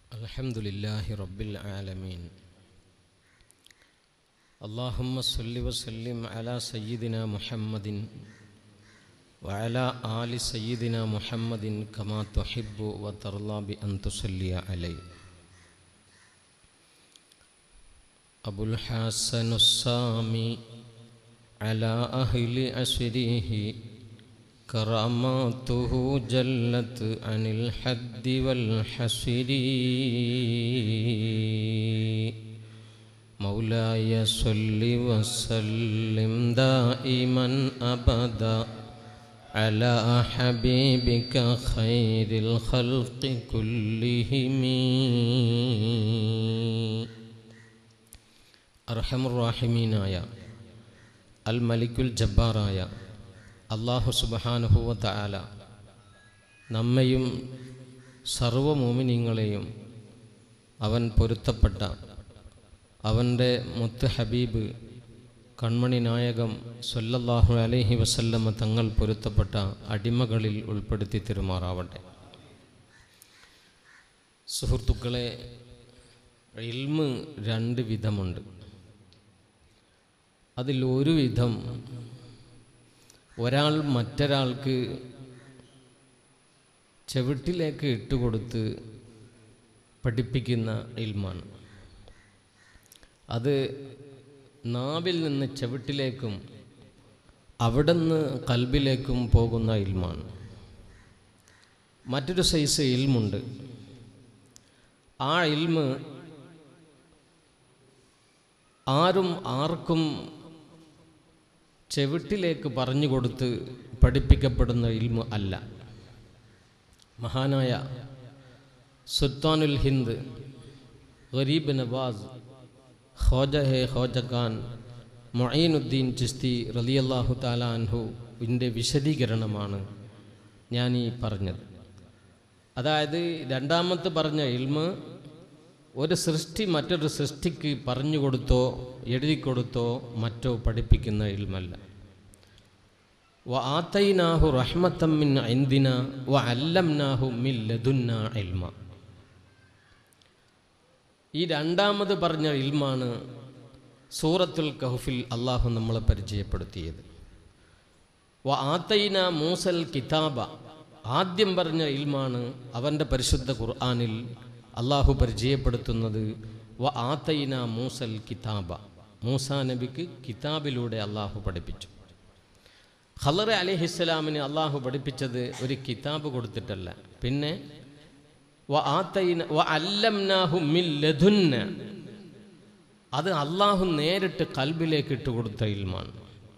الحمد لله رب العالمين اللهم صل وسلم على سيدنا محمد وعلى آل سيدنا محمد كما تحب وترضى بأن تصلي عليه أبو الحسن السامي على أهل أسره كراماته جلت عن الحد والحسر مولاي صل وسلم دائما أبدا على حبيبك خير الخلق كلهم أرحم الراحمين يا الملك الجبار يا അള്ളാഹു സുബഹാനുഹുവ തആല നമ്മയും സർവ മോമിനിങ്ങളെയും അവൻ പൊരുത്തപ്പെട്ട അവൻ്റെ മുത്ത് ഹബീബ് കൺമണി നായകം സല്ലല്ലാഹു അലൈഹി വസല്ലമ തങ്ങൾ പൊരുത്തപ്പെട്ട അടിമകളിൽ ഉൾപ്പെടുത്തി തെരുമാറാവട്ടെ സുഹൃത്തുക്കളെ ഇൽമ് രണ്ട് വിധമുണ്ട് അതിൽ ഒരു വിധം ഒരാൾ മറ്റൊരാൾക്ക് ചെവിട്ടിലേക്ക് ഇട്ടുകൊടുത്ത് പഠിപ്പിക്കുന്ന ഇൽമാണ് അത് നാവിൽ നിന്ന് ചെവിട്ടിലേക്കും അവിടെ നിന്ന് കൽബിലേക്കും പോകുന്ന ഇൽമാണ് മറ്റൊരു സൈസ് ഇൽമുണ്ട് ആ ഇൽമ് ആരും ആർക്കും ചെവിട്ടിലേക്ക് പറഞ്ഞു കൊടുത്ത് പഠിപ്പിക്കപ്പെടുന്ന ഇൽമു അല്ല മഹാനായ സുൽത്താനുൽ ഹിന്ദ് ഗരീബ് നവാസ് ഖോജ ഹെ ഖോജ ഖാൻ മൊയ്നുദ്ദീൻ ചിസ്തി റലിയല്ലാഹു താല അൻഹു ഇതിൻ്റെ വിശദീകരണമാണ് ഞാൻ ഈ പറഞ്ഞത് അതായത് രണ്ടാമത്തെ പറഞ്ഞ ഇൽമ് ഒരു സൃഷ്ടി മറ്റൊരു സൃഷ്ടിക്ക് പറഞ്ഞു കൊടുത്തോ എഴുതി കൊടുത്തോ മറ്റോ പഠിപ്പിക്കുന്ന ഇൽമല്ല വ ആത്തൈനാഹു റഹ്മത്തമ്മിൻ ഐന്ദിന വ അല്ലംനാഹു മിൻ ലദുന്ന ഇൽമ ഈ രണ്ടാമത് പറഞ്ഞ ഇൽമാണ് സൂറത്തുൽ കഹുഫിൽ അള്ളാഹു നമ്മളെ പരിചയപ്പെടുത്തിയത് വ ആത്തൈന മൂസൽ കിതാബ ആദ്യം പറഞ്ഞ ഇൽമാണ് അവൻ്റെ പരിശുദ്ധ ഖുർആാനിൽ അള്ളാഹു പരിചയപ്പെടുത്തുന്നത് വ ആത്തൈന മൂസൽ കിതാബ മൂസ നബിക്ക് കിതാബിലൂടെ അള്ളാഹു പഠിപ്പിച്ചു ഖലർ അലിഹിസ്സലാമിന് അള്ളാഹു പഠിപ്പിച്ചത് ഒരു കിതാബ് കൊടുത്തിട്ടല്ല പിന്നെ വ ആത്തൈന വ അല്ലംനാഹു മിൻ ലധുന്ന അത് അള്ളാഹു നേരിട്ട് കൽബിലേക്ക് ഇട്ട് കൊടുത്ത ഇൽമാണ്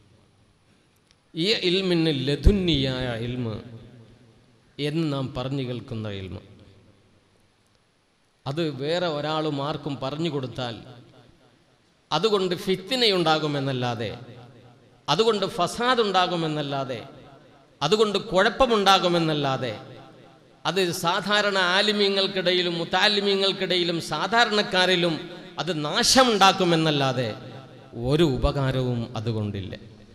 ഈ ഇൽമിന് ലധുന്നിയായ ഇൽമ് എന്ന് നാം പറഞ്ഞു കേൾക്കുന്ന ഇൽമ് അത് വേറെ ഒരാളും ആർക്കും പറഞ്ഞു കൊടുത്താൽ അതുകൊണ്ട് ഫിത്തിനയുണ്ടാകുമെന്നല്ലാതെ അതുകൊണ്ട് ഫസാദ് ഉണ്ടാകുമെന്നല്ലാതെ അതുകൊണ്ട് കുഴപ്പമുണ്ടാകുമെന്നല്ലാതെ അത് സാധാരണ ആലിമ്യങ്ങൾക്കിടയിലും മുത്താലിമ്യങ്ങൾക്കിടയിലും സാധാരണക്കാരിലും അത് നാശമുണ്ടാക്കുമെന്നല്ലാതെ ഒരു ഉപകാരവും അതുകൊണ്ടില്ല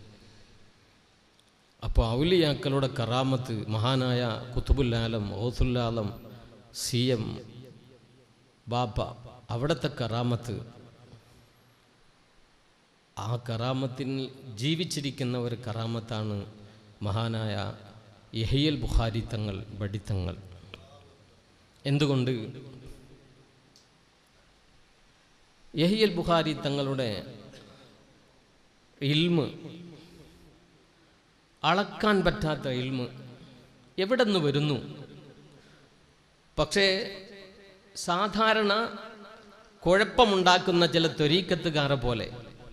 അപ്പോൾ ഔലിയാക്കളുടെ കറാമത്ത് മഹാനായ കുത്തുബുല്ലാലം ഓസുല്ലാലം സി എം ബാപ്പ അവിടുത്തെ കറാമത്ത് ആ കറാമത്തിൽ ജീവിച്ചിരിക്കുന്ന ഒരു കറാമത്താണ് മഹാനായ യഹിയൽ ബുഖാരി തങ്ങൾ ബഡിത്തങ്ങൾ എന്തുകൊണ്ട് യഹിയൽ ബുഖാരി തങ്ങളുടെ ഇൽമ് അളക്കാൻ പറ്റാത്ത ഇൽമ് എവിടെ നിന്ന് വരുന്നു പക്ഷേ സാധാരണ കുഴപ്പമുണ്ടാക്കുന്ന ചില ത്വരീക്കത്തുകാരെ പോലെ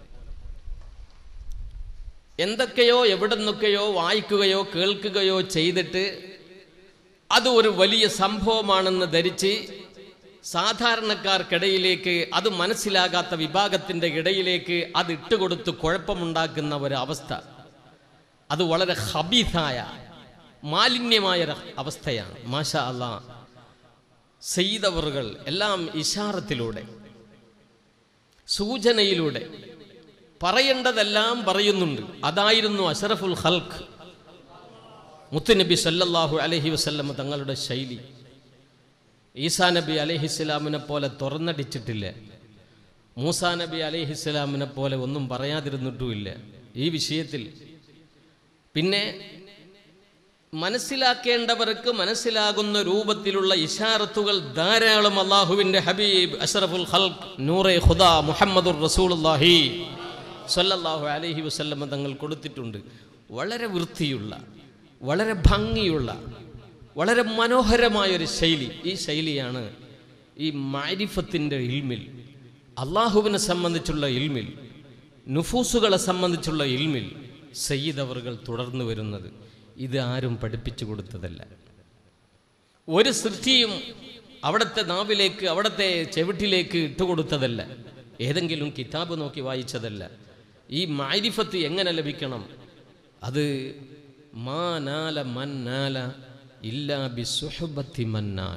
എന്തൊക്കെയോ എവിടെ നിന്നൊക്കെയോ വായിക്കുകയോ കേൾക്കുകയോ ചെയ്തിട്ട് അത് ഒരു വലിയ സംഭവമാണെന്ന് ധരിച്ച് സാധാരണക്കാർക്കിടയിലേക്ക് അത് മനസ്സിലാകാത്ത വിഭാഗത്തിൻ്റെ ഇടയിലേക്ക് അത് ഇട്ടുകൊടുത്ത് കുഴപ്പമുണ്ടാക്കുന്ന ഒരു അവസ്ഥ അത് വളരെ ഹബീസായ മാലിന്യമായ അവസ്ഥയാണ് മാഷ അള്ളാ സെയ്തവറുകൾ എല്ലാം ഇഷാറത്തിലൂടെ സൂചനയിലൂടെ പറയേണ്ടതെല്ലാം പറയുന്നുണ്ട് അതായിരുന്നു അഷറഫുൽ ഹൽക്ക് മുത്തുനബി സല്ലല്ലാഹു അലഹി വസല്ലമ തങ്ങളുടെ ശൈലി ഈസാ നബി അലഹിസ്ലാമിനെ പോലെ തുറന്നടിച്ചിട്ടില്ല മൂസാ നബി അലഹിസ്ലാമിനെ പോലെ ഒന്നും പറയാതിരുന്നിട്ടുമില്ല ഈ വിഷയത്തിൽ പിന്നെ മനസ്സിലാക്കേണ്ടവർക്ക് മനസ്സിലാകുന്ന രൂപത്തിലുള്ള ഇഷാറത്തുകൾ ധാരാളം അള്ളാഹുവിൻ്റെ ഹബീബ് അഷറഫുൽ ഖൽഖ് നൂറെ ഖുദ മുഹമ്മദുർ റസൂലുള്ളാഹി സല്ലല്ലാഹു അലൈഹി വസല്ലമ തങ്ങൾ കൊടുത്തിട്ടുണ്ട് വളരെ വൃത്തിയുള്ള വളരെ ഭംഗിയുള്ള വളരെ മനോഹരമായൊരു ശൈലി ഈ ശൈലിയാണ് ഈ മാരിഫത്തിൻ്റെ ഇൽമിൽ അള്ളാഹുവിനെ സംബന്ധിച്ചുള്ള ഇൽമിൽ നുഫൂസുകളെ സംബന്ധിച്ചുള്ള ഇൽമിൽ സയ്യിദ് അവറുകൾ തുടർന്നു വരുന്നത് ഇത് ആരും പഠിപ്പിച്ചു കൊടുത്തതല്ല ഒരു സൃഷ്ടിയും അവിടുത്തെ നാവിലേക്ക് അവിടുത്തെ ചെവിട്ടിലേക്ക് ഇട്ടുകൊടുത്തതല്ല ഏതെങ്കിലും കിതാബ് നോക്കി വായിച്ചതല്ല ഈ മാരിഫത്ത് എങ്ങനെ ലഭിക്കണം അത് മാനാല മന്നാല ഇല്ലാ ബി സുഹബത്തി മന്നാൽ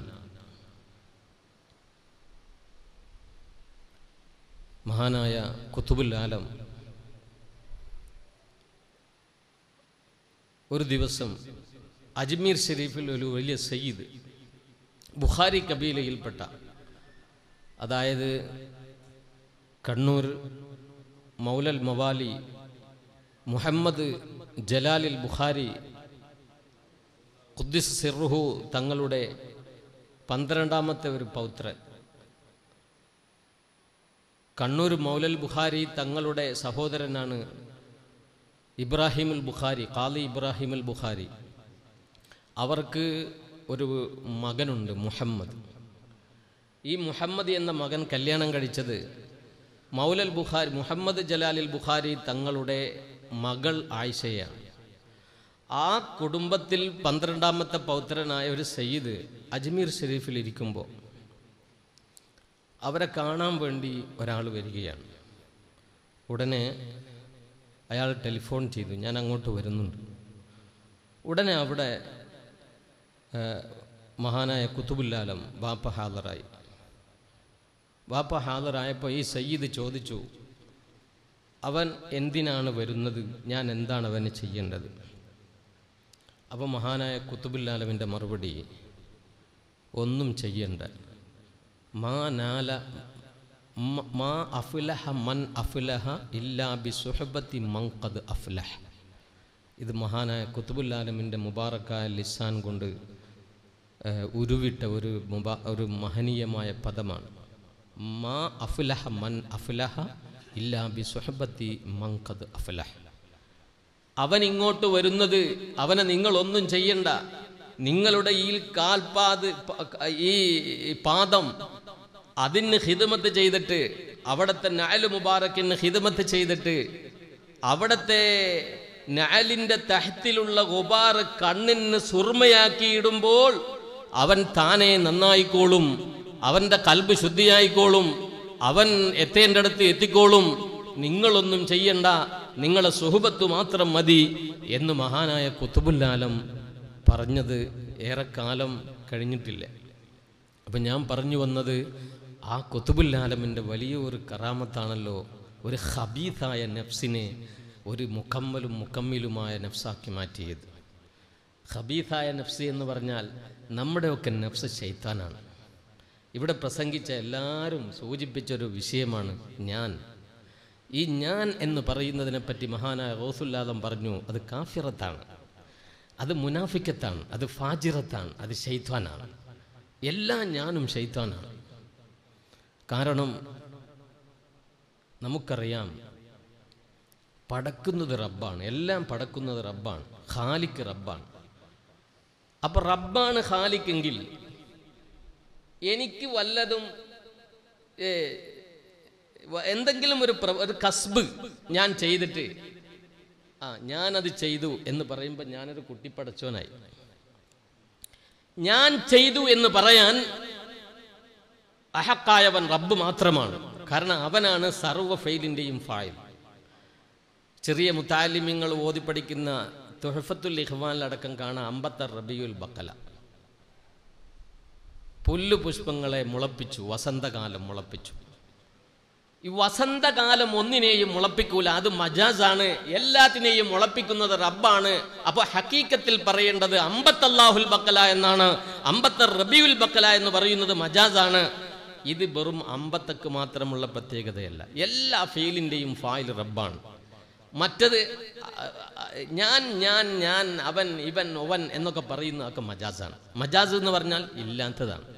മഹാനായ കുത്തുബുൽ ആലം ഒരു ദിവസം അജ്മീർ ഷെരീഫിൽ ഒരു വലിയ സയ്യിദ് ബുഖാരി കബീലയിൽപ്പെട്ട അതായത് കണ്ണൂർ മൗലൽ മവാലി മുഹമ്മദ് ജലാലിൽ ബുഖാരി ഖുദ്ദിസ് സിർഹു തങ്ങളുടെ പന്ത്രണ്ടാമത്തെ ഒരു പൗത്രൻ കണ്ണൂർ മൗലൽ ബുഖാരി തങ്ങളുടെ സഹോദരനാണ് ഇബ്രാഹിമുൽ ബുഖാരി ഖാലി ഇബ്രാഹിമുൽ ബുഖാരി അവർക്ക് ഒരു മകനുണ്ട് മുഹമ്മദ് ഈ മുഹമ്മദ് എന്ന മകൻ കല്യാണം കഴിച്ചത് മൗലൽ ബുഖാരി മുഹമ്മദ് ജലാലിൽ ബുഖാരി തങ്ങളുടെ മകൾ ആയിഷയാണ് ആ കുടുംബത്തിൽ പന്ത്രണ്ടാമത്തെ പൗത്രനായ ഒരു സയ്യിദ് അജ്മീർ ഷെരീഫിൽ ഇരിക്കുമ്പോൾ അവരെ കാണാൻ വേണ്ടി ഒരാൾ വരികയാണ് ഉടനെ അയാൾ ടെലിഫോൺ ചെയ്തു ഞാൻ അങ്ങോട്ട് വരുന്നുണ്ട് ഉടനെ അവിടെ ആ, മഹാനായ കുത്തുബുല്ലാലം വാപ്പ ഹാജറായി വാപ്പ ഹാജറായപ്പോൾ ഈ സയ്യിദ് ചോദിച്ചു അവൻ എന്തിനാണ് വരുന്നത് ഞാൻ എന്താണ് അവന് ചെയ്യേണ്ടത് അപ്പോൾ മഹാനായ കുത്തുബുല്ലാലമിൻ്റെ മറുപടി ഒന്നും ചെയ്യണ്ട മാ നാല മ- മാ അഫുലഹ മൻ അഫുലഹ ഇല്ലാ ബി സുഹബത്തി മങ്കത് അഫ്ലഹ ഇത് മഹാനായ കുത്തുബുല്ലാലമിൻ്റെ മുബാറക്കായ ലിസാൻ കൊണ്ട് ഏഹ്, ഉരുവിട്ട ഒരു മുബാ ഒരു മഹനീയമായ പദമാണ് മാ അഫുലഹ മൻ അഫുലഹ ഇല്ലാ ബി സുഹബത്തി മങ്കത് അഫ്ലഹ അവൻ ഇങ്ങോട്ട് വരുന്നത് അവനെ നിങ്ങളൊന്നും ചെയ്യണ്ട നിങ്ങളുടെ ഈ കാൽപാത് പ- ഈ പാദം അതിന് ഹിദമത്ത് ചെയ്തിട്ട് അവിടുത്തെ നാല് മുബാറക്കിന് ഹിദമത്ത് ചെയ്തിട്ട് അവിടുത്തെ നാലിൻ്റെ തഹത്തിലുള്ള ഗുബാറ് കണ്ണിന് സുർമയാക്കിയിടുമ്പോൾ അവൻ താനെ നന്നായിക്കോളും അവൻ്റെ കൽബ് ശുദ്ധിയായിക്കോളും അവൻ എത്തേണ്ടടുത്ത് എത്തിക്കോളും നിങ്ങളൊന്നും ചെയ്യണ്ട നിങ്ങളെ സുഹബത്ത് മാത്രം മതി എന്ന് മഹാനായ കുത്തുബുല്ലാലം പറഞ്ഞത് ഏറെക്കാലം കഴിഞ്ഞിട്ടില്ല അപ്പം ഞാൻ പറഞ്ഞു വന്നത് ആ കുത്തുബുല്ലാലമിൻ്റെ വലിയ ഒരു കറാമത്താണല്ലോ ഒരു ഹബീസായ നഫ്സിനെ ഒരു മുക്കമ്മലും മുക്കമ്മിലുമായ നഫ്സാക്കി മാറ്റിയത് ഹബീസായ നഫ്സ് എന്ന് പറഞ്ഞാൽ നമ്മുടെയൊക്കെ നഫ്സ് ശൈത്താനാണ് ഇവിടെ പ്രസംഗിച്ച എല്ലാവരും സൂചിപ്പിച്ചൊരു വിഷയമാണ് ഞാൻ ഈ ഞാൻ എന്ന് പറയുന്നതിനെ പറ്റി മഹാനായ റോസുല്ലാദം പറഞ്ഞു അത് കാഫിറത്താണ് അത് മുനാഫിക്കത്താണ് അത് ഫാജിറത്താണ് അത് ഷെയ്ത്താനാണ് എല്ലാ ഞാനും ഷെയ്ത്താനാണ് കാരണം നമുക്കറിയാം പടക്കുന്നത് റബ്ബാണ് എല്ലാം പടക്കുന്നത് റബ്ബാണ് ഖാലിക്ക് റബ്ബാണ് അപ്പൊ റബ്ബാണ് ഖാലിക്കെങ്കിൽ എനിക്ക് വല്ലതും ഏ, വ- എന്തെങ്കിലും ഒരു പ്ര- ഒരു കസ്ബ് ഞാൻ ചെയ്തിട്ട് ആ ഞാനത് ചെയ്തു എന്ന് പറയുമ്പോൾ ഞാനൊരു കുട്ടിപ്പടച്ചോനായി ഞാൻ ചെയ്തു എന്ന് പറയാൻ അഹക്കായവൻ റബ്ബ് മാത്രമാണ് കാരണം അവനാണ് സർവ്വ ഫെയിലിൻ്റെയും ഫായിൽ ചെറിയ മുത്താലിമ്യങ്ങൾ ഓതി പഠിക്കുന്ന തുഹഫത്തുൽ ഇഹ്വാനിലടക്കം കാണാം അമ്പത്തർ റബിയുൽ ബക്കല പുല്ലു പുഷ്പങ്ങളെ മുളപ്പിച്ചു വസന്തകാലം മുളപ്പിച്ചു ഈ വസന്തകാലം ഒന്നിനെയും മുളപ്പിക്കൂല അത് മജാസാണ് എല്ലാത്തിനെയും മുളപ്പിക്കുന്നത് റബ്ബാണ് അപ്പൊ ഹക്കീക്കത്തിൽ പറയേണ്ടത് അമ്പത്തല്ലാഹുൽ ബക്കല എന്നാണ് അമ്പത്തർ റബിയുൽ ബക്കല എന്ന് പറയുന്നത് മജാസാണ് ഇത് വെറും അമ്പത്തക്ക് മാത്രമുള്ള പ്രത്യേകതയല്ല എല്ലാ ഫെയിലിൻ്റെയും ഫായിൽ റബ്ബാണ് മറ്റത് അ- അ- ഞാൻ ഞാൻ ഞാൻ അവൻ ഇവൻ ഒവൻ എന്നൊക്കെ പറയുന്നതൊക്കെ മജാസാണ് മജാസ് എന്ന് പറഞ്ഞാൽ ഇല്ലാത്തതാണ്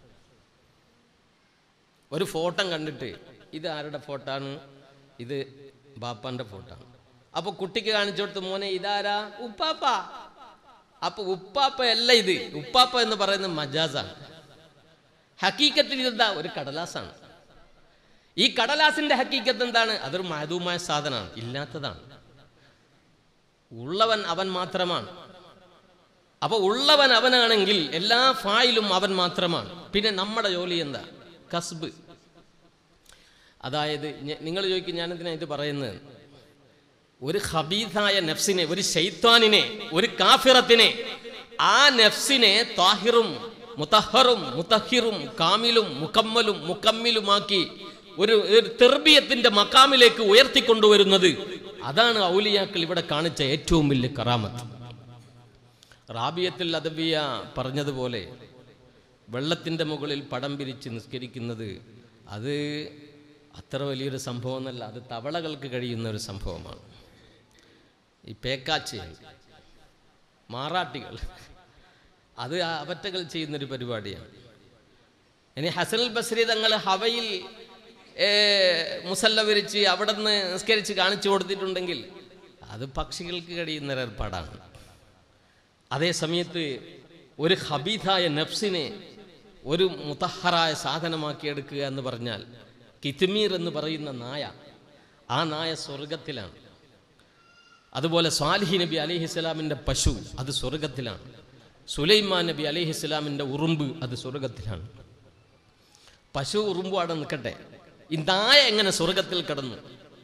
ഒരു ഫോട്ടോ കണ്ടിട്ട് ഇത് ആരുടെ ഫോട്ടോ ആണ് ഇത് ബാപ്പാന്റെ ഫോട്ടോ ആണ് അപ്പൊ കുട്ടിക്ക് കാണിച്ചു കൊടുത്ത് മോനെ ഇതാരാ ഉപ്പാപ്പ അപ്പൊ ഉപ്പാപ്പ അല്ല ഇത് ഉപ്പാപ്പ എന്ന് പറയുന്നത് മജാസാണ് ഹക്കീക്കത്തിൽ ഇതെന്താ ഒരു കടലാസാണ് ഈ കടലാസിന്റെ ഹക്കീക്കത്ത് എന്താണ് അതൊരു മഹദൂമായ സാധനമാണ് ഇല്ലാത്തതാണ് ഉള്ളവൻ അവൻ മാത്രമാണ് അപ്പൊ ഉള്ളവൻ അവനാണെങ്കിൽ എല്ലാ ഫായിലും അവൻ മാത്രമാണ് പിന്നെ നമ്മുടെ ജോലി എന്താ കസ്ബ് അതായത് നിങ്ങൾ ചോദിക്കും ഞാനെന്തിനാ ഇത് പറയുന്നത് ഒരു ഹബീദായ നഫ്സിനെ ഒരു ശൈത്താനിനെ ഒരു കാഫിറത്തിനെ ആ നഫ്സിനെ താഹിറും മുത്തഹറും മുത്തഹിറും കാമിലും മുക്കമ്മലും മുക്കമ്മിലുമാക്കി ഒരു ഒരു തെർബിയത്തിന്റെ മക്കാമിലേക്ക് ഉയർത്തിക്കൊണ്ടുവരുന്നത് അതാണ് ഔലിയാക്കൾ ഇവിടെ കാണിച്ച ഏറ്റവും വലിയ കറാമത്ത് റാബിയത്തിൽ അദബിയ പറഞ്ഞതുപോലെ വെള്ളത്തിൻ്റെ മുകളിൽ പടം പിരിച്ച് നിസ്കരിക്കുന്നത് അത് അത്ര വലിയൊരു സംഭവമൊന്നല്ല അത് തവളകൾക്ക് കഴിയുന്ന ഒരു സംഭവമാണ് ഈ പേക്കാച്ചികൾ മാറാട്ടികൾ അത് അവറ്റകൾ ചെയ്യുന്നൊരു പരിപാടിയാണ് ഇനി ഹസനുൽ ബസ്രി തങ്ങൾ ഹവയിൽ ഏ, മുസല്ല വിരിച്ച് അവിടെ നിന്ന് നിസ്കരിച്ച് കാണിച്ചു കൊടുത്തിട്ടുണ്ടെങ്കിൽ അത് പക്ഷികൾക്ക് കഴിയുന്ന ഒരു ഏർപ്പാടാണ് അതേ സമയത്ത് ഒരു ഹബീദായ നഫ്സിനെ ഒരു മുത്തഹറായ സാധനമാക്കി എടുക്കുക എന്ന് പറഞ്ഞാൽ കിത്മീർ എന്ന് പറയുന്ന നായ ആ നായ സ്വർഗത്തിലാണ് അതുപോലെ സ്വാലിഹി നബി അലിഹിസ്ലാമിൻ്റെ പശു അത് സ്വർഗത്തിലാണ് സുലൈമാൻ നബി അലിഹിസ്ലാമിൻ്റെ ഉറുമ്പ് അത് സ്വർഗത്തിലാണ് പശു ഉറുമ്പും അവിടെ നിൽക്കട്ടെ ഈ നായ എങ്ങനെ സ്വർഗത്തിൽ കിടന്നു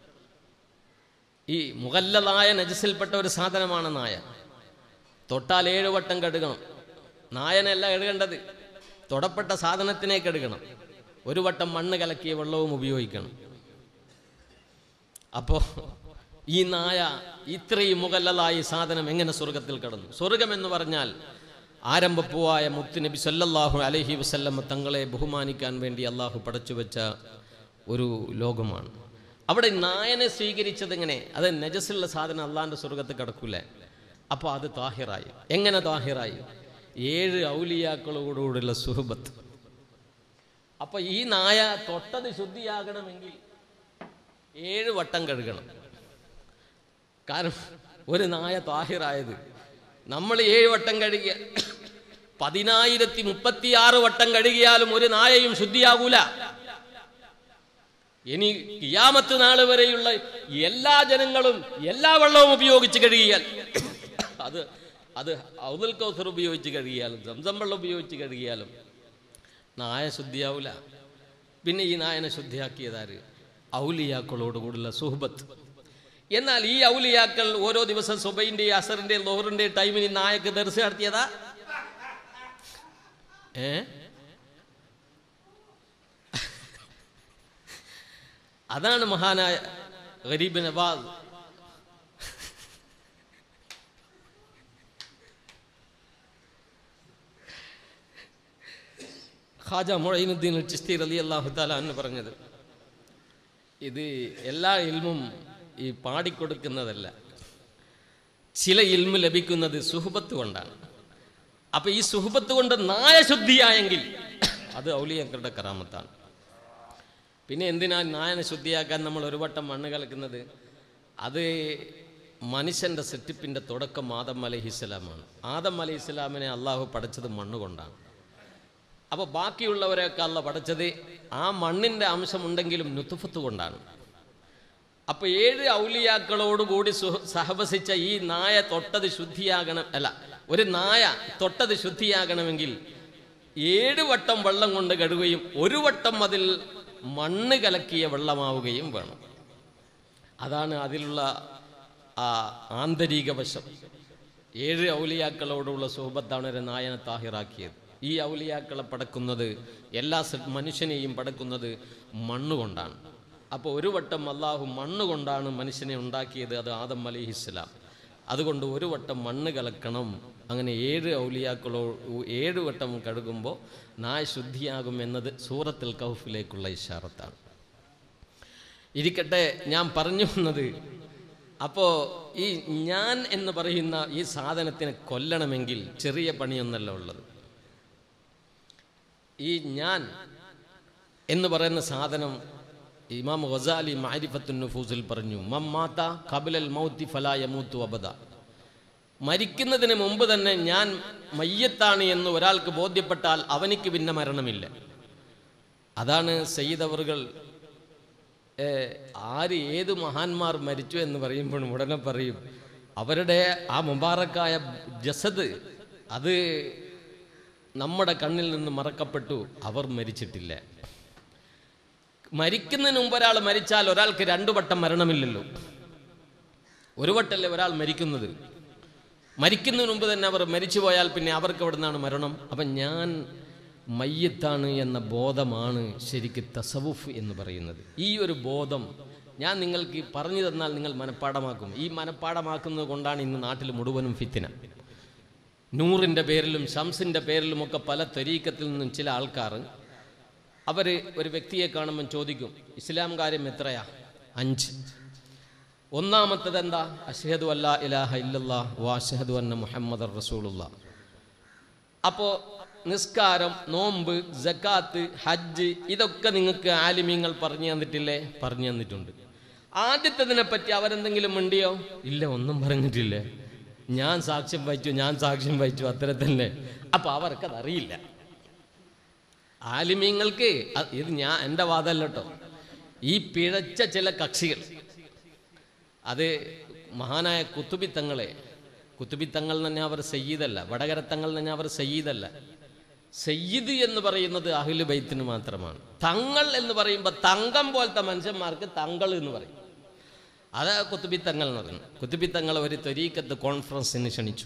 ഈ മുഗല്ലതായ നജസിൽപ്പെട്ട ഒരു സാധനമാണ് നായ തൊട്ടാൽ ഏഴ് വട്ടം കഴുകണം നായനല്ല കഴുകേണ്ടത് തൊടപ്പെട്ട സാധനത്തിനെ കഴുകണം ഒരു വട്ടം മണ്ണ് കലക്കിയ വെള്ളവും ഉപയോഗിക്കണം അപ്പോ ഈ നായ ഇത്രയും മുഗല്ലതായി സാധനം എങ്ങനെ സ്വർഗത്തിൽ കടന്നു സ്വർഗം എന്ന് പറഞ്ഞാൽ ആരംഭപ്പൂവായ മുത്തുനബി സല്ലല്ലാഹു അലൈഹി വസല്ലമ തങ്ങളെ ബഹുമാനിക്കാൻ വേണ്ടി അള്ളാഹു പടച്ചു വെച്ച ഒരു ലോകമാണ് അവിടെ നായനെ സ്വീകരിച്ചത് എങ്ങനെ അത് നജസുള്ള സാധനം അള്ളാഹിൻ്റെ സ്വർഗത്ത് കിടക്കൂലേ അപ്പോൾ അത് താഹിറായി എങ്ങനെ താഹിറായി ഏഴ് ഔലിയാക്കളോടുകൂടിയുള്ള സുഹബത്ത് അപ്പൊ ഈ നായ തൊട്ടത് ശുദ്ധിയാകണമെങ്കിൽ ഏഴ് വട്ടം കഴുകണം കാരണം ഒരു നായ താഹിറായത് നമ്മൾ ഏഴ് വട്ടം കഴുകിയ പതിനായിരത്തി മുപ്പത്തിയാറ് വട്ടം കഴുകിയാലും ഒരു നായയും ശുദ്ധിയാകൂല ഇനി കിയാമത്ത് നാൾ വരെയുള്ള എല്ലാ ജനങ്ങളും എല്ലാ വെള്ളവും ഉപയോഗിച്ച് കഴുകിയാൽ അത് അത് ഔദുൽ കൗസർ ഉപയോഗിച്ച് കഴുകിയാലും സംസം വെള്ളം ഉപയോഗിച്ച് കഴുകിയാലും നായ ശുദ്ധിയാവില്ല പിന്നെ ഈ നായനെ ശുദ്ധിയാക്കിയതാര് ഔലിയാക്കളോടുകൂടുള്ള സുഹബത്ത് എന്നാൽ ഈ ഔലിയാക്കൾ ഓരോ ദിവസം സുബൈന്റെ അസറിന്റെ ലോഹറിന്റെ ടൈമിന് ഈ നായക്ക് ദർശ നടത്തിയതാ ഏ അതാണ് മഹാനായ ഗരീബ് നവാസ് ഖാജ മൊഴീനുദ്ദീൻ ചിസ്തി അലി അള്ളാഹു താല എന്ന് പറഞ്ഞത് ഇത് എല്ലാ ഇൽമും ഈ പാടിക്കൊടുക്കുന്നതല്ല ചില ഇൽമ് ലഭിക്കുന്നത് സുഹബത്ത് കൊണ്ടാണ് അപ്പൊ ഈ സുഹബത്ത് കൊണ്ട് നായ ശുദ്ധിയായെങ്കിൽ അത് ഔലിയക്കളുടെ കറാമത്താണ് പിന്നെ എന്തിനാ നായനെ ശുദ്ധിയാക്കാൻ നമ്മൾ ഒരു വട്ടം മണ്ണ് കലക്കുന്നത് അത് മനുഷ്യന്റെ സെറ്റിപ്പിന്റെ തുടക്കം ആദം അലഹിസ്സലാമാണ് ആദം അലഹിസ്സലാമിനെ അള്ളാഹു പഠിച്ചത് മണ്ണ് കൊണ്ടാണ് അപ്പോൾ ബാക്കിയുള്ളവരെയൊക്കെ അല്ല പഠിച്ചത് ആ മണ്ണിൻ്റെ അംശമുണ്ടെങ്കിലും നുത്തുഫത്ത് കൊണ്ടാണ് അപ്പോൾ ഏഴ് ഔലിയാക്കളോടുകൂടി സുഹ സഹവസിച്ച ഈ നായ തൊട്ടത് ശുദ്ധിയാകണം അല്ല ഒരു നായ തൊട്ടത് ശുദ്ധിയാകണമെങ്കിൽ ഏഴ് വട്ടം വെള്ളം കൊണ്ട് കഴുകുകയും ഒരു വട്ടം അതിൽ മണ്ണ് കലക്കിയ വെള്ളമാവുകയും വേണം അതാണ് അതിലുള്ള ആ ആന്തരിക വശം ഏഴ് ഔലിയാക്കളോടുള്ള സുഹബത്താണ് ഒരു നായനെ താഹിറാക്കിയത് ഈ ഔലിയാക്കളെ പടക്കുന്നത് എല്ലാ സ- മനുഷ്യനെയും പടക്കുന്നത് മണ്ണുകൊണ്ടാണ് അപ്പോൾ ഒരു വട്ടം അള്ളാഹു മണ്ണ് കൊണ്ടാണ് മനുഷ്യനെ ഉണ്ടാക്കിയത് അത് ആദം അലിഹിസ്ലാം അതുകൊണ്ട് ഒരു വട്ടം മണ്ണ് കലക്കണം അങ്ങനെ ഏഴ് ഔലിയാക്കളോ ഏഴ് വട്ടം കഴുകുമ്പോൾ നായ ശുദ്ധിയാകും എന്നത് സൂറത്തുൽ കൗഫിലേക്കുള്ള ഇഷാറത്താണ് ഇരിക്കട്ടെ ഞാൻ പറഞ്ഞു വന്നത് അപ്പോൾ ഈ ഞാൻ എന്ന് പറയുന്ന ഈ സാധനത്തിനെ കൊല്ലണമെങ്കിൽ ചെറിയ പണിയൊന്നല്ല ഉള്ളത് ഈ ഞാൻ എന്ന് പറയുന്ന സാധനം ഇമാം ഗസാലി മാരിഫത്തുൻ നുഫൂസിൽ പറഞ്ഞു മമ്മാത്ത കബിലൽ മൗത്തി ഫലായമൂത്തു അബദ മരിക്കുന്നതിന് മുമ്പ് തന്നെ ഞാൻ മയ്യത്താണ് എന്ന് ഒരാൾക്ക് ബോധ്യപ്പെട്ടാൽ അവനിക്ക് പിന്നെ മരണമില്ല അതാണ് സയ്യിദ് അവറുകൾ ഏ, ആര് ഏത് മഹാന്മാർ മരിച്ചു എന്ന് പറയുമ്പോഴും ഉടനെ പറയും അവരുടെ ആ മുബാറക്കായ ജസദ് അത് നമ്മുടെ കണ്ണിൽ നിന്ന് മറക്കപ്പെട്ടു അവർ മരിച്ചിട്ടില്ല മരിക്കുന്നതിന് മുമ്പ് ഒരാൾ മരിച്ചാൽ ഒരാൾക്ക് രണ്ടു വട്ടം മരണമില്ലല്ലോ ഒരു വട്ടല്ലേ ഒരാൾ മരിക്കുന്നത് മരിക്കുന്നതിന് മുമ്പ് തന്നെ അവർ മരിച്ചു പോയാൽ പിന്നെ അവർക്ക് എവിടെ നിന്നാണ് മരണം അപ്പം ഞാൻ മയ്യത്താണ് എന്ന ബോധമാണ് ശരിക്ക് തസവുഫ് എന്ന് പറയുന്നത് ഈ ഒരു ബോധം ഞാൻ നിങ്ങൾക്ക് പറഞ്ഞു തന്നാൽ നിങ്ങൾ മനഃപ്പാടമാക്കും ഈ മനഃപ്പാടമാക്കുന്നത് കൊണ്ടാണ് ഇന്ന് നാട്ടിൽ മുഴുവനും ഫിത്തിന നൂറിൻ്റെ പേരിലും ഷംസിൻ്റെ പേരിലുമൊക്കെ പല തരീക്കത്തിൽ നിന്നും ചില ആൾക്കാർ അവർ ഒരു വ്യക്തിയെ കാണുമ്പം ചോദിക്കും ഇസ്ലാം കാര്യം എത്രയാ അഞ്ച് ഒന്നാമത്തത് എന്താ അഷഹദു അല്ലാ ഇലാഹ ഇല്ലല്ലാ വാഷഹദു അന്ന മുഹമ്മദ് റസൂലുള്ള അപ്പോൾ നിസ്കാരം നോമ്പ് ജക്കാത്ത് ഹജ്ജ് ഇതൊക്കെ നിങ്ങൾക്ക് ആലിമീങ്ങൾ പറഞ്ഞു തന്നിട്ടില്ലേ പറഞ്ഞു തന്നിട്ടുണ്ട് ആദ്യത്തതിനെ പറ്റി അവരെന്തെങ്കിലും മിണ്ടിയോ ഇല്ല ഒന്നും പറഞ്ഞിട്ടില്ലേ ഞാൻ സാക്ഷ്യം വഹിച്ചു ഞാൻ സാക്ഷ്യം വഹിച്ചു അത്ര തന്നെ അപ്പൊ അവർക്കത് അറിയില്ല ആലിമീങ്ങൾക്ക് അ- ഇത് ഞാൻ എൻ്റെ വാദമല്ല കേട്ടോ ഈ പിഴച്ച ചില കക്ഷികൾ അത് മഹാനായ കുത്തുബിത്തങ്ങളെ കുത്തുബിത്തങ്ങൾ തന്നെ അവർ സയ്യിദല്ല വടകരത്തങ്ങൾ തന്നെ അവർ സയ്യിദല്ല സയ്യിദ് എന്ന് പറയുന്നത് അഹിലു ബൈത്തിന് മാത്രമാണ് തങ്ങൾ എന്ന് പറയുമ്പോൾ തങ്കം പോലത്തെ മനുഷ്യന്മാർക്ക് തങ്ങൾ എന്ന് പറയും അത് കുത്തുബിത്തങ്ങൾ എന്ന് പറയുന്നത് കുത്തുബിത്തങ്ങൾ ഒരു ത്വരീക്കത്ത് കോൺഫറൻസിന് ക്ഷണിച്ചു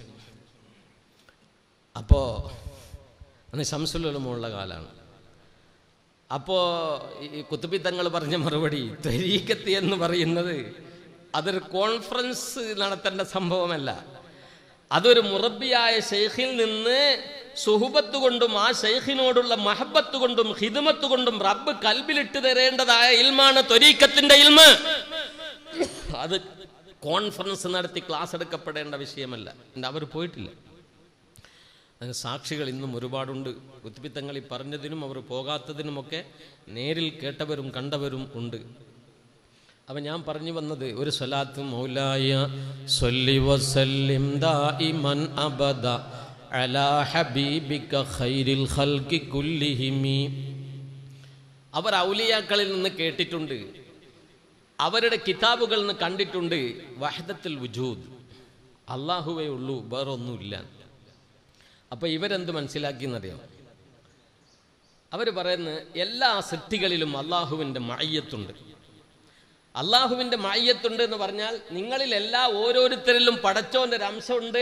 അപ്പോൾ അന്ന് ശംസുലുമുള്ള കാലമാണ് അപ്പോൾ ഈ കുത്തുബിത്തങ്ങൾ പറഞ്ഞ മറുപടി ത്വരീക്കത്ത് എന്ന് പറയുന്നത് അതൊരു കോൺഫറൻസ് നടത്തേണ്ട സംഭവമല്ല അതൊരു മുറബിയായ ഷെയ്ഖിൽ നിന്ന് സുഹുബത്ത് കൊണ്ടും ആ ഷെയ്ഖിനോടുള്ള മഹബത്ത് കൊണ്ടും ഹിദമത്ത് കൊണ്ടും റബ്ബ് കൽബിലിട്ട് തരേണ്ടതായ ഇൽമാണ് ത്വരീക്കത്തിന്റെ ഇൽമ് അത് കോൺഫറൻസ് നടത്തി ക്ലാസ് എടുക്കപ്പെടേണ്ട വിഷയമല്ല എൻ്റെ അവർ പോയിട്ടില്ല അതിന് സാക്ഷികൾ ഇന്നും ഒരുപാടുണ്ട് കുത്തിപ്പിത്തങ്ങൾ ഈ പറഞ്ഞതിനും അവർ പോകാത്തതിനുമൊക്കെ നേരിൽ കേട്ടവരും കണ്ടവരും ഉണ്ട് അപ്പം ഞാൻ പറഞ്ഞു വന്നത് ഒരു സ്വലാത്ത് മൗലായ സ്വല്ലി വസല്ലിം ദായിമൻ അബദ അലാ ഹബീബിക ഖൈരിൽ ഖൽഖി കുല്ലിഹിമി അവർ ഔലിയാക്കളിൽ നിന്ന് കേട്ടിട്ടുണ്ട് അവരുടെ കിതാബുകളിൽ നിന്ന് കണ്ടിട്ടുണ്ട് വഹദത്തുൽ വുജൂദ് അള്ളാഹുവേ ഉള്ളൂ വേറൊന്നുമില്ല അപ്പോൾ ഇവരെന്ത് മനസ്സിലാക്കിയെന്നറിയാം അവർ പറയുന്നത് എല്ലാ സൃഷ്ടികളിലും അള്ളാഹുവിൻ്റെ മയ്യത്തുണ്ട് അള്ളാഹുവിൻ്റെ മയ്യത്തുണ്ട് എന്ന് പറഞ്ഞാൽ നിങ്ങളിൽ എല്ലാ ഓരോരുത്തരിലും പടച്ചോൻ്റെ ഒരു അംശമുണ്ട്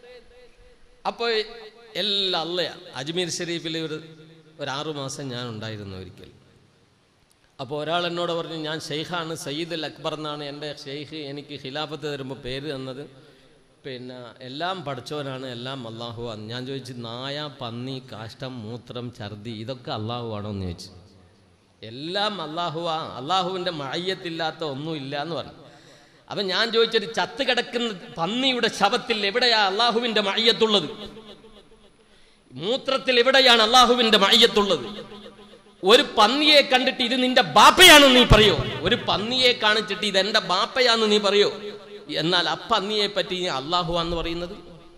അപ്പോൾ എല്ലാം അല്ലയാണ് അജ്മീർ ഷെരീഫിൽ ഒരു ഒരു ആറുമാസം ഞാൻ ഉണ്ടായിരുന്നു ഒരിക്കൽ അപ്പോൾ ഒരാൾ എന്നോട് പറഞ്ഞു ഞാൻ ഷെയ്ഖാണ് സയ്യിദ് അൽ അക്ബർ എന്നാണ് എൻ്റെ ഷെയ്ഖ് എനിക്ക് ഖിലാഫത്ത് തരുമ്പോൾ പേര് തന്നത് പിന്നെ എല്ലാം പഠിച്ചവനാണ് എല്ലാം അള്ളാഹു ആണ് ഞാൻ ചോദിച്ചു നായ പന്നി കാഷ്ടം മൂത്രം ഛർദി ഇതൊക്കെ അള്ളാഹു ആണോ എന്ന് ചോദിച്ചു എല്ലാം അള്ളാഹുവാ അള്ളാഹുവിൻ്റെ മഴയത്തില്ലാത്ത ഒന്നുമില്ല എന്ന് പറഞ്ഞു അപ്പം ഞാൻ ചോദിച്ചൊരു ചത്ത് കിടക്കുന്ന പന്നിയുടെ ശവത്തിൽ എവിടെയാ അള്ളാഹുവിൻ്റെ മഴയത്തുള്ളത് മൂത്രത്തിൽ എവിടെയാണ് അള്ളാഹുവിൻ്റെ മഴയത്തുള്ളത് ഒരു പന്നിയെ കണ്ടിട്ട് ഇത് നിന്റെ ബാപ്പയാണെന്ന് നീ പറയോ ഒരു പന്നിയെ കാണിച്ചിട്ട് ഇത് എന്റെ ബാപ്പയാന്ന് നീ പറയോ എന്നാൽ ആ പന്നിയെ പറ്റി അള്ളാഹു എന്ന് പറയുന്നത്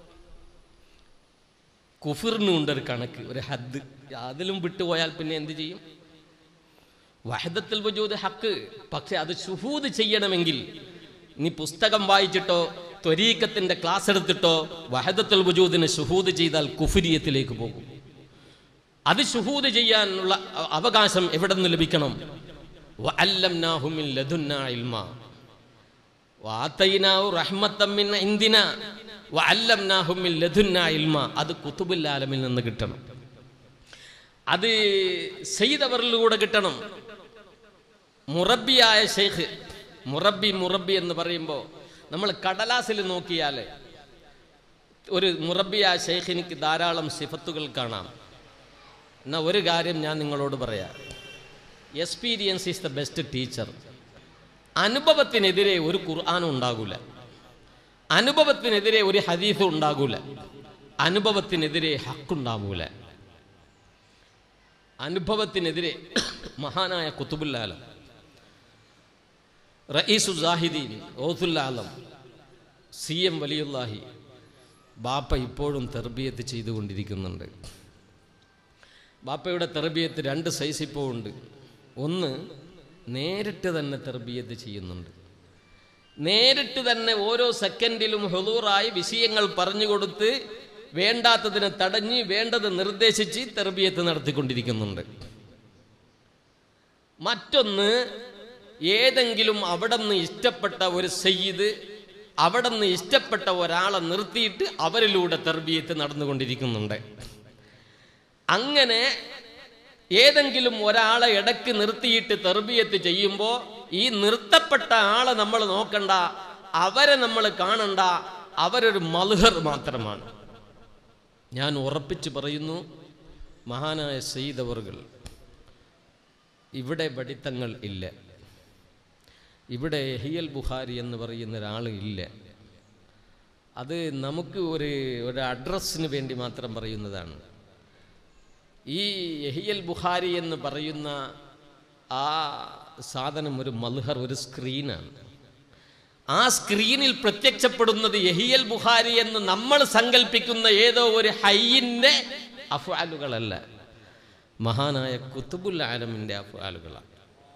കുഫിറിനുണ്ട് ഒരു കണക്ക് ഒരു ഹദ് അതിലും വിട്ടുപോയാൽ പിന്നെ എന്ത് ചെയ്യും വഹദത്തിൽ വജൂദ് ഹക്ക് പക്ഷെ അത് ഷുഹൂദ് ചെയ്യണമെങ്കിൽ നീ പുസ്തകം വായിച്ചിട്ടോ ത്വരീക്കത്തിന്റെ ക്ലാസ് എടുത്തിട്ടോ വഹദത്തുൽ വജൂദിന് ഷുഹൂദ് ചെയ്താൽ കുഫിരിയത്തിലേക്ക് പോകും അത് ഷുഹൂദ് ചെയ്യാനുള്ള അ- അവകാശം എവിടെ നിന്ന് ലഭിക്കണം വഅല്ലംനാഹു മിൻ ലദുന്നാ ഇൽമാ. വആതൈനാഹു റഹ്മത്തൻ മിൻ ഇൻദിനാ വഅല്ലംനാഹു മിൻ ലദുന്നാ ഇൽമാ. അത് കുത്തുബുൽ ആലമിൽ നിന്ന് കിട്ടണം അത് സെയ്തവറിലൂടെ കിട്ടണം മുറബിയായ ഷെയ്ഖ് മുറബി മുറബി എന്ന് പറയുമ്പോൾ നമ്മൾ കടലാസിൽ നോക്കിയാൽ ഒരു മുറബിയായ ഷെയ്ഖിനിക്ക് ധാരാളം സിഫത്തുകൾ കാണാം എന്നാൽ ഒരു കാര്യം ഞാൻ നിങ്ങളോട് പറയാം experience is the best teacher അനുഭവത്തിനെതിരെ ഒരു ഖുർആാനും ഉണ്ടാകൂല അനുഭവത്തിനെതിരെ ഒരു ഹദീസും ഉണ്ടാകൂല അനുഭവത്തിനെതിരെ ഹക്കുണ്ടാവൂല അനുഭവത്തിനെതിരെ മഹാനായ കുത്തുബുല്ലാലം റയീസു ജാഹിദീൻ ഓസുല്ലാലം സി എം വലിയുല്ലാഹി ബാപ്പ ഇപ്പോഴും തെർബിയത്ത് ചെയ്തുകൊണ്ടിരിക്കുന്നുണ്ട് ബാപ്പയുടെ തെർബിയത്ത് രണ്ട് സൈസ് ഇപ്പോൾ ഉണ്ട് ഒന്ന് നേരിട്ട് തന്നെ തെർബിയത്ത് ചെയ്യുന്നുണ്ട് നേരിട്ട് തന്നെ ഓരോ സെക്കൻഡിലും ഹെലൂറായി വിഷയങ്ങൾ പറഞ്ഞു കൊടുത്ത് വേണ്ടാത്തതിനെ തടഞ്ഞ് വേണ്ടത് നിർദ്ദേശിച്ച് തെർബിയത്ത് നടത്തിക്കൊണ്ടിരിക്കുന്നുണ്ട് മറ്റൊന്ന് ഏതെങ്കിലും അവിടെ നിന്ന് ഇഷ്ടപ്പെട്ട ഒരു സയ്യിദ് അവിടെ നിന്ന് ഇഷ്ടപ്പെട്ട ഒരാളെ നിർത്തിയിട്ട് അവരിലൂടെ തെർബിയത്ത് നടന്നുകൊണ്ടിരിക്കുന്നുണ്ട് അങ്ങനെ ഏതെങ്കിലും ഒരാളെ ഇടയ്ക്ക് നിർത്തിയിട്ട് തെർബിയത്ത് ചെയ്യുമ്പോൾ ഈ നിർത്തപ്പെട്ട ആളെ നമ്മൾ നോക്കണ്ട അവരെ നമ്മൾ കാണണ്ട അവരൊരു മൽഹർ മാത്രമാണ് ഞാൻ ഉറപ്പിച്ചു പറയുന്നു മഹാനായ സെയ്തവറുകൾ ഇവിടെ പഠിത്തങ്ങൾ ഇല്ല ഇവിടെ ഹിയൽ ബുഹാരി എന്ന് പറയുന്ന ഒരാൾ ഇല്ല അത് നമുക്ക് ഒരു ഒരു അഡ്രസ്സിന് വേണ്ടി മാത്രം പറയുന്നതാണ് ഈ യഹിയൽ ബുഹാരി എന്ന് പറയുന്ന ആ സാധനം ഒരു മൽഹർ ഒരു സ്ക്രീനാണ് ആ സ്ക്രീനിൽ പ്രത്യക്ഷപ്പെടുന്നത് യഹിയൽ ബുഹാരി എന്ന് നമ്മൾ സങ്കല്പിക്കുന്ന ഏതോ ഒരു ഹയ്യിൻ്റെ അഫ്വാലുകളല്ല മഹാനായ കുത്തുബുൽ ആലമിൻ്റെ അഫ്വാലുകളാണ്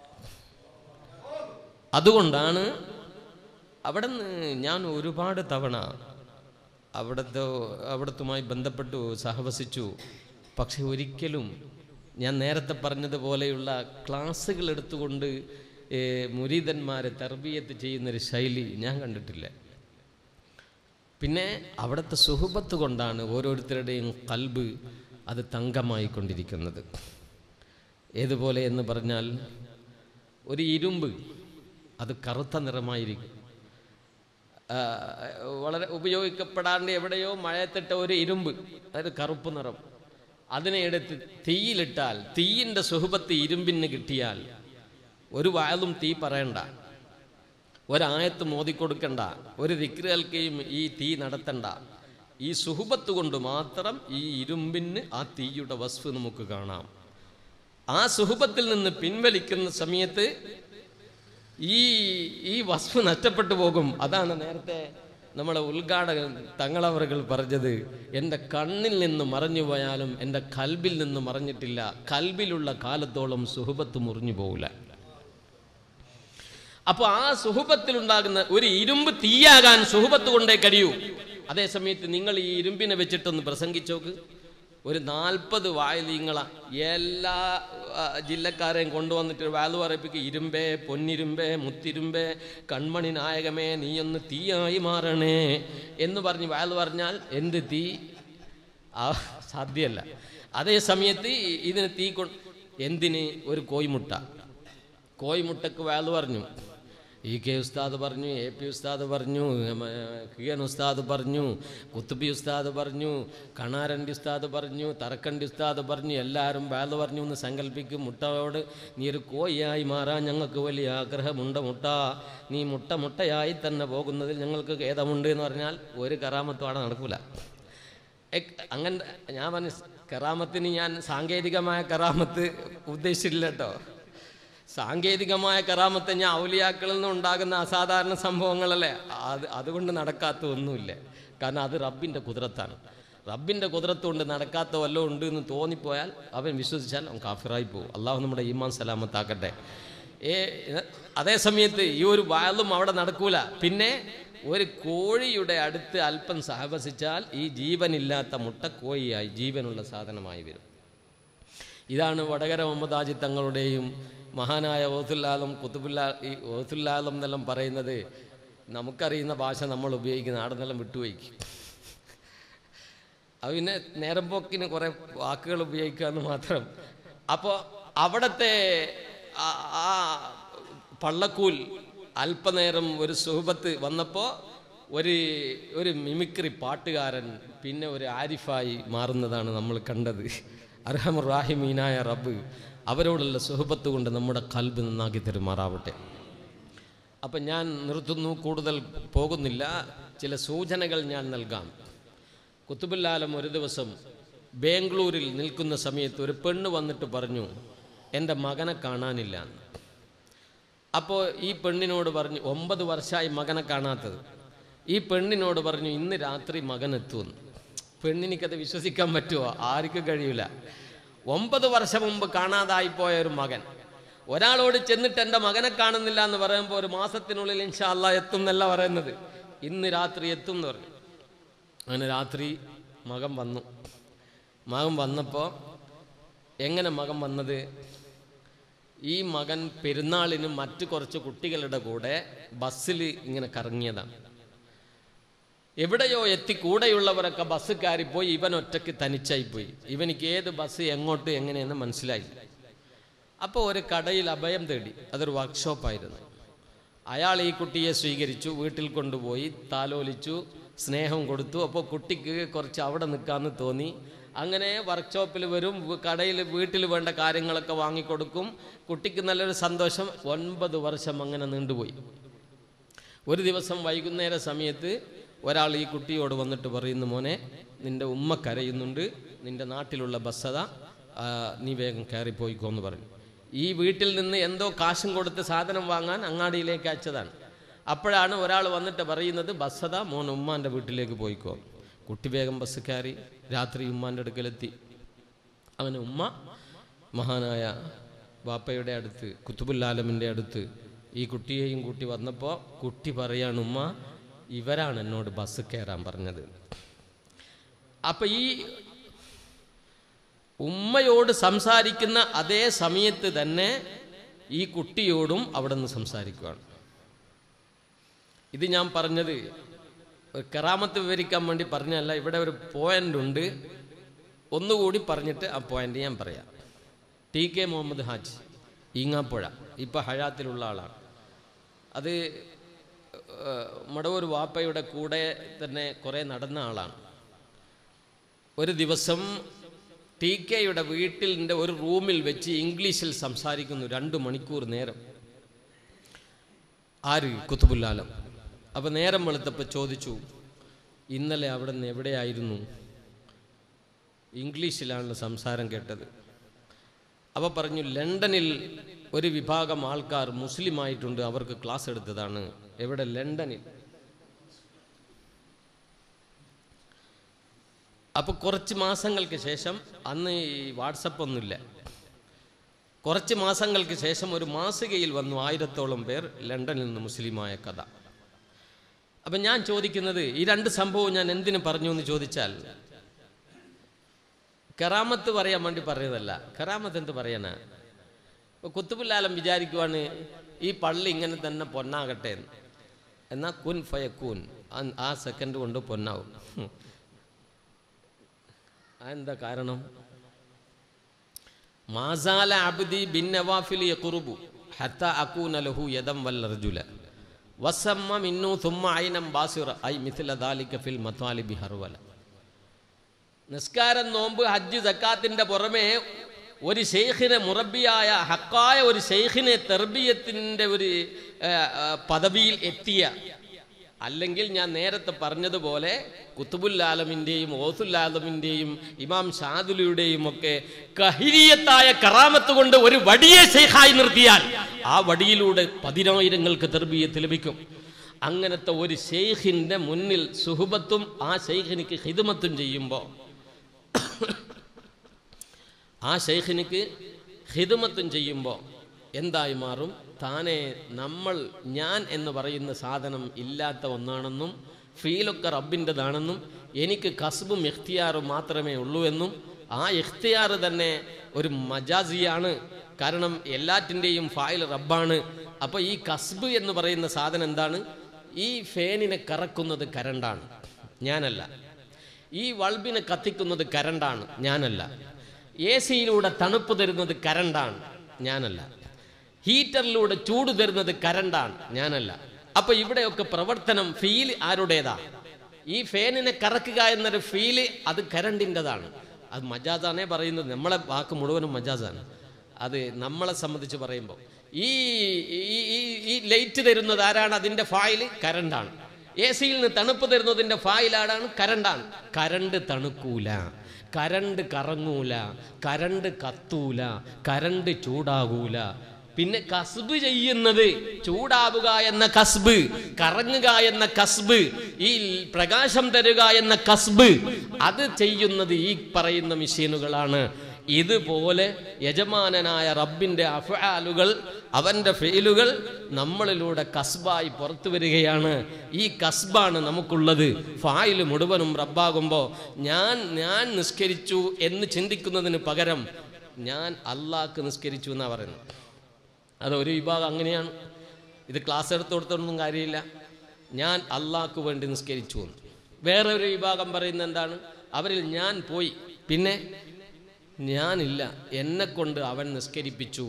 അതുകൊണ്ടാണ് അവിടെ നിന്ന് ഞാൻ ഒരുപാട് തവണ അവിടുത്തെ അവിടത്തുമായി ബന്ധപ്പെട്ടു സഹവസിച്ചു പക്ഷെ ഒരിക്കലും ഞാൻ നേരത്തെ പറഞ്ഞതുപോലെയുള്ള ക്ലാസ്സുകൾ എടുത്തുകൊണ്ട് ഏ, മുരീതന്മാരെ തർബീയത്ത് ചെയ്യുന്നൊരു ശൈലി ഞാൻ കണ്ടിട്ടില്ല പിന്നെ അവിടുത്തെ സുഹബത്ത് കൊണ്ടാണ് ഓരോരുത്തരുടെയും കൽബ് അത് തങ്കമായിക്കൊണ്ടിരിക്കുന്നത് ഏതുപോലെ എന്ന് പറഞ്ഞാൽ ഒരു ഇരുമ്പ് അത് കറുത്ത നിറമായിരിക്കും ആ, വളരെ ഉപയോഗിക്കപ്പെടാണ്ട് എവിടെയോ മഴയത്തിട്ട ഒരു ഇരുമ്പ് അതായത് കറുപ്പ് നിറം അതിനെ എടുത്ത് തീയിലിട്ടാൽ തീയിൻ്റെ സുഹബത്ത് ഇരുമ്പിന് കിട്ടിയാൽ ഒരു വായതും തീ പറയണ്ട ഒരായത്ത് മോദിക്കൊടുക്കണ്ട ഒരു ദിക്രൽക്കെയും ഈ തീ നടത്തണ്ട ഈ സുഹബത്ത് കൊണ്ട് മാത്രം ഈ ഇരുമ്പിന് ആ തീയുടെ വസ്തു നമുക്ക് കാണാം ആ സുഹബത്തിൽ നിന്ന് പിൻവലിക്കുന്ന സമയത്ത് ഈ ഈ വസ്തു നഷ്ടപ്പെട്ടു പോകും അതാണ് നേരത്തെ നമ്മളെ ഉദ്ഘാടകൻ തങ്ങളവറുകൾ പറഞ്ഞത് എൻ്റെ കണ്ണിൽ നിന്ന് മറഞ്ഞു പോയാലും എൻ്റെ കൽബിൽ നിന്ന് മറഞ്ഞിട്ടില്ല കൽബിലുള്ള കാലത്തോളം സുഹബത്ത് മുറിഞ്ഞു പോകില്ല അപ്പോൾ ആ സുഹബത്തിലുണ്ടാകുന്ന ഒരു ഇരുമ്പ് തീയാകാൻ സുഹബത്ത് കൊണ്ടേ കഴിയൂ അതേസമയത്ത് നിങ്ങൾ ഈ ഇരുമ്പിനെ വെച്ചിട്ടൊന്ന് പ്രസംഗിച്ചോക്ക് ഒരു നാൽപ്പത് വായലീങ്ങള എല്ലാ ആ, ജില്ലക്കാരെയും കൊണ്ടുവന്നിട്ട് വാല് പറയിപ്പിക്കുക ഇരുമ്പേ പൊന്നിരുമ്പേ മുത്തിരുമ്പേ കൺമണി നായകമേ നീയൊന്ന് തീയായി മാറണേ എന്ന് പറഞ്ഞ് വാല് പറഞ്ഞാൽ എന്ത് തീ ആ സാധ്യമല്ല അതേ സമയത്ത് ഈ- ഇതിന് തീ കൊ എന്തിന് ഒരു കോയിമുട്ട കോയിമുട്ടക്ക് വാല് പറഞ്ഞു ഇ കെ ഉസ്താദ് പറഞ്ഞു എ പി ഉസ്താദ് പറഞ്ഞു കിയൻ ഉസ്താദ് പറഞ്ഞു കുത്തുബി ഉസ്താദ് പറഞ്ഞു കണാരണ്ടി ഉസ്താദ് പറഞ്ഞു തറക്കണ്ടി ഉസ്താദ് പറഞ്ഞു എല്ലാവരും വാല് പറഞ്ഞു എന്ന് സങ്കല്പിക്കും മുട്ടയോട് നീ ഒരു കോയിയായി മാറാൻ ഞങ്ങൾക്ക് വലിയ ആഗ്രഹമുണ്ട് മുട്ട നീ മുട്ട മുട്ടയായി തന്നെ പോകുന്നതിൽ ഞങ്ങൾക്ക് ഖേദമുണ്ട് എന്ന് പറഞ്ഞാൽ ഒരു കറാമത്തും അവിടെ നടക്കൂല എക്- അങ്ങനെ ഞാൻ പറഞ്ഞു കറാമത്തിന് ഞാൻ സാങ്കേതികമായ കറാമത്ത് ഉദ്ദേശിച്ചിട്ടില്ല കേട്ടോ സാങ്കേതികമായ കറാമത്ത് ഞാൻ ഔലിയാക്കളിൽ നിന്ന് ഉണ്ടാകുന്ന അസാധാരണ സംഭവങ്ങളല്ലേ അത് അതുകൊണ്ട് നടക്കാത്ത ഒന്നുമില്ല കാരണം അത് റബ്ബിൻ്റെ കുതിരത്താണ് റബ്ബിൻ്റെ കുതിരത്ത് കൊണ്ട് നടക്കാത്ത വല്ലതും ഉണ്ട് എന്ന് തോന്നിപ്പോയാൽ അവൻ വിശ്വസിച്ചാൽ അവൻ കാഫിറായി പോകും അള്ളാഹു നമ്മുടെ ഈമാൻ സലാമത്താക്കട്ടെ ഏ അതേ സമയത്ത് ഈ ഒരു വാലും അവിടെ നടക്കൂല പിന്നെ ഒരു കോഴിയുടെ അടുത്ത് അല്പം സഹവസിച്ചാൽ ഈ ജീവനില്ലാത്ത മുട്ടക്കോഴിയായി ജീവനുള്ള സാധനമായി വരും ഇതാണ് വടകര മുഹമ്മദാജി തങ്ങളുടെയും മഹാനായ ഓസുല്ലാലും കുത്തുബുല്ലാ ഈ ഓസുല്ലാലും എന്നെല്ലാം പറയുന്നത് നമുക്കറിയുന്ന ഭാഷ നമ്മൾ ഉപയോഗിക്കുന്ന അവിടെ നിന്നെല്ലാം വിട്ടുപോയിക്കും അത് പിന്നെ നേരം പോക്കിന് കുറേ വാക്കുകൾ ഉപയോഗിക്കുക എന്ന് മാത്രം അപ്പോൾ അവിടുത്തെ ആ- ആ പള്ളക്കൂൽ അല്പനേരം ഒരു സുഹബത്ത് വന്നപ്പോൾ ഒരു ഒരു മിമിക്രി പാട്ടുകാരൻ പിന്നെ ഒരു ആരിഫായി മാറുന്നതാണ് നമ്മൾ കണ്ടത് അർഹമുറാഹിമീനായ റബ്ബ് അവരോടുള്ള സുഹബത്ത് കൊണ്ട് നമ്മുടെ കൽബ് നന്നാക്കി തരുമാറാവട്ടെ അപ്പം ഞാൻ നിർത്തുന്നു കൂടുതൽ പോകുന്നില്ല ചില സൂചനകൾ ഞാൻ നൽകാം കുത്തുബുല്ലാലം ഒരു ദിവസം ബാംഗ്ലൂരിൽ നിൽക്കുന്ന സമയത്ത് ഒരു പെണ്ണ് വന്നിട്ട് പറഞ്ഞു എൻ്റെ മകനെ കാണാനില്ല എന്ന്. അപ്പോൾ ഈ പെണ്ണിനോട് പറഞ്ഞു ഒമ്പത് വർഷമായി മകനെ കാണാത്തത് ഈ പെണ്ണിനോട് പറഞ്ഞു ഇന്ന് രാത്രി മകൻ എത്തുമെന്ന് പെണ്ണിനിക്കത് വിശ്വസിക്കാൻ പറ്റുമോ ആർക്കും കഴിയില്ല ഒമ്പത് വർഷം മുമ്പ് കാണാതായി പോയ ഒരു മകൻ ഒരാളോട് ചെന്നിട്ട് എൻ്റെ മകനെ കാണുന്നില്ല എന്ന് പറയുമ്പോൾ ഒരു മാസത്തിനുള്ളിൽ ഇൻഷാ അല്ലാ എത്തും എന്നല്ല പറയുന്നത് ഇന്ന് രാത്രി എത്തും എന്ന് പറഞ്ഞു അങ്ങനെ രാത്രി മകൻ വന്നു മകൻ വന്നപ്പോൾ എങ്ങനെ മകൻ വന്നത് ഈ മകൻ പെരുന്നാളിന് മറ്റു കുറച്ച് കുട്ടികളുടെ കൂടെ ബസ്സിൽ ഇങ്ങനെ കറങ്ങിയതാണ് എവിടെയോ എത്തി കൂടെയുള്ളവരൊക്കെ ബസ് കയറിപ്പോയി ഇവൻ ഒറ്റയ്ക്ക് തനിച്ചായിപ്പോയി ഇവനിക്ക് ഏത് ബസ് എങ്ങോട്ട് എങ്ങനെയെന്ന് മനസ്സിലായി അപ്പോൾ ഒരു കടയിൽ അഭയം തേടി അതൊരു വർക്ക്ഷോപ്പായിരുന്നു അയാൾ ഈ കുട്ടിയെ സ്വീകരിച്ചു വീട്ടിൽ കൊണ്ടുപോയി താലോലിച്ചു സ്നേഹം കൊടുത്തു അപ്പോൾ കുട്ടിക്ക് കുറച്ച് അവിടെ നിൽക്കാമെന്ന് തോന്നി അങ്ങനെ വർക്ക്ഷോപ്പിൽ വരും വ് കടയിൽ വീട്ടിൽ വേണ്ട കാര്യങ്ങളൊക്കെ വാങ്ങിക്കൊടുക്കും കുട്ടിക്ക് നല്ലൊരു സന്തോഷം ഒൻപത് വർഷം അങ്ങനെ നീണ്ടുപോയി ഒരു ദിവസം വൈകുന്നേര സമയത്ത് ഒരാൾ ഈ കുട്ടിയോട് വന്നിട്ട് പറയുന്നു മോനെ നിന്റെ ഉമ്മ കരയുന്നുണ്ട് നിന്റെ നാട്ടിലുള്ള ബസ്സത ആ, നീ വേഗം കയറിപ്പോയിക്കോ എന്ന് പറഞ്ഞു ഈ വീട്ടിൽ നിന്ന് എന്തോ കാശും കൊടുത്ത് സാധനം വാങ്ങാൻ അങ്ങാടിയിലേക്ക് അയച്ചതാണ് അപ്പോഴാണ് ഒരാൾ വന്നിട്ട് പറയുന്നത് ബസ്സത മോൻ ഉമ്മാൻ്റെ വീട്ടിലേക്ക് പോയിക്കോ കുട്ടി വേഗം ബസ് കയറി രാത്രി ഉമ്മാൻ്റെ അടുക്കലെത്തി അവന് ഉമ്മ മഹാനായ ബാപ്പയുടെ അടുത്ത് കുത്തുബുല്ലാലമിൻ്റെ അടുത്ത് ഈ കുട്ടിയെയും കൂട്ടി വന്നപ്പോൾ കുട്ടി പറയാണ് ഉമ്മ ഇവരാണ് എന്നോട് ബസ് കയറാൻ പറഞ്ഞത് അപ്പം ഈ ഉമ്മയോട് സംസാരിക്കുന്ന അതേ സമയത്ത് തന്നെ ഈ കുട്ടിയോടും അവിടെ നിന്ന് സംസാരിക്കുകയാണ് ഇത് ഞാൻ പറഞ്ഞത് ഒരു കറാമത്ത് വിവരിക്കാൻ വേണ്ടി പറഞ്ഞല്ല ഇവിടെ ഒരു പോയിന്റ് ഉണ്ട് ഒന്നുകൂടി പറഞ്ഞിട്ട് ആ പോയിന്റ് ഞാൻ പറയാം ടി കെ മുഹമ്മദ് ഹാജ് ഈങ്ങാപ്പുഴ ഇപ്പം ഹയാത്തിലുള്ള ആളാണ് അത് ഏഹ്, മടവൂർ വാപ്പയുടെ കൂടെ തന്നെ കുറേ നടന്ന ആളാണ് ഒരു ദിവസം ടി കെയുടെ വീട്ടിലിൻ്റെ ഒരു റൂമിൽ വെച്ച് ഇംഗ്ലീഷിൽ സംസാരിക്കുന്നു രണ്ട് മണിക്കൂർ നേരം ആര് കുത്തുബുല്ലാലം അപ്പോൾ നേരം വെളുത്തപ്പോൾ ചോദിച്ചു ഇന്നലെ അവിടെ നിന്ന് എവിടെയായിരുന്നു ഇംഗ്ലീഷിലാണ് സംസാരം കേട്ടത് അപ്പോൾ പറഞ്ഞു ലണ്ടനിൽ ഒരു വിഭാഗം ആൾക്കാർ മുസ്ലിം ആയിട്ടുണ്ട് അവർക്ക് ക്ലാസ് എടുത്തതാണ് എവിടെ ലണ്ടനിൽ അപ്പോൾ കുറച്ച് മാസങ്ങൾക്ക് ശേഷം അന്ന് ഈ വാട്സപ്പ് ഒന്നുമില്ല കുറച്ച് മാസങ്ങൾക്ക് ശേഷം ഒരു മാസികയിൽ വന്നു ആയിരത്തോളം പേർ ലണ്ടനിൽ നിന്ന് മുസ്ലിമായ കഥ അപ്പം ഞാൻ ചോദിക്കുന്നത് ഈ രണ്ട് സംഭവം ഞാൻ എന്തിനു പറഞ്ഞു എന്ന് ചോദിച്ചാൽ കറാമത്ത് പറയാൻ വേണ്ടി പറഞ്ഞതല്ല കറാമത്ത് എന്ത് പറയാനാ ഇപ്പൊ കുത്തുബുല്ലാലം വിചാരിക്കുവാണ് ഈ പള്ളി ഇങ്ങനെ തന്നെ പൊന്നാകട്ടെ എന്ന് എന്നാൽ കുൻ ഫയക്കൂൻ ആ- ആ സെക്കൻഡ് കൊണ്ട് പൊന്നാവും ഹും. അതെന്താ കാരണം മാസാല അബ്ദി ബിൻ നവാഫിൽ യഖുറുബു ഹത്ത അകൂന ലഹു യദം വല്ലർജുല വസമ്മ മിന്നു തുമ്മ ഐനം ബാസിറ ഐ മിഥില ദാലിക ഫിൽ മത്വാലിബി ഹർവല നിസ്കാരം നോമ്പ് ഹജ്ജ് സക്കാത്തിന്റെ പുറമെ ഒരു ഷെയ്ഖിനെ മുറബിയായ ഹക്കായ ഒരു ഷെയ്ഖിനെ തെർബിയത്തിൻ്റെ ഒരു ആ, ആ, പദവിയിൽ എത്തിയ അല്ലെങ്കിൽ ഞാൻ നേരത്തെ പറഞ്ഞതുപോലെ കുത്തുബുല്ലാലമിൻ്റെയും ഓസുല്ലാലമിൻ്റെയും ഇമാം ഷാദുലിയുടെയും ഒക്കെ കഹിരിയത്തായ കറാമത്ത് കൊണ്ട് ഒരു വടിയെ ഷെയ്ഖായി നിർത്തിയാൽ ആ വടിയിലൂടെ പതിനായിരങ്ങൾക്ക് തെർബിയത്ത് ലഭിക്കും അങ്ങനത്തെ ഒരു ഷെയ്ഖിൻ്റെ മുന്നിൽ സുഹബത്തും ആ ഷെയ്ഖിനിക്ക് ഹിദമത്തും ചെയ്യുമ്പോൾ ആ ഷെയ്ഖിനിക്ക് ഹിദമത്തും ചെയ്യുമ്പോൾ എന്തായി മാറും താനെ നമ്മൾ ഞാൻ എന്ന് പറയുന്ന സാധനം ഇല്ലാത്ത ഒന്നാണെന്നും ഫീലൊക്കെ റബ്ബിൻ്റെതാണെന്നും എനിക്ക് കസ്ബും ഇഖ്തിയാറും മാത്രമേ ഉള്ളൂ എന്നും ആ ഇഖ്തിയാർ തന്നെ ഒരു മജാസിയാണ് കാരണം എല്ലാറ്റിൻ്റെയും ഫായിൽ റബ്ബാണ് അപ്പോൾ ഈ കസ്ബ് എന്ന് പറയുന്ന സാധനം എന്താണ് ഈ ഫേനിനെ കറക്കുന്നത് കരണ്ടാണ് ഞാനല്ല ഈ വൾബിനെ കത്തിക്കുന്നത് കരണ്ടാണ് ഞാനല്ല എ സിയിലൂടെ തണുപ്പ് തരുന്നത് കരണ്ടാണ് ഞാനല്ല ഹീറ്ററിലൂടെ ചൂട് തരുന്നത് കരണ്ടാണ് ഞാനല്ല അപ്പൊ ഇവിടെയൊക്കെ പ്രവർത്തനം ഫീൽ ആരുടേതാ ഈ ഫാനിനെ കറക്കുക എന്നൊരു ഫീല് അത് കരണ്ടിൻ്റെതാണ് അത് മജാസാണേ പറയുന്നത് നമ്മളെ വാക്ക് മുഴുവനും മജാസാണ് അത് നമ്മളെ സംബന്ധിച്ച് പറയുമ്പോൾ ഈ ഈ- ഈ- ഈ ലൈറ്റ് തരുന്നത് ആരാണ് അതിൻ്റെ ഫായില് കരണ്ടാണ് എ സിയിൽ നിന്ന് തണുപ്പ് തരുന്നതിൻ്റെ ഫായിൽ ആരാണ് കരണ്ടാണ് കരണ്ട് തണുക്കൂല കരണ്ട് കറങ്ങൂല കരണ്ട് കത്തൂല കരണ്ട് ചൂടാകൂല പിന്നെ കസ്ബ് ചെയ്യുന്നത് ചൂടാവുക എന്ന കസ്ബ് കറങ്ങുക എന്ന കസ്ബ് ഈ പ്രകാശം തരുക എന്ന കസ്ബ് അത് ചെയ്യുന്നത് ഈ പറയുന്ന മെഷീനുകളാണ് ഇതുപോലെ യജമാനനായ റബ്ബിന്റെ അഫാലുകൾ അവന്റെ ഫെയിലുകൾ നമ്മളിലൂടെ കസ്ബായി പുറത്തു വരികയാണ് ഈ കസ്ബാണ് നമുക്കുള്ളത് ഫായിൽ മുഴുവനും റബ്ബാകുമ്പോൾ ഞാൻ ഞാൻ നിസ്കരിച്ചു എന്ന് ചിന്തിക്കുന്നതിന് പകരം ഞാൻ അള്ളാഹ്ക്ക് നിസ്കരിച്ചു എന്നാണ് പറയുന്നത് അത് ഒരു വിഭാഗം അങ്ങനെയാണ് ഇത് ക്ലാസ് എടുത്ത് കൊടുത്തൊന്നും കാര്യമില്ല ഞാൻ അള്ളാഹ്ക്ക് വേണ്ടി നിസ്കരിച്ചു എന്ന് വേറെ ഒരു വിഭാഗം പറയുന്നത് എന്താണ് അവരിൽ ഞാൻ പോയി പിന്നെ ഞാനില്ല എന്നെ കൊണ്ട് അവൻ നിസ്കരിപ്പിച്ചു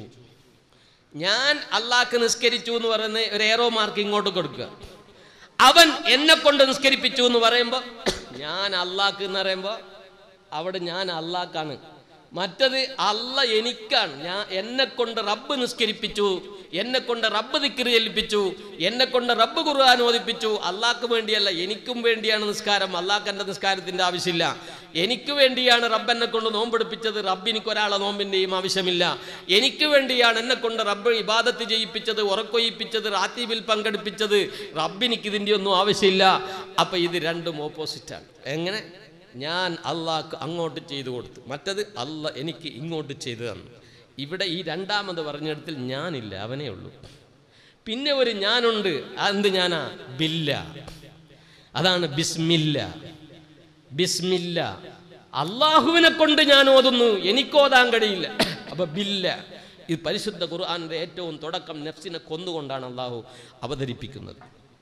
ഞാൻ അള്ളാഹ്ക്ക് നിസ്കരിച്ചു എന്ന് പറയുന്ന ഒരു ഏറോ മാർക്ക് ഇങ്ങോട്ട് കൊടുക്കുക അവൻ എന്നെ കൊണ്ട് നിസ്കരിപ്പിച്ചു എന്ന് പറയുമ്പോൾ ഞാൻ അള്ളാഹ്ക്ക് എന്ന് പറയുമ്പോൾ അവിടെ ഞാൻ അള്ളാഹ്ക്കാണ് മറ്റത് അല്ല എനിക്കാണ് ഞാൻ എന്നെ കൊണ്ട് റബ്ബ് നിസ്കരിപ്പിച്ചു എന്നെ കൊണ്ട് റബ്ബ് ദിക്കറി ചെല്ലിപ്പിച്ചു എന്നെ കൊണ്ട് റബ്ബ് ഖുർആൻ ഓദിപ്പിച്ചു അള്ളാഹ്ക്ക് വേണ്ടിയല്ല എനിക്കും വേണ്ടിയാണ് നിസ്കാരം അള്ളാഹ്ക്ക് എൻ്റെ നിസ്കാരത്തിൻ്റെ ആവശ്യമില്ല എനിക്ക് വേണ്ടിയാണ് റബ്ബ് എന്നെ കൊണ്ട് നോമ്പെടുപ്പിച്ചത് റബ്ബ് എനിക്ക് ഒരാളെ നോമ്പിൻ്റെയും ആവശ്യമില്ല എനിക്ക് വേണ്ടിയാണ് എന്നെ കൊണ്ട് റബ്ബ് ഇബാദത്ത് ചെയ്യിപ്പിച്ചത് ഉറക്കൊയ്യിപ്പിച്ചത് റാത്തീബിൽ പങ്കെടുപ്പിച്ചത് റബ്ബിനിക്ക് ഇതിൻ്റെ ഒന്നും ആവശ്യമില്ല അപ്പം ഇത് രണ്ടും ഓപ്പോസിറ്റാണ് എങ്ങനെ ഞാൻ അള്ളാഹ്ക്ക് അങ്ങോട്ട് ചെയ്തു കൊടുത്തു മറ്റത് അല്ല എനിക്ക് ഇങ്ങോട്ട് ചെയ്തു തന്നു ഇവിടെ ഈ രണ്ടാമത് പറഞ്ഞിടത്തിൽ ഞാനില്ല അവനേ ഉള്ളൂ പിന്നെ ഒരു ഞാനുണ്ട് എന്ത് ഞാനാ ബില്ല അതാണ് ബിസ്മില്ല ബിസ്മില്ല അള്ളാഹുവിനെ കൊണ്ട് ഞാൻ ഓതുന്നു എനിക്കോതാൻ കഴിയില്ല അപ്പൊ ബില്ല ഇത് പരിശുദ്ധ ഖുർആാനിന്റെ ഏറ്റവും തുടക്കം നെഫ്സിനെ കൊന്നുകൊണ്ടാണ് അള്ളാഹു അവതരിപ്പിക്കുന്നത്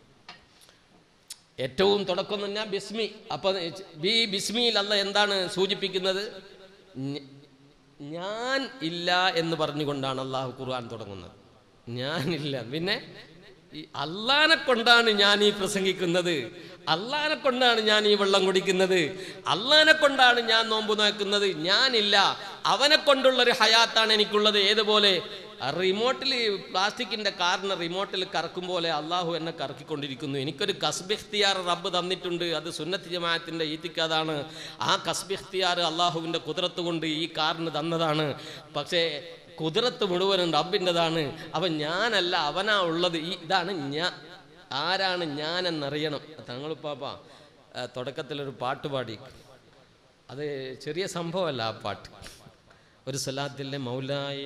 ഏറ്റവും തുടക്കം എന്ന് പറഞ്ഞാൽ ബിസ്മി അപ്പൊ ബി ബിസ്മിയിൽ അല്ല എന്താണ് സൂചിപ്പിക്കുന്നത് ഞ- ഞാൻ ഇല്ല എന്ന് പറഞ്ഞുകൊണ്ടാണ് അള്ളാഹു ഖുർആൻ തുടങ്ങുന്നത് ഞാനില്ല പിന്നെ ഈ അള്ളാനെ കൊണ്ടാണ് ഞാൻ ഈ പ്രസംഗിക്കുന്നത് അള്ളാനെ കൊണ്ടാണ് ഞാൻ ഈ വെള്ളം കുടിക്കുന്നത് അള്ളാനെ കൊണ്ടാണ് ഞാൻ നോമ്പ് നോക്കുന്നത് ഞാനില്ല അവനെ കൊണ്ടുള്ളൊരു ഹയാത്താണ് എനിക്കുള്ളത് ഏതുപോലെ റിമോട്ടിൽ പ്ലാസ്റ്റിക്കിന്റെ കാറിന് റിമോട്ടിൽ കറക്കും പോലെ അള്ളാഹു എന്നെ കറക്കിക്കൊണ്ടിരിക്കുന്നു എനിക്കൊരു കസ്ബിഖ്തിയാർ റബ്ബ് തന്നിട്ടുണ്ട് അത് സുന്നത്ത് ജമാഅത്തിന്റെ ഈത്തിക്കതാണ് ആ കസ്ബിഖ്തിയാർ അള്ളാഹുവിന്റെ കുതിരത്ത് കൊണ്ട് ഈ കാറിന് തന്നതാണ് പക്ഷേ കുതിരത്ത് മുഴുവനും റബ്ബിൻ്റെതാണ് അവൻ ഞാനല്ല അവനാ ഉള്ളത് ഈ ഇതാണ് ഞാൻ ആരാണ് ഞാനെന്നറിയണം തങ്ങളിപ്പാപ്പ തുടക്കത്തിലൊരു പാട്ട് പാടി അത് ചെറിയ സംഭവമല്ല ആ പാട്ട് ഒരു സലാത്തിലെ മൗലായ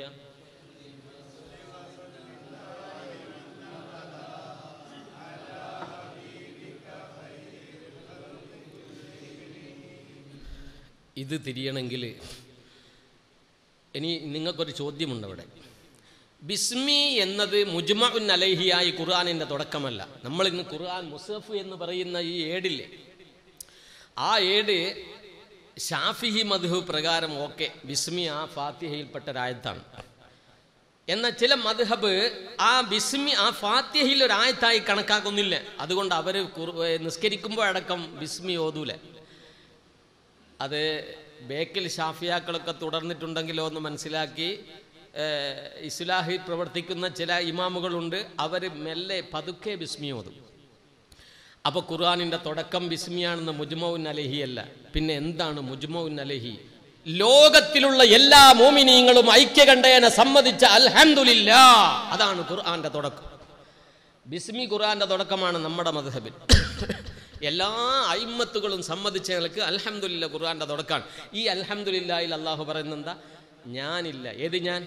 ഇത് തിരിയണമെങ്കിൽ ഇനി നിങ്ങൾക്കൊരു ചോദ്യമുണ്ട് അവിടെ ബിസ്മി എന്നത് മുജ്മ ഉൻ അലഹിയായി ഖുർആാനിൻ്റെ തുടക്കമല്ല നമ്മൾ ഇന്ന് ഖുർആൻ മുസഫ് എന്ന് പറയുന്ന ഈ ഏടില്ലേ ആ ഏട് ഷാഫിഹി മധു പ്രകാരം ഓക്കെ ബിസ്മി ആ ഫാത്തിഹയിൽപ്പെട്ട ഒരായത്താണ് എന്നാൽ ചില മദ്ഹബ് ആ ബിസ്മി ആ ഫാത്തിഹയിൽ ഒരു ആയത്തായി കണക്കാക്കുന്നില്ല അതുകൊണ്ട് അവർ നിസ്കരിക്കുമ്പോഴടക്കം ബിസ്മി ഓതൂല അത് ബേക്കിൽ ഷാഫിയാക്കളൊക്കെ തുടർന്നിട്ടുണ്ടെങ്കിലോ എന്ന് മനസ്സിലാക്കി ഏഹ്, ഇസ്ലാഹിൽ പ്രവർത്തിക്കുന്ന ചില ഇമാമുകളുണ്ട് അവർ മെല്ലെ പതുക്കെ ബിസ്മി ഓതും അപ്പോൾ ഖുർആാനിൻ്റെ തുടക്കം ബിസ്മിയാണെന്ന് മുജ്മൗൻ അലഹി അല്ല പിന്നെ എന്താണ് മുജ്മൗൻ അലഹി ലോകത്തിലുള്ള എല്ലാ മോമിനീങ്ങളും ഐക്യകണ്ഠേനെ സമ്മതിച്ച അൽഹംദുലില്ലാ അതാണ് ഖുർആന്റെ തുടക്കം ബിസ്മി ഖുർആന്റെ തുടക്കമാണ് നമ്മുടെ മധുഹബിൽ എല്ലാ അയിമത്തുകളും സമ്മതിച്ച ഞങ്ങൾക്ക് അൽഹംദുലില്ല ഖുർആന്റെ തുടക്കമാണ് ഈ അൽഹംദുലില്ലായിൽ അള്ളാഹു പറയുന്നത് എന്താ ഞാനില്ല ഏത് ഞാൻ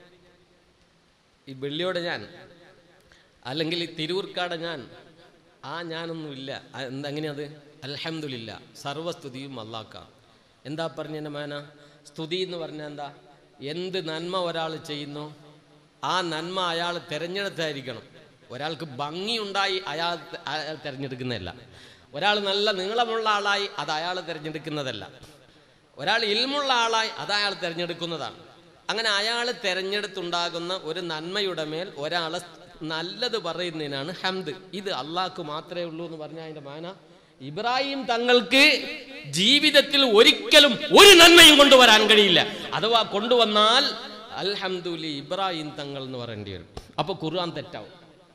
ഈ വെള്ളിയോടെ ഞാൻ അല്ലെങ്കിൽ ഈ തിരൂർക്കാടെ ഞാൻ ആ ഞാനൊന്നുമില്ല ആ എന്താ എങ്ങനെയത് അൽഹംദുലില്ല സർവസ്തുതിയും അള്ളാഹ്ക്കാണ് എന്താ പറഞ്ഞ മേന സ്തുതി എന്ന് പറഞ്ഞാൽ എന്താ എന്ത് നന്മ ഒരാൾ ചെയ്യുന്നു ആ നന്മ അയാൾ തിരഞ്ഞെടുത്തായിരിക്കണം ഒരാൾക്ക് ഭംഗിയുണ്ടായി അയാൾ അയാൾ തിരഞ്ഞെടുക്കുന്നതല്ല ഒരാൾ നല്ല നീളമുള്ള ആളായി അത് അയാൾ തിരഞ്ഞെടുക്കുന്നതല്ല ഒരാൾ ഇൽമുള്ള ആളായി അത് അയാൾ തിരഞ്ഞെടുക്കുന്നതാണ് അങ്ങനെ അയാൾ തിരഞ്ഞെടുത്തുണ്ടാകുന്ന ഒരു നന്മയുടെ മേൽ ഒരാളെ നല്ലത് പറയുന്നതിനാണ് ഹംദ് ഇത് അള്ളാഹ്ക്ക് മാത്രമേ ഉള്ളൂ എന്ന് പറഞ്ഞ അതിന്റെ മാന ഇബ്രാഹിം തങ്ങൾക്ക് ജീവിതത്തിൽ ഒരിക്കലും ഒരു നന്മയും കൊണ്ടുവരാൻ കഴിയില്ല അഥവാ കൊണ്ടുവന്നാൽ അൽഹംദുലി ഇബ്രാഹിം തങ്ങൾ എന്ന് പറയേണ്ടി വരും അപ്പൊ ഖുർആൻ തെറ്റാവും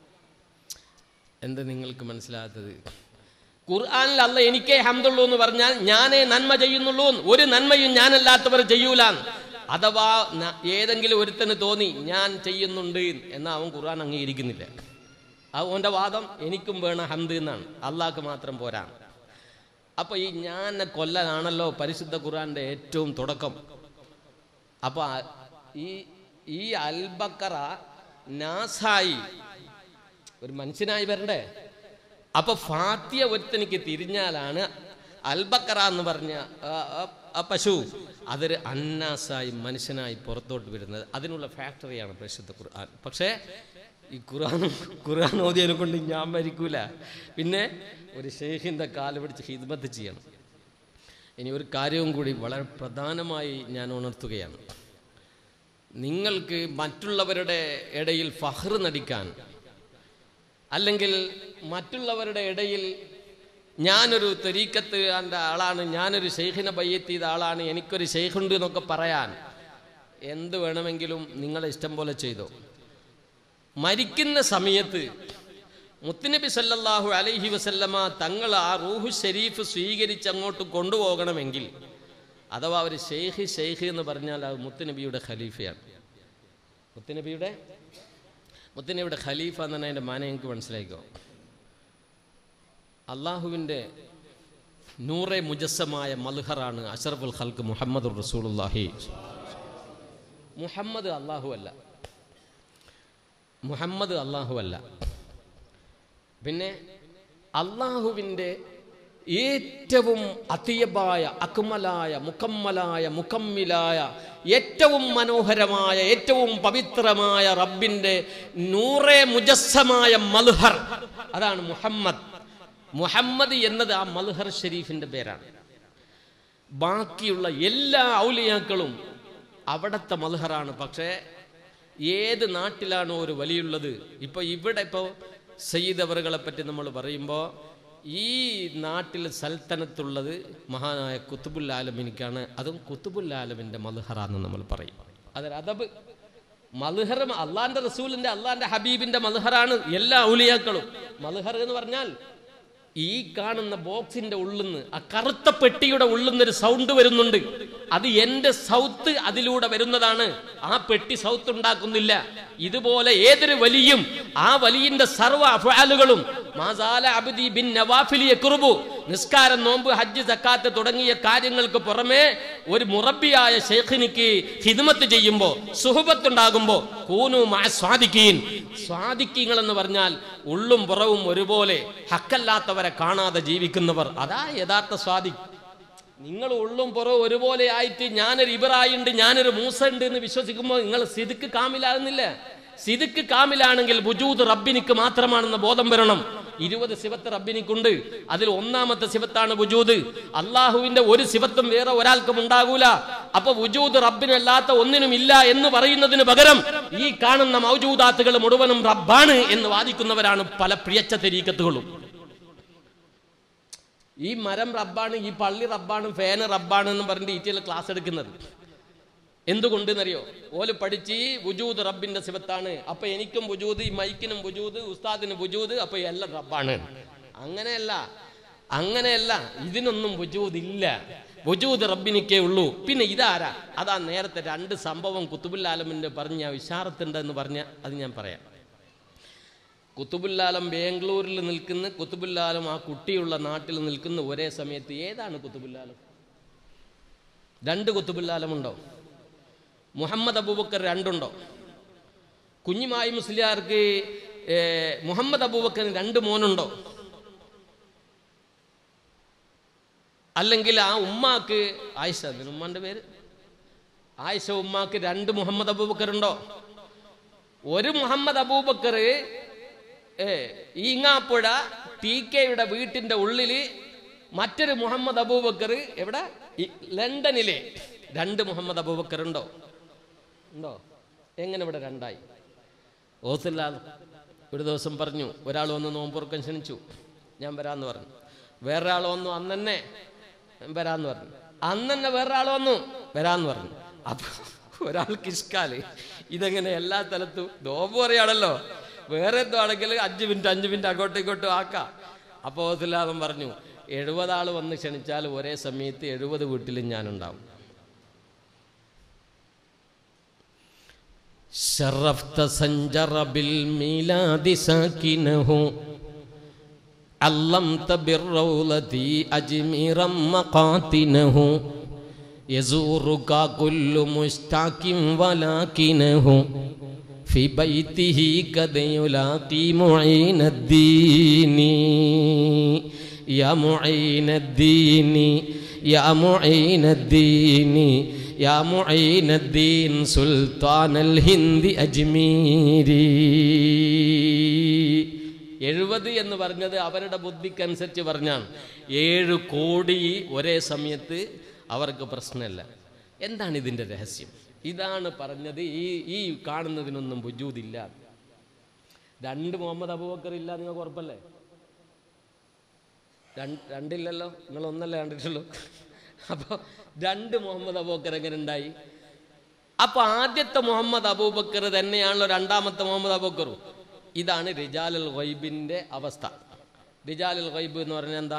എന്താ നിങ്ങൾക്ക് മനസ്സിലാകാത്തത് ഖുർആനിൽ അല്ല എനിക്കേ ഹംദുള്ളൂ എന്ന് പറഞ്ഞാൽ ഞാനേ നന്മ ചെയ്യുന്നുള്ളൂ എന്ന്. ഒരു നന്മയും ഞാനല്ലാത്തവർ ചെയ്യൂലാൻ അഥവാ ന- ഏതെങ്കിലും ഒരുത്തന് തോന്നി ഞാൻ ചെയ്യുന്നുണ്ട് എന്ന് അവൻ ഖുർആൻ അംഗീകരിക്കുന്നില്ല അവൻ്റെ വാദം എനിക്കും വേണം ഹംദ് എന്നാണ് അള്ളാഹ്ക്ക് മാത്രം പോരാ അപ്പൊ ഈ ഞാൻ കൊല്ലനാണല്ലോ പരിശുദ്ധ ഖുർആന്റെ ഏറ്റവും തുടക്കം അപ്പൊ ആ- ഈ ഈ അൽബക്കറ നാസായി ഒരു മനുഷ്യനായി വരണ്ടേ അപ്പൊ ഫാത്തിയ ഒരുത്തനിക്ക് തിരിഞ്ഞാലാണ് അൽബക്കറ എന്ന് പറഞ്ഞ ആ- ആ- ആ പശു അതൊരു അന്നാസായി മനുഷ്യനായി പുറത്തോട്ട് വരുന്നത് അതിനുള്ള ഫാക്ടറിയാണ് പരിശുദ്ധ ഖുർആൻ പക്ഷേ ഈ ഖുർആൻ ഖുർആൻ ഓതിയതിനെ കൊണ്ട് ഞാൻ മരിക്കൂല പിന്നെ ഒരു ഷെയ്ഖിൻ്റെ കാല് പിടിച്ച് ഹിദ്മത്ത് ചെയ്യണം ഇനി ഒരു കാര്യവും കൂടി വളരെ പ്രധാനമായി ഞാൻ ഉണർത്തുകയാണ് നിങ്ങൾക്ക് മറ്റുള്ളവരുടെ ഇടയിൽ ഫഹ്റ് നടിക്കാൻ അല്ലെങ്കിൽ മറ്റുള്ളവരുടെ ഇടയിൽ ഞാനൊരു തെരീക്കത്ത് എൻ്റെ ആളാണ് ഞാനൊരു ഷെയ്ഖിനെ ബയ്യത്ത് ചെയ്ത ആളാണ് എനിക്കൊരു ഷെയ്ഖുണ്ട് എന്നൊക്കെ പറയാൻ എന്ത് വേണമെങ്കിലും നിങ്ങളെ ഇഷ്ടം പോലെ ചെയ്തോ മരിക്കുന്ന സമയത്ത് മുത്തുനബി സല്ലല്ലാഹു അലൈഹി വസല്ലമ തങ്ങൾ ആ റൂഹു ഷരീഫ് സ്വീകരിച്ച് അങ്ങോട്ട് കൊണ്ടുപോകണമെങ്കിൽ അഥവാ ഒരു ഷെയ്ഖ് ഷെയ്ഖ് എന്ന് പറഞ്ഞാൽ അത് മുത്തുനബിയുടെ ഖലീഫയാണ് മുത്തുനബിയുടെ മുത്തുനബിയുടെ ഖലീഫ എന്ന് പറഞ്ഞാൽ അതിൻ്റെ മാന എനിക്ക് മനസ്സിലാക്കോ അള്ളാഹുവിൻ്റെ നൂറെ മുജസ്സമായ മൽഹറാണ് അഷറഫുൽ ഖൽക്ക് മുഹമ്മദ് റസൂലുള്ളാഹി മുഹമ്മദ് അള്ളാഹു അല്ല മുഹമ്മദ് അള്ളാഹു അല്ല പിന്നെ അള്ളാഹുവിൻ്റെ ഏറ്റവും അത്തിയബായ അക്മലായ മുക്കമ്മലായ മുക്കമ്മിലായ ഏറ്റവും മനോഹരമായ ഏറ്റവും പവിത്രമായ റബ്ബിൻ്റെ നൂറെ മുജസ്സമായ മൽഹർ അതാണ് മുഹമ്മദ് മുഹമ്മദ് എന്നത് ആ മൽഹർ ഷരീഫിൻ്റെ പേരാണ് ബാക്കിയുള്ള എല്ലാ ഔലിയാക്കളും അവിടത്തെ മൽഹറാണ് പക്ഷേ ഏത് നാട്ടിലാണോ ഒരു വലിയുള്ളത് ഇപ്പോൾ ഇവിടെ ഇപ്പോൾ സയ്യിദ് അവറുകളെ പറ്റി നമ്മൾ പറയുമ്പോൾ ഈ നാട്ടിൽ സൽത്തനത്തുള്ളത് മഹാനായ കുത്തുബുൽ ആലമിനിക്കാണ് അതും കുത്തുബുൽ ആലമിൻ്റെ മൽഹറാന്ന് നമ്മൾ പറയും അതൊരു അതബ് മൽഹർ അള്ളാന്റെ റസൂലിന്റെ അള്ളാന്റെ ഹബീബിന്റെ മൽഹറാണ് എല്ലാ ഔലിയാക്കളും മൽഹർ എന്ന് പറഞ്ഞാൽ ഈ കാണുന്ന ബോക്സിന്റെ ഉള്ളിന്ന് ആ കറുത്ത പെട്ടിയുടെ ഉള്ളിന്ന് ഒരു സൗണ്ട് വരുന്നുണ്ട് അത് എന്റെ സൗത്ത് അതിലൂടെ വരുന്നതാണ് ആ പെട്ടി സൗത്ത് ഉണ്ടാക്കുന്നില്ല ഇതുപോലെ ഏതൊരു വലിയും ആ വലിയന്റെ സർവ്വ അഫാലുകളും മാസാല അബ്ദി ബിൻ നവാഫിലി യക്റുബു നിസ്കാരം നോമ്പ് ഹജ്ജ് സക്കാത്ത് തുടങ്ങിയ കാര്യങ്ങൾക്ക് പുറമെ ഒരു മുറബിയായ ഷെയ്ഖിനിക്ക് ഹിദ്മത്ത് ചെയ്യുമ്പോൾ സുഹബത്തുണ്ടാകുമ്പോൾ കൂനു മാ സ്വാദിക്കീൻ സ്വാദിക്കീങ്ങൾ എന്ന് പറഞ്ഞാൽ ഉള്ളും പുറവും ഒരുപോലെ ഹക്കല്ലാത്തവരെ കാണാതെ ജീവിക്കുന്നവർ അതാ യഥാർത്ഥ സ്വാദി നിങ്ങൾ ഉള്ളും പുറവും ഒരുപോലെ ആയിട്ട് ഞാനൊരു ഇബറായുണ്ട് ഞാനൊരു മൂസ ഉണ്ട് എന്ന് വിശ്വസിക്കുമ്പോൾ നിങ്ങൾ സിതുക്ക് കാമിലാകുന്നില്ല സിതുക്ക് കാമിലാണെങ്കിൽ ബുജൂദ് റബ്ബിനിക്ക് മാത്രമാണെന്ന ബോധം വരണം ഇരുപത് സിവത്ത് റബ്ബിനിക്കുണ്ട് അതിൽ ഒന്നാമത്തെ സിവത്താണ് ബുജൂദ് അള്ളാഹുവിന്റെ ഒരു സിവത്തും വേറെ ഒരാൾക്കും ഉണ്ടാകൂല അപ്പൊ വുജൂദ് റബ്ബിനല്ലാത്ത ഒന്നിനും ഇല്ല എന്ന് പറയുന്നതിന് പകരം ഈ കാണുന്ന മൗജൂദാത്തുകൾ മുഴുവനും റബ്ബാണ് എന്ന് വാദിക്കുന്നവരാണ് പല പ്രിയച്ച തെരീക്കത്തുകളും ഈ മരം റബ്ബാണ് ഈ പള്ളി റബ്ബാണ് ഫാന് റബ്ബാണ് എന്ന് പറഞ്ഞിട്ട് ഈറ്റിയിൽ ക്ലാസ് എടുക്കുന്നത് എന്തുകൊണ്ടെന്നറിയോ ഓല് പഠിച്ച് വുജൂദ് റബ്ബിന്റെ സിവത്താണ് അപ്പൊ എനിക്കും വുജൂദ് ഈ മൈക്കിനും വുജൂദ് ഉസ്താദിന് വുജൂദ് അപ്പൊ എല്ലാം റബ്ബാണ് അങ്ങനെയല്ല അങ്ങനെയല്ല ഇതിനൊന്നും വുജൂദ് ഇല്ല വുജൂദ് റബ്ബിനിക്കേ ഉള്ളൂ പിന്നെ ഇതാരാ അതാ നേരത്തെ രണ്ട് സംഭവം കുത്തുബുല്ലാലമിന്റെ പറഞ്ഞ വിശാരത്തുണ്ട് എന്ന് പറഞ്ഞ അത് ഞാൻ പറയാം കുത്തുബുല്ലാലം ബാംഗ്ലൂരിൽ നിൽക്കുന്ന കുത്തുബുല്ലാലം ആ കുട്ടിയുള്ള നാട്ടിൽ നിൽക്കുന്ന ഒരേ സമയത്ത് ഏതാണ് കുത്തുബുല്ലാലം രണ്ട് കുത്തുബുല്ലാലമുണ്ടോ മുഹമ്മദ് അബൂബക്കർ രണ്ടുണ്ടോ കുഞ്ഞുമായി മുസ്ലിയാർക്ക് ഏ, മുഹമ്മദ് അബൂബക്കറിന് രണ്ട് മോനുണ്ടോ അല്ലെങ്കിൽ ആ ഉമ്മാക്ക് ആയിഷ അതിന് ഉമ്മാന്റെ പേര് ആയിഷ ഉമ്മാക്ക് രണ്ട് മുഹമ്മദ് അബൂബക്കർ ഉണ്ടോ ഒരു മുഹമ്മദ് അബൂബക്കർ ഏ ഈങ്ങാപ്പുഴ ടി കെയുടെ വീട്ടിന്റെ ഉള്ളിൽ മറ്റൊരു മുഹമ്മദ് അബൂബക്കർ എവിടെ ഈ ലണ്ടനിലെ രണ്ട് മുഹമ്മദ് അബൂബക്കർ ഉണ്ടോ ഉണ്ടോ എങ്ങനെ ഇവിടെ രണ്ടായി ഓസില്ല ഒരു ദിവസം പറഞ്ഞു ഒരാൾ വന്ന് നോമ്പുറക്കം ക്ഷണിച്ചു ഞാൻ വരാമെന്ന് പറഞ്ഞു വേറൊരാൾ വന്നു അന്ന് തന്നെ വരാമെന്ന് പറഞ്ഞു അന്ന് തന്നെ വേറൊരാൾ വന്നു വരാമെന്ന് പറഞ്ഞു അപ്പൊ ഒരാൾക്ക് ഇഷ്കാല് ഇതെങ്ങനെ എല്ലാ സ്ഥലത്തും നോമ്പ് പറയാണല്ലോ വേറെ എന്തോ ആണെങ്കിൽ അഞ്ച് മിനിറ്റ് അഞ്ച് മിനിറ്റ് അങ്ങോട്ടും ഇങ്ങോട്ടും ആക്കാം അപ്പോൾ ഓസില്ലാതം പറഞ്ഞു എഴുപത് ആൾ വന്ന് ക്ഷണിച്ചാൽ ഒരേ സമയത്ത് എഴുപത് വീട്ടിലും ഞാനുണ്ടാവും شرفت سنجر بالميلاد ساكنه علمت بالروضة أجميرا مقاتنه يزورك كل مشتاق ولكنه في بيته قد يلاقي معين الدين يا معين الدين يا معين الدين يا معين الدين سلطان الهند أجميري എഴുപത് എന്ന് പറഞ്ഞത് അവരുടെ ബുദ്ധിക്കനുസരിച്ച് പറഞ്ഞാണ് ഏഴ് കോടി ഒരേ സമയത്ത് അവർക്ക് പ്രശ്നമല്ല എന്താണ് ഇതിൻ്റെ രഹസ്യം ഇതാണ് പറഞ്ഞത് ഈ ഈ കാണുന്നതിനൊന്നും ബുജൂതില്ല രണ്ട് മുഹമ്മദ് അബൂബക്കർ ഇല്ല നിങ്ങൾക്ക് ഉറപ്പല്ലേ രണ്ട് രണ്ടില്ലല്ലോ നിങ്ങൾ ഒന്നല്ലേ കണ്ടിട്ടുള്ളൂ അപ്പോൾ രണ്ട് മുഹമ്മദ് അബൂബക്കർ എങ്ങനെ ഉണ്ടായി അപ്പൊ ആദ്യത്തെ മുഹമ്മദ് അബൂബക്കർ തന്നെയാണല്ലോ രണ്ടാമത്തെ മുഹമ്മദ് അബൂബക്കറും ഇതാണ് റിജാലുൽ ഗൈബിന്റെ അവസ്ഥ റിജാലുൽ ഗൈബ് എന്ന് പറഞ്ഞാൽ എന്താ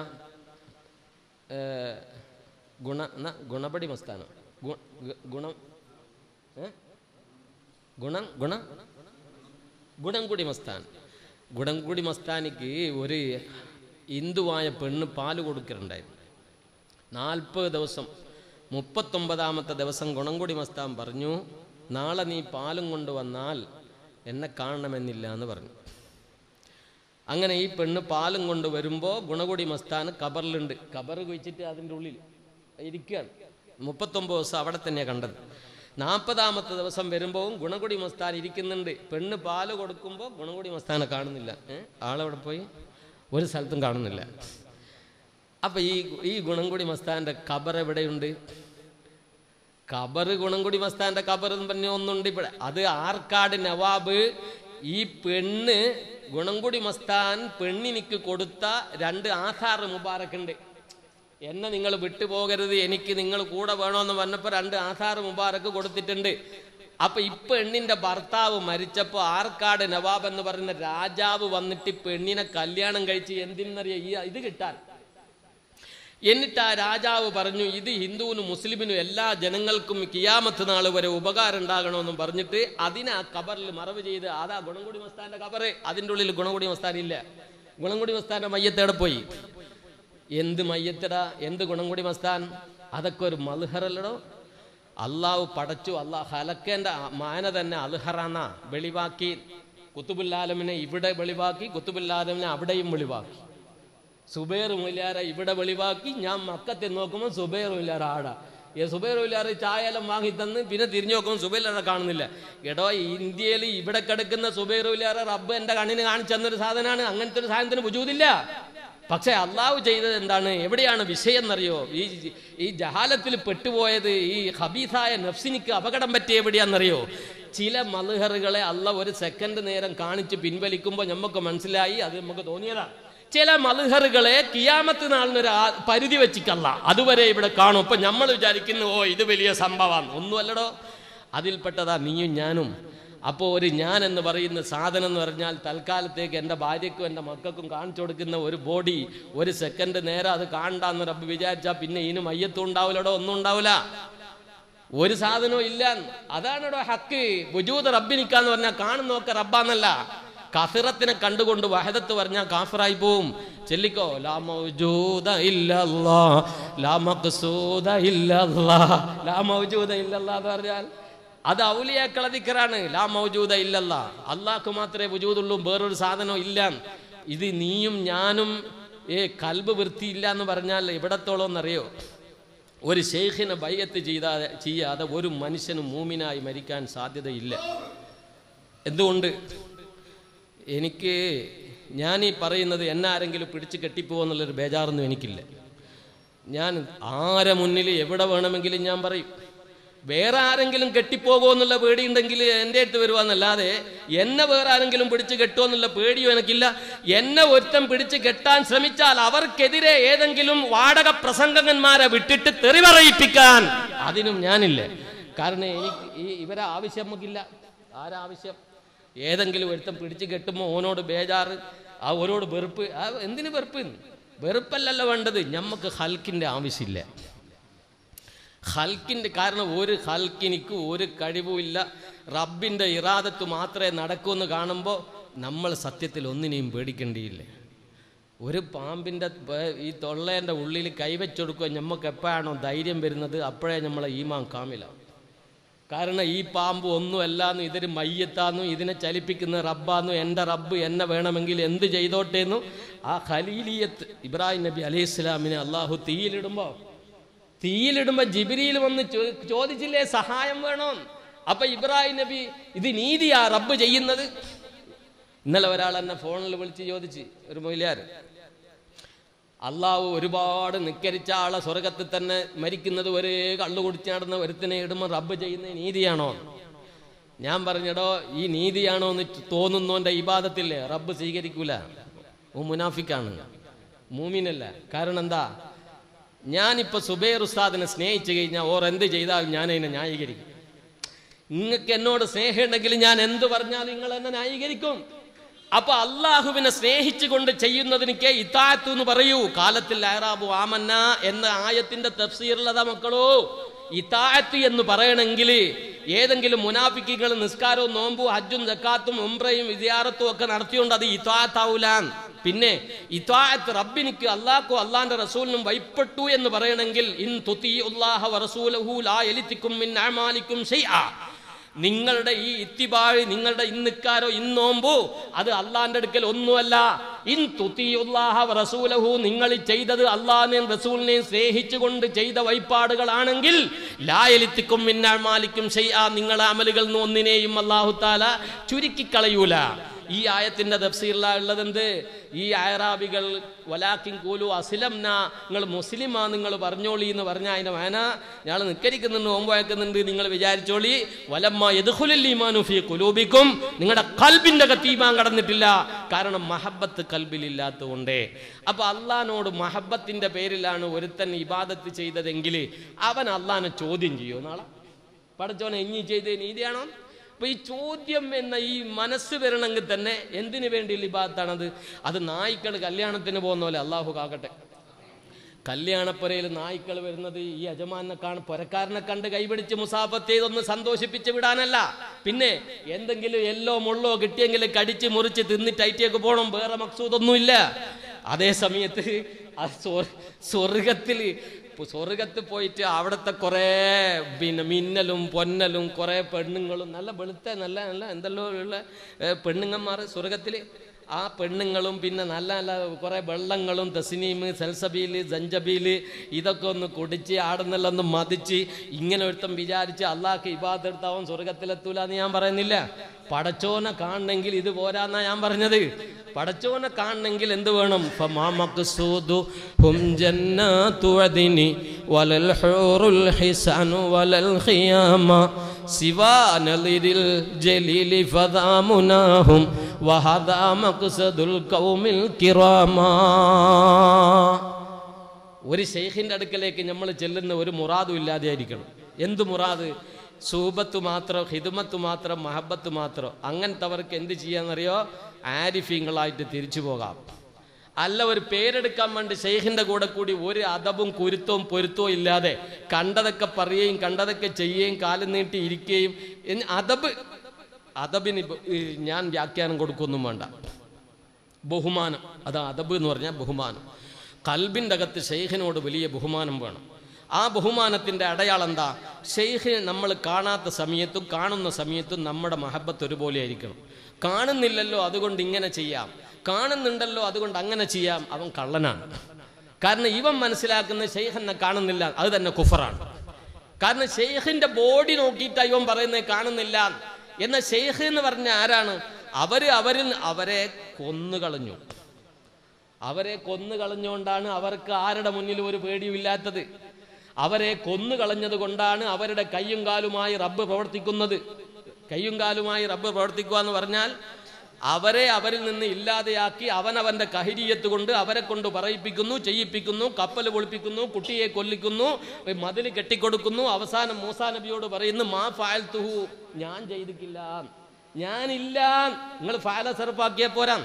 ഏ, ഗുണ എന്നാ ഗുണപടി മസ്താനം ഗു- ഗു- ഗുണം ഏ? ഗുണം ഗുണ ഗുണംകുടി മസ്താൻ ഗുണംകുടി മസ്താനിക്ക് ഒരു ഹിന്ദുവായ പെണ്ണ് പാല് കൊടുക്കലുണ്ടായിരുന്നു നാൽപ്പത് ദിവസം മുപ്പത്തൊമ്പതാമത്തെ ദിവസം ഗുണംകുടി മസ്താൻ പറഞ്ഞു നാളെ നീ പാലും കൊണ്ടുവന്നാൽ എന്നെ കാണണമെന്നില്ല എന്ന് പറഞ്ഞു അങ്ങനെ ഈ പെണ്ണ് പാലും കൊണ്ട് വരുമ്പോൾ ഗുണകുടി മസ്താൻ കബറിലുണ്ട് കബർ കുഴിച്ചിട്ട് അതിൻ്റെ ഉള്ളിൽ ഇരിക്കുകയാണ് മുപ്പത്തൊമ്പത് ദിവസം അവിടെ തന്നെയാണ് കണ്ടത് നാൽപ്പതാമത്തെ ദിവസം വരുമ്പോൾ ഗുണകുടി മസ്താൻ ഇരിക്കുന്നുണ്ട് പെണ്ണ് പാല് കൊടുക്കുമ്പോൾ ഗുണകുടി മസ്താനെ കാണുന്നില്ല ഏ? ആളവിടെ പോയി ഒരു സ്ഥലത്തും കാണുന്നില്ല അപ്പൊ ഈ ഈ ഗുണംകുടി മസ്താന്റെ ഖബർ എവിടെയുണ്ട് ഖബർ ഗുണംകുടി മസ്താന്റെ ഖബർ എന്ന് പറഞ്ഞ ഒന്നുണ്ട് ഇവിടെ അത് ആർക്കാട് നവാബ് ഈ പെണ്ണ് ഗുണംകുടി മസ്താൻ പെണ്ണിനിക്ക് കൊടുത്ത രണ്ട് ആധാർ മുബാറക്കുണ്ട് എന്നെ നിങ്ങൾ വിട്ടുപോകരുത് എനിക്ക് നിങ്ങൾ കൂടെ വേണമെന്ന് പറഞ്ഞപ്പോൾ രണ്ട് ആധാർ മുബാറക്ക് കൊടുത്തിട്ടുണ്ട് അപ്പൊ ഈ പെണ്ണിന്റെ ഭർത്താവ് മരിച്ചപ്പോൾ ആർക്കാട് നവാബ് എന്ന് പറയുന്ന രാജാവ് വന്നിട്ട് ഈ പെണ്ണിനെ കല്യാണം കഴിച്ച് എന്തിനറിയ ഈ ഇത് കിട്ടാൻ എന്നിട്ട് ആ രാജാവ് പറഞ്ഞു ഇത് ഹിന്ദുവിനും മുസ്ലിമിനും എല്ലാ ജനങ്ങൾക്കും കിയാമത്ത് നാൾ വരെ ഉപകാരം ഉണ്ടാകണമെന്നും പറഞ്ഞിട്ട് അതിനെ ആ കബറിൽ മറവ് ചെയ്ത് അതാ ഗുണംകുടി മസ്താന്റെ കബറ് അതിൻ്റെ ഉള്ളിൽ ഗുണംകുടി മസ്താൻ ഇല്ല ഗുണംകുടി മസ്താന്റെ മയ്യത്തേടെ പോയി എന്ത് മയ്യത്തടാ എന്ത് ഗുണംകുടി മസ്താൻ അതൊക്കെ ഒരു മൽഹറല്ലടോ അള്ളാഹു പടച്ചു അള്ളാഹ് ഹലക്കേന്റെ മാന തന്നെ അൽഹറാന്ന വെളിവാക്കി കുത്തുബുല്ലാലമിനെ ഇവിടെ വെളിവാക്കി കുത്തുബുല്ലാലമിനെ അവിടെയും വെളിവാക്കി സുബൈർ മുല്ലാര ഇവിടെ വെളിവാക്കി ഞാൻ മക്കത്തെ നോക്കുമ്പോൾ സുബൈർ മുല്ലാര ആടാ ഈ സുബൈർ മുല്ലാറ് ചായയെല്ലാം വാങ്ങി തന്ന് പിന്നെ തിരിഞ്ഞു നോക്കുമ്പോൾ സുബൈർ കാണുന്നില്ല എടോ ഇന്ത്യയിൽ ഇവിടെ കിടക്കുന്ന സുബൈർ മുല്ലാറ റബ്ബ് എൻ്റെ കണ്ണിന് കാണിച്ചു തന്നൊരു സാധനമാണ് അങ്ങനത്തെ ഒരു സാധനത്തിന് ബുജൂതില്ല പക്ഷേ അള്ളാഹു ചെയ്തത് എന്താണ് എവിടെയാണ് വിഷയം എന്നറിയോ ഈ ഈ ജഹാലത്തിൽ പെട്ടുപോയത് ഈ ഹബീസായ നഫ്സിനിക്ക് അപകടം പറ്റിയ എവിടെയാണെന്നറിയോ ചില മൽഹറുകളെ അല്ല ഒരു സെക്കൻഡ് നേരം കാണിച്ച് പിൻവലിക്കുമ്പോൾ നമുക്ക് മനസ്സിലായി അത് നമുക്ക് തോന്നിയതാണ് ചില മൽഹറുകളെ കിയാമത്ത് നാളിനൊരു ആ- പരിധി വെച്ചിട്ടല്ല അതുവരെ ഇവിടെ കാണും അപ്പൊ നമ്മൾ വിചാരിക്കുന്നു ഓ ഇത് വലിയ സംഭവമാണ് ഒന്നുമല്ലടോ അതിൽപ്പെട്ടതാ നീയും ഞാനും അപ്പോൾ ഒരു ഞാൻ എന്ന് പറയുന്ന സാധനം എന്ന് പറഞ്ഞാൽ തൽക്കാലത്തേക്ക് എൻ്റെ ഭാര്യയ്ക്കും എൻ്റെ മക്കൾക്കും കാണിച്ചു കൊടുക്കുന്ന ഒരു ബോഡി ഒരു സെക്കൻഡ് നേരം അത് കാണണ്ടെന്ന് റബ്ബ് വിചാരിച്ചാൽ പിന്നെ ഇതിന് മയ്യത്തും ഉണ്ടാവില്ലടോ ഒന്നും ഉണ്ടാവില്ല ഒരു സാധനവും ഇല്ല അതാണോ ഹക്ക് ബുജൂദ് റബ്ബിനിക്കാന്ന് പറഞ്ഞാൽ കാണുന്നൊക്കെ റബ്ബാന്നല്ല കസിറത്തിനെ കണ്ടുകൊണ്ട് വഹദത്ത് പറഞ്ഞാൽ കാഫിറായി പോവും ചെല്ലിക്കോ ലാ മൗജൂദ ഇല്ലല്ലാ ലാ മഖ്സൂദ ഇല്ലല്ലാ ലാ മൗജൂദ ഇല്ലല്ലാ എന്ന് പറഞ്ഞാൽ അത് ഔലിയാക്കള ദിക്കറാണ് ലാ മൗജൂദ ഇല്ലല്ലാ അള്ളാഹ്ക്ക് മാത്രമേ വജൂദുള്ളൂ വേറൊരു സാധനം ഇല്ല ഇത് നീയും ഞാനും ഏ കൽബ് വൃത്തിയില്ല എന്ന് പറഞ്ഞാൽ എവിടത്തോളം എന്നറിയോ ഒരു ഷെയ്ഖിനെ ബയ്യത്ത് ചെയ്താതെ ചെയ്യാതെ ഒരു മനുഷ്യനും മൂമിനായി മരിക്കാൻ സാധ്യതയില്ല എന്തുകൊണ്ട് എനിക്ക് ഞാൻ ഈ പറയുന്നത് എന്നെ ആരെങ്കിലും പിടിച്ച് കെട്ടിപ്പോവെന്നുള്ളൊരു ബേജാറൊന്നും എനിക്കില്ല ഞാൻ ആരെ മുന്നിൽ എവിടെ വേണമെങ്കിലും ഞാൻ പറയും വേറെ ആരെങ്കിലും കെട്ടിപ്പോകുമോ എന്നുള്ള പേടിയുണ്ടെങ്കിൽ എൻ്റെ അടുത്ത് വരുവാന്നല്ലാതെ എന്നെ വേറെ ആരെങ്കിലും പിടിച്ച് കെട്ടുമോ എന്നുള്ള പേടിയോ എനിക്കില്ല എന്നെ ഒരുത്തൻ പിടിച്ച് കെട്ടാൻ ശ്രമിച്ചാൽ അവർക്കെതിരെ ഏതെങ്കിലും വാടക പ്രസംഗകന്മാരെ വിട്ടിട്ട് തെറി പറയിപ്പിക്കാൻ അതിനും ഞാനില്ലേ കാരണം എനിക്ക് ഈ ഇവരെ ആവശ്യം നമുക്കില്ല ആരാവശ്യം ഏതെങ്കിലും ഒരുത്തൻ പിടിച്ച് കെട്ടുമ്പോൾ ഓനോട് ബേജാറ് ആ ഓനോട് വെറുപ്പ് ആ എന്തിന് വെറുപ്പ് വെറുപ്പല്ലല്ലോ വേണ്ടത് നമുക്ക് ഹൽക്കിൻ്റെ ആവശ്യമില്ല ഹൽക്കിൻ്റെ കാരണം ഒരു ഹൽക്കിനിക്ക് ഒരു കഴിവുമില്ല റബ്ബിൻ്റെ ഇറാദത്ത് മാത്രമേ നടക്കൂ എന്ന് കാണുമ്പോൾ നമ്മൾ സത്യത്തിൽ ഒന്നിനെയും പേടിക്കേണ്ടിയില്ലേ ഒരു പാമ്പിൻ്റെ പ- ഈ തൊള്ളേൻ്റെ ഉള്ളിൽ കൈവച്ചെടുക്കുക നമുക്ക് എപ്പോഴാണോ ധൈര്യം വരുന്നത് അപ്പോഴേ നമ്മളെ ഈമാൻ കാമിലാവും കാരണം ഈ പാമ്പ് ഒന്നുമല്ലാന്നും ഇതൊരു മയ്യത്താന്നും ഇതിനെ ചലിപ്പിക്കുന്ന റബ്ബാന്നും എൻ്റെ റബ്ബ് എന്നെ വേണമെങ്കിൽ എന്ത് ചെയ്തോട്ടേന്നു ആ ഖലീലിയത്ത് ഇബ്രാഹിം നബി അലൈഹി ഇസ്ലാമിനെ അള്ളാഹു തീയിലിടുമ്പോൾ തീയിലിടുമ്പോൾ ജിബിരിയിൽ വന്ന് ചോ- ചോദിച്ചില്ലേ സഹായം വേണോ അപ്പൊ ഇബ്രാഹിം നബി ഇത് നീതിയാ റബ്ബ് ചെയ്യുന്നത് ഇന്നലെ ഒരാൾ എന്നെ ഫോണിൽ വിളിച്ച് ചോദിച്ച് ഒരു മൊയിലാർ അള്ളാഹു ഒരുപാട് നിക്കരിച്ച ആളെ സ്വർഗത്തിൽ തന്നെ മരിക്കുന്നത് ഒരേ കള്ളു കുടിച്ച് നടന്ന ഒരുത്തിനെ ഇടുമ്പോൾ റബ്ബ് ചെയ്യുന്ന നീതിയാണോ ഞാൻ പറഞ്ഞടോ ഈ നീതിയാണോ എന്ന് തോന്നുന്നോന്റെ ഇബാദത്തില്ലേ റബ്ബ് സ്വീകരിക്കൂല ഓ മുനാഫിക്കാണ് മൂമിനല്ല കാരണം എന്താ ഞാനിപ്പോ സുബൈർ ഉസ്താദിനെ സ്നേഹിച്ചു കഴിഞ്ഞാൽ ഓർ എന്ത് ചെയ്താലും ഞാൻ അതിനെ ന്യായീകരിക്കും നിങ്ങൾക്ക് എന്നോട് സ്നേഹമുണ്ടെങ്കിൽ ഞാൻ എന്ത് പറഞ്ഞാലും നിങ്ങൾ എന്നെ ന്യായീകരിക്കും അപ്പൊ അള്ളാഹുവിനെ സ്നേഹിച്ചുകൊണ്ട് ചെയ്യുന്നതിനൊക്കെ ഇത്താത്തു എന്ന് പറയൂ കാലത്തിൽ അയറാബു ആമന്ന എന്ന ആയത്തിന്റെ തഫ്സീറുള്ളതാ മക്കളോ ഇത്താഅത്ത് എന്ന് പറയണമെങ്കിൽ ഏതെങ്കിലും മുനാഫിക്കുകൾ നിസ്കാരവും നോമ്പും ഹജ്ജും ജക്കാത്തും ഉംറയും വിദ്യാറത്തും ഒക്കെ നടത്തിയോണ്ട് അത് ഇത്താത്താവൂലാൻ പിന്നെ ഇത്താഅത്ത് റബ്ബിനിക്ക് അള്ളാഹ്ക്കും അള്ളാന്റെ റസൂലിനും വൈപ്പെട്ടു എന്ന് പറയണമെങ്കിൽ ഇൻ തുതി ഉല്ലാഹ വറസൂലഹു ലാ എലിത്തിക്കും മിൻ അമാലിക്കും ഷൈആ നിങ്ങളുടെ ഈ ഇത്തിബാഴ് നിങ്ങളുടെ ഇന്നിക്കാരോ ഇന്നോമ്പോ അത് അള്ളാന്റെ അടുക്കൽ ഒന്നുമല്ല ഇൻ തുത്തിയുല്ലാഹ റസൂലഹു നിങ്ങൾ ചെയ്തത് അള്ളാഹിനെയും റസൂലിനെയും സ്നേഹിച്ചുകൊണ്ട് ചെയ്ത വൈപ്പാടുകളാണെങ്കിൽ ലായലിത്തിക്കും മിന്നാമാലിക്കും ഷെയ്യാ നിങ്ങളെ അമലുകൾ നിന്ന് ഒന്നിനെയും അള്ളാഹു താല ചുരുക്കിക്കളയൂല ഈ ആയത്തിന്റെ തഫ്സീറില ഉള്ളത് എന്ത് ഈ അയറാബികൾ വലാക്കിൻ കൂലു അസിലംന നിങ്ങൾ മുസ്ലിമാ നിങ്ങൾ പറഞ്ഞോളി എന്ന് പറഞ്ഞ അതിന്റെ വേന ഞങ്ങൾ നിക്കരിക്കുന്നുണ്ട് ഓമ്പയക്കുന്നുണ്ട് നിങ്ങൾ വിചാരിച്ചോളി വലമ്മ എതുഹുലൽ ഈമാനു ഫീ കുലൂബിക്കും നിങ്ങളുടെ കൽബിന്റെ അകത്ത് ഈമാൻ കടന്നിട്ടില്ല കാരണം മഹബത്ത് കൽബിലില്ലാത്തതുകൊണ്ടേ അപ്പൊ അള്ളഹാനോട് മഹബത്തിന്റെ പേരിലാണ് ഒരുത്തൻ ഇബാദത്ത് ചെയ്തതെങ്കിൽ അവൻ അള്ളഹാനെ ചോദ്യം ചെയ്യോ നാളെ പടച്ചോനെ ഇഞ്ഞി ചെയ്തേ നീതിയാണോ അപ്പൊ ഈ ചോദ്യം എന്ന ഈ മനസ്സ് വരണമെങ്കിൽ തന്നെ എന്തിനു വേണ്ടി ലിബാത്താണത് അത് നായ്ക്കൾ കല്യാണത്തിന് പോകുന്ന പോലെ അള്ളാഹു കാക്കട്ടെ കല്യാണപ്പുരയിൽ നായ്ക്കൾ വരുന്നത് ഈ യജമാനെ കാണ പുരക്കാരനെ കണ്ട് കൈപിടിച്ച് മുസാഫത്ത് ചെയ്തൊന്ന് സന്തോഷിപ്പിച്ച് വിടാനല്ല പിന്നെ എന്തെങ്കിലും എല്ലോ മുള്ളോ കിട്ടിയെങ്കിൽ കടിച്ച് മുറിച്ച് തിന്നിട്ട് ഐറ്റിയൊക്കെ പോകണം വേറെ മക്സൂദൊന്നുമില്ല അതേ സമയത്ത് ആ സ്വർ- സ്വർഗത്തിൽ ഇപ്പൊ സ്വർഗത്ത് പോയിട്ട് അവിടുത്തെ കുറേ പിന്നെ മിന്നലും പൊന്നലും കുറേ പെണ്ണുങ്ങളും നല്ല വെളുത്ത നല്ല നല്ല എന്തെല്ലോ ഉള്ള ഏ, പെണ്ണുങ്ങന്മാർ സ്വർഗത്തിൽ ആ പെണ്ണുങ്ങളും പിന്നെ നല്ല നല്ല കുറേ വെള്ളങ്ങളും തസ്നീം സെൽസബീല് ജഞ്ചബീല് ഇതൊക്കെ ഒന്ന് കുടിച്ച് ആടുന്നെല്ലാം ഒന്ന് മതിച്ച് ഇങ്ങനെ ഒരുത്തം വിചാരിച്ച് അള്ളാഹ്ക്ക് ഇബാദെടുത്താവും സ്വർഗത്തിലെത്തൂല എന്ന് ഞാൻ പറയുന്നില്ല പടച്ചോനെ കാണണമെങ്കിൽ ഇത് പോരാന്നാ ഞാൻ പറഞ്ഞത് പടച്ചോനെ കാണണമെങ്കിൽ എന്ത് വേണം ഫമാ മഖ്സൂദു ഹും ജന്നാതു അദ്നി വലൽ ഹൂറുൽ ഹിസാനു വലൽ ഖിയാമ സിവാ നളിരിൽ ജലീലി ഫദാമുനാഹും വഹദാ മഖ്സദുൽ ഖൗമിൽ കിറാമാ ഒരു ഷെയ്ഖിന്റെ അടുക്കലേക്ക് നമ്മൾ ചെല്ലുന്ന ഒരു മുറാദും ഇല്ലാതെ ആയിരിക്കണം എന്ത് മുറാദ് സൂബത്ത് മാത്രം ഹിദുമത്ത് മാത്രം മഹബത്ത് മാത്രം അങ്ങനത്തവർക്ക് എന്ത് ചെയ്യാന്നറിയോ ആരിഫീങ്ങളായിട്ട് തിരിച്ചു പോകാം അല്ല ഒരു പേരെടുക്കാൻ വേണ്ടി ഷെയ്ഖിന്റെ കൂടെ കൂടി ഒരു അതവും കുരുത്തവും പൊരുത്തവും ഇല്ലാതെ കണ്ടതൊക്കെ പറയുകയും കണ്ടതൊക്കെ ചെയ്യുകയും കാലം നീട്ടി ഇരിക്കുകയും എന്ന് അതബ് അതബിന് ഇപ്പൊ, ഈ, ഞാൻ വ്യാഖ്യാനം കൊടുക്കൊന്നും വേണ്ട ബഹുമാനം അത് അദബ് എന്ന് പറഞ്ഞാൽ ബഹുമാനം കൽബിൻ്റെ അകത്ത് ഷെയ്ഖിനോട് വലിയ ബഹുമാനം വേണം ആ ബഹുമാനത്തിൻ്റെ അടയാളം എന്താ ഷെയ്ഖ് നമ്മൾ കാണാത്ത സമയത്തും കാണുന്ന സമയത്തും നമ്മുടെ മഹബത്ത് ഒരുപോലെ ആയിരിക്കണം കാണുന്നില്ലല്ലോ അതുകൊണ്ട് ഇങ്ങനെ ചെയ്യാം കാണുന്നുണ്ടല്ലോ അതുകൊണ്ട് അങ്ങനെ ചെയ്യാം അവൻ കള്ളനാണ് കാരണം ഇവൻ മനസ്സിലാക്കുന്ന ഷെയ്ഖ് എന്നെ കാണുന്നില്ല അത് തന്നെ കുഫറാണ് കാരണം ഷെയ്ഖിന്റെ ബോഡി നോക്കിയിട്ട് ഇവൻ പറയുന്നത് കാണുന്നില്ല എന്ന ഷെയ്ഖ് എന്ന് പറഞ്ഞ ആരാണ് അവര് അവരിൽ അവരെ കൊന്നുകളഞ്ഞു അവരെ കൊന്നു കളഞ്ഞുകൊണ്ടാണ് അവർക്ക് ആരുടെ മുന്നിൽ ഒരു പേടിയും ഇല്ലാത്തത് അവരെ കൊന്നു കളഞ്ഞത് കൊണ്ടാണ് അവരുടെ കയ്യും കാലുമായി റബ്ബ് പ്രവർത്തിക്കുന്നത് കയ്യും കാലുമായി റബ്ബ് പ്രവർത്തിക്കുക എന്ന് പറഞ്ഞാൽ അവരെ അവരിൽ നിന്ന് ഇല്ലാതെയാക്കി അവനവന്റെ കഹിരിയത്ത് കൊണ്ട് അവരെ കൊണ്ട് പറയിപ്പിക്കുന്നു ചെയ്യിപ്പിക്കുന്നു കപ്പൽ പൊളിപ്പിക്കുന്നു കുട്ടിയെ കൊല്ലിക്കുന്നു മതിൽ കെട്ടിക്കൊടുക്കുന്നു അവസാനം മൂസാ നബിയോട് പറയുന്നു മാ ഫാൽത്തുഹു ഞാൻ ചെയ്തിട്ടില്ല ഞാനില്ല നിങ്ങൾ ഫാല സെറുപ്പാക്കിയ പോരാ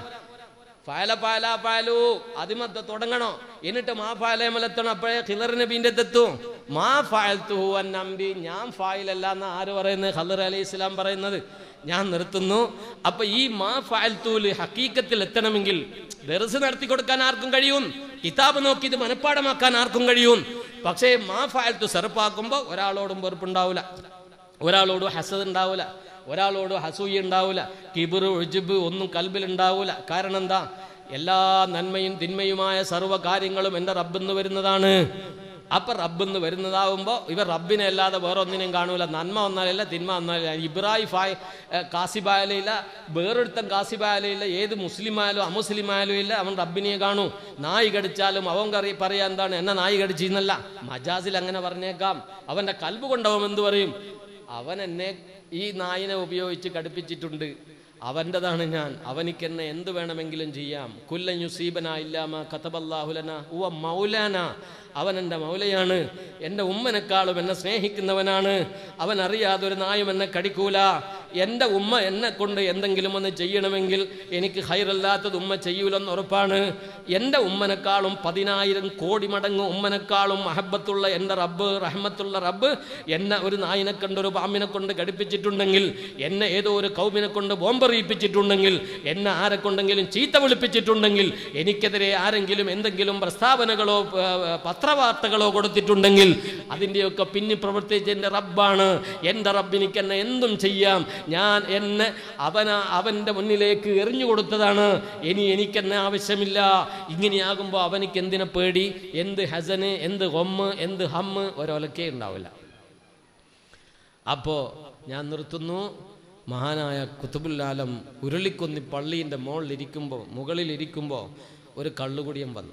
ഫാല പാല പാലു അതിമത്ത് തുടങ്ങണോ എന്നിട്ട് മാ ഫാലേമലെത്തണം അപ്പോഴേ ഖിലർ നബീന്റെ തെത്തും മാ ഫാൽത്തുഹു നമ്പി ഞാൻ ഫായിലല്ല എന്ന് ആര് പറയുന്നത് ഖലർ അലൈഹി ഇസ്ലാം പറയുന്നത് ഞാൻ നിർത്തുന്നു അപ്പൊ ഈ മാ ഫാൽത്തൂല് ഹക്കീക്കത്തിൽ എത്തണമെങ്കിൽ ദർസ് നടത്തി കൊടുക്കാൻ ആർക്കും കഴിയും കിതാബ് നോക്കി ഇത് മനഃപ്പാടമാക്കാൻ ആർക്കും കഴിയും പക്ഷേ മാ ഫാൽത്തു സെറുപ്പാക്കുമ്പോൾ ഒരാളോടും വെറുപ്പുണ്ടാവില്ല ഒരാളോട് ഹസദ് ഉണ്ടാവില്ല ഒരാളോട് ഹസൂയി ഉണ്ടാവില്ല കിബിറ് ഒഴുജിബ് ഒന്നും കൽബിൽ ഉണ്ടാവില്ല കാരണം എന്താ എല്ലാ നന്മയും തിന്മയുമായ സർവ്വ കാര്യങ്ങളും എൻ്റെ റബ്ബെന്ന് വരുന്നതാണ് അപ്പൊ റബ്ബെന്ന് വരുന്നതാവുമ്പോൾ ഇവർ റബ്ബിനെ അല്ലാതെ വേറെ ഒന്നിനെയും കാണൂല നന്മ വന്നാലില്ല തിന്മ വന്നാലില്ല ഇബ്രാഹിം ഫായ് കാസിബായാലില്ല വേറൊരുത്തൻ കാസിബായാലില്ല ഏത് മുസ്ലിം ആയാലും അമുസ്ലിം ആയാലും ഇല്ല അവൻ റബ്ബിനെ കാണൂ നായി കടിച്ചാലും അവൻ കറി പറയാ എന്താണ് എന്നെ നായി കടിച്ചെന്നല്ല മജാസിൽ അങ്ങനെ പറഞ്ഞേക്കാം അവന്റെ കൽബ് കൊണ്ടവൻ എന്ത് പറയും അവൻ എന്നെ ഈ നായിനെ ഉപയോഗിച്ച് കടുപ്പിച്ചിട്ടുണ്ട് അവൻ്റെതാണ് ഞാൻ അവനിക്ക് എന്നെ എന്ത് വേണമെങ്കിലും ചെയ്യാം കുല്ലൻ യുസീബന ഇല്ലാമ കതബല്ലാഹുലന ഉവ മൗലാന അവൻ എൻ്റെ മൗലയാണ് എൻ്റെ ഉമ്മനെക്കാളും എന്നെ സ്നേഹിക്കുന്നവനാണ് അവൻ അറിയാതെ ഒരു നായും എന്നെ കടിക്കൂല എൻ്റെ ഉമ്മ എന്നെ കൊണ്ട് എന്തെങ്കിലും ഒന്ന് ചെയ്യണമെങ്കിൽ എനിക്ക് ഹൈറല്ലാത്തത് ഉമ്മ ചെയ്യൂലെന്ന് ഉറപ്പാണ് എൻ്റെ ഉമ്മനെക്കാളും പതിനായിരം കോടി മടങ്ങ് ഉമ്മനെക്കാളും മഹബത്തുള്ള എൻ്റെ റബ്ബ് റഹ്മത്തുള്ള റബ്ബ് എന്നെ ഒരു നായിനെ കണ്ട് ഒരു പാമ്പിനെ കൊണ്ട് കടിപ്പിച്ചിട്ടുണ്ടെങ്കിൽ എന്നെ ഏതോ ഒരു കൗമിനെ കൊണ്ട് ബോംബെറിയിപ്പിച്ചിട്ടുണ്ടെങ്കിൽ എന്നെ ആരെ കൊണ്ടെങ്കിലും ചീത്ത വിളിപ്പിച്ചിട്ടുണ്ടെങ്കിൽ എനിക്കെതിരെ ആരെങ്കിലും എന്തെങ്കിലും പ്രസ്താവനകളോ ഏർ, പത്രവാർത്തകളോ കൊടുത്തിട്ടുണ്ടെങ്കിൽ അതിൻ്റെയൊക്കെ പിന്നിൽ പ്രവർത്തിച്ച എൻ്റെ റബ്ബാണ് എൻ്റെ റബ്ബിനിക്ക് എന്നെ എന്തും ചെയ്യാം ഞാൻ എന്നെ അവന അവൻ്റെ മുന്നിലേക്ക് എറിഞ്ഞു കൊടുത്തതാണ് ഇനി എനിക്കെന്നെ ആവശ്യമില്ല ഇങ്ങനെയാകുമ്പോൾ അവനിക്ക് എന്തിനെ പേടി എന്ത് ഹസന് എന്ത് ഹൊമ്മ് എന്ത് ഹമ്മ് ഒരൊലക്കേ ഉണ്ടാവില്ല അപ്പോൾ ഞാൻ നിർത്തുന്നു മഹാനായ കുത്തുബുല്ലാലം ഉരുളിക്കൊന്നി പള്ളീൻ്റെ മുകളിലിരിക്കുമ്പോൾ മുകളിലിരിക്കുമ്പോൾ ഒരു കള്ളുകുടിയൻ വന്നു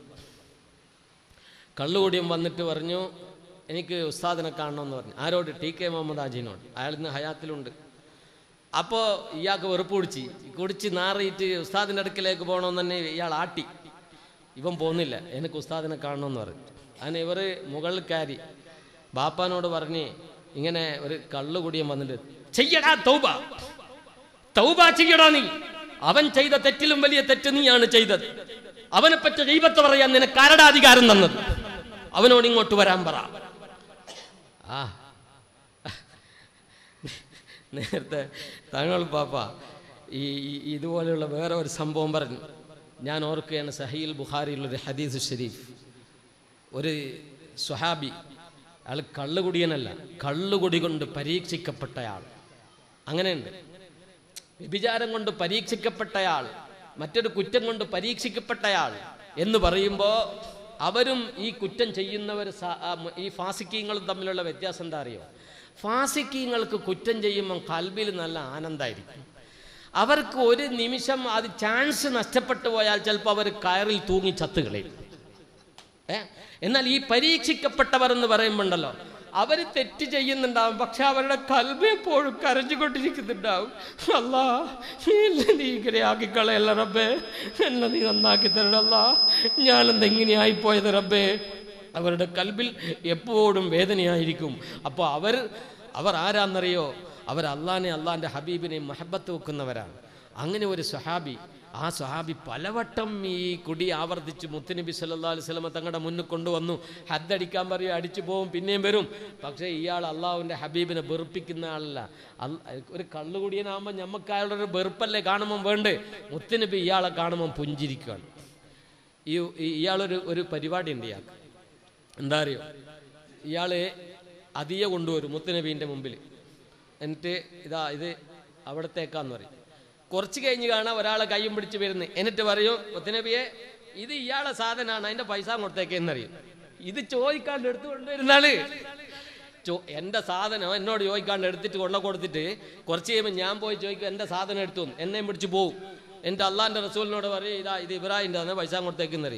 കള്ളുകുടിയൻ വന്നിട്ട് പറഞ്ഞു എനിക്ക് ഉസ്താദിനെ കാണണമെന്ന് പറഞ്ഞു ആരോട് ടി കെ മുഹമ്മദ് ആജീനോട് അയാൾ ഇന്ന് ഹയാത്തിലുണ്ട് അപ്പോൾ ഇയാൾക്ക് വെറുപ്പ് കുടിച്ച് കുടിച്ച് നാറിയിട്ട് ഉസ്താദിൻ്റെ അടുക്കിലേക്ക് പോകണമെന്ന് തന്നെ ഇയാൾ ആട്ടി ഇവൻ പോകുന്നില്ല എനിക്ക് ഉസ്താദിനെ കാണണമെന്ന് പറഞ്ഞു അങ്ങനെ ഇവർ മുകളിൽ കയറി ബാപ്പാനോട് പറഞ്ഞ് ഇങ്ങനെ ഒരു കള്ളുകുടിയൻ വന്നിട്ട് ചെയ്യടാ തൗബ തൗബ ചെയ്യടാ നീ അവൻ ചെയ്ത തെറ്റിലും വലിയ തെറ്റ് നീയാണ് ചെയ്തത് അവനെ പറ്റി ദൈവത്തെ പറയാൻ നിനക്ക് ആരുടെ അധികാരം തന്നത് അവനോട് ഇങ്ങോട്ട് വരാൻ പറ ആ നേരത്തെ തങ്ങൾ പാപ്പ ഈ ഈ- ഇതുപോലെയുള്ള വേറെ ഒരു സംഭവം പറഞ്ഞു ഞാൻ ഓർക്കുകയാണ് സഹീൽ ബുഖാരിയിലൊരു ഹദീസ് ഷരീഫ് ഒരു സ്വഹാബി അയാൾ കള്ളുകുടിയനല്ല കള്ളുകുടി കൊണ്ട് പരീക്ഷിക്കപ്പെട്ടയാൾ അങ്ങനെയുണ്ട് വ്യഭിചാരം കൊണ്ട് പരീക്ഷിക്കപ്പെട്ടയാൾ മറ്റൊരു കുറ്റം കൊണ്ട് പരീക്ഷിക്കപ്പെട്ടയാൾ എന്ന് പറയുമ്പോൾ അവരും ഈ കുറ്റം ചെയ്യുന്നവർ സ- ആ മ- ഈ ഫാസിക്കീങ്ങളും തമ്മിലുള്ള വ്യത്യാസം എന്താ അറിയോ ഫാസിക്കീങ്ങൾക്ക് കുറ്റം ചെയ്യുമ്പോൾ കൽബിൽ നല്ല ആനന്ദമായിരിക്കും അവർക്ക് ഒരു നിമിഷം അത് ചാൻസ് നഷ്ടപ്പെട്ടു പോയാൽ ചിലപ്പോൾ അവർ കയറിൽ തൂങ്ങി ചത്തുകളയും ഏ എന്നാൽ ഈ പരീക്ഷിക്കപ്പെട്ടവർ എന്ന് പറയുമ്പോണ്ടല്ലോ അവർ തെറ്റ് ചെയ്യുന്നുണ്ടാവും പക്ഷെ അവരുടെ കൽബ് എപ്പോഴും കരഞ്ഞുകൊണ്ടിരിക്കുന്നുണ്ടാവും അല്ലാ എന്നെ നീ ഇങ്ങനെ ആക്കിക്കളയല്ല റബ്ബേ എന്നെ നീ നന്നാക്കി തരണല്ല ഞാനെന്തെങ്ങനെയായി പോയത് റബ്ബേ അവരുടെ കൽബിൽ എപ്പോഴും വേദനയായിരിക്കും അപ്പോൾ അവർ അവർ ആരാന്നറിയോ അവർ അള്ളാനെ അള്ളാൻ്റെ ഹബീബിനെ മഹബത്ത് വെക്കുന്നവരാണ് അങ്ങനെ ഒരു സ്വഹാബി ആ സ്വഹാബി പലവട്ടം ഈ കുടി ആവർത്തിച്ച് മുത്തുനബി സല്ലാ അലൈഹി സ്വലമ തങ്ങളുടെ മുന്നിൽ കൊണ്ടുവന്നു ഹദ്ദടിക്കാൻ പറയും അടിച്ചു പോവും പിന്നെയും വരും പക്ഷേ ഇയാൾ അള്ളാഹുവിൻ്റെ ഹബീബിനെ വെറുപ്പിക്കുന്ന ആളല്ല അൽ- ഒരു കള്ളുകുടിയനാകുമ്പോൾ ഞമ്മക്ക് അയാളുടെ ഒരു വെറുപ്പല്ലേ കാണുമ്പം വേണ്ടേ മുത്തുനബി ഇയാളെ കാണുമ്പം പുഞ്ചിരിക്കുകയാണ് ഈ ഈ- ഇയാളൊരു ഒരു പരിപാടി ഉണ്ട് ഇയാൾക്ക് എന്താ അറിയോ ഇയാള് അതിയ കൊണ്ടുവരും മുത്തുനബീൻ്റെ മുമ്പിൽ എന്നിട്ട് ഇതാ ഇത് അവിടത്തേക്കാന്ന് പറയും കുറച്ച് കഴിഞ്ഞ് കാണാൻ ഒരാളെ കയ്യും പിടിച്ച് വരുന്നത് എന്നിട്ട് പറയും മുത്തുനബിയെ ഇത് ഇയാളെ സാധനമാണ് അതിൻ്റെ പൈസ കൊടുത്തേക്കെന്നറിയും ഇത് ചോദിക്കാണ്ട് എടുത്തു കൊണ്ടുവരുന്നാള് ചോ എൻ്റെ സാധനം എന്നോട് ചോദിക്കാണ്ട് എടുത്തിട്ട് കൊണ്ട കൊടുത്തിട്ട് കുറച്ച് കഴിയുമ്പോൾ ഞാൻ പോയി ചോദിക്കും എൻ്റെ സാധനം എടുത്തു എന്ന്. എന്നെയും പിടിച്ച് പോവും എൻ്റെ അള്ളാൻ്റെ റസൂലിനോട് പറയും ഇതാ ഇത് ഇബ്രാഹിൻ്റെ തന്നെ പൈസ കൊടുത്തേക്കെന്നറിയും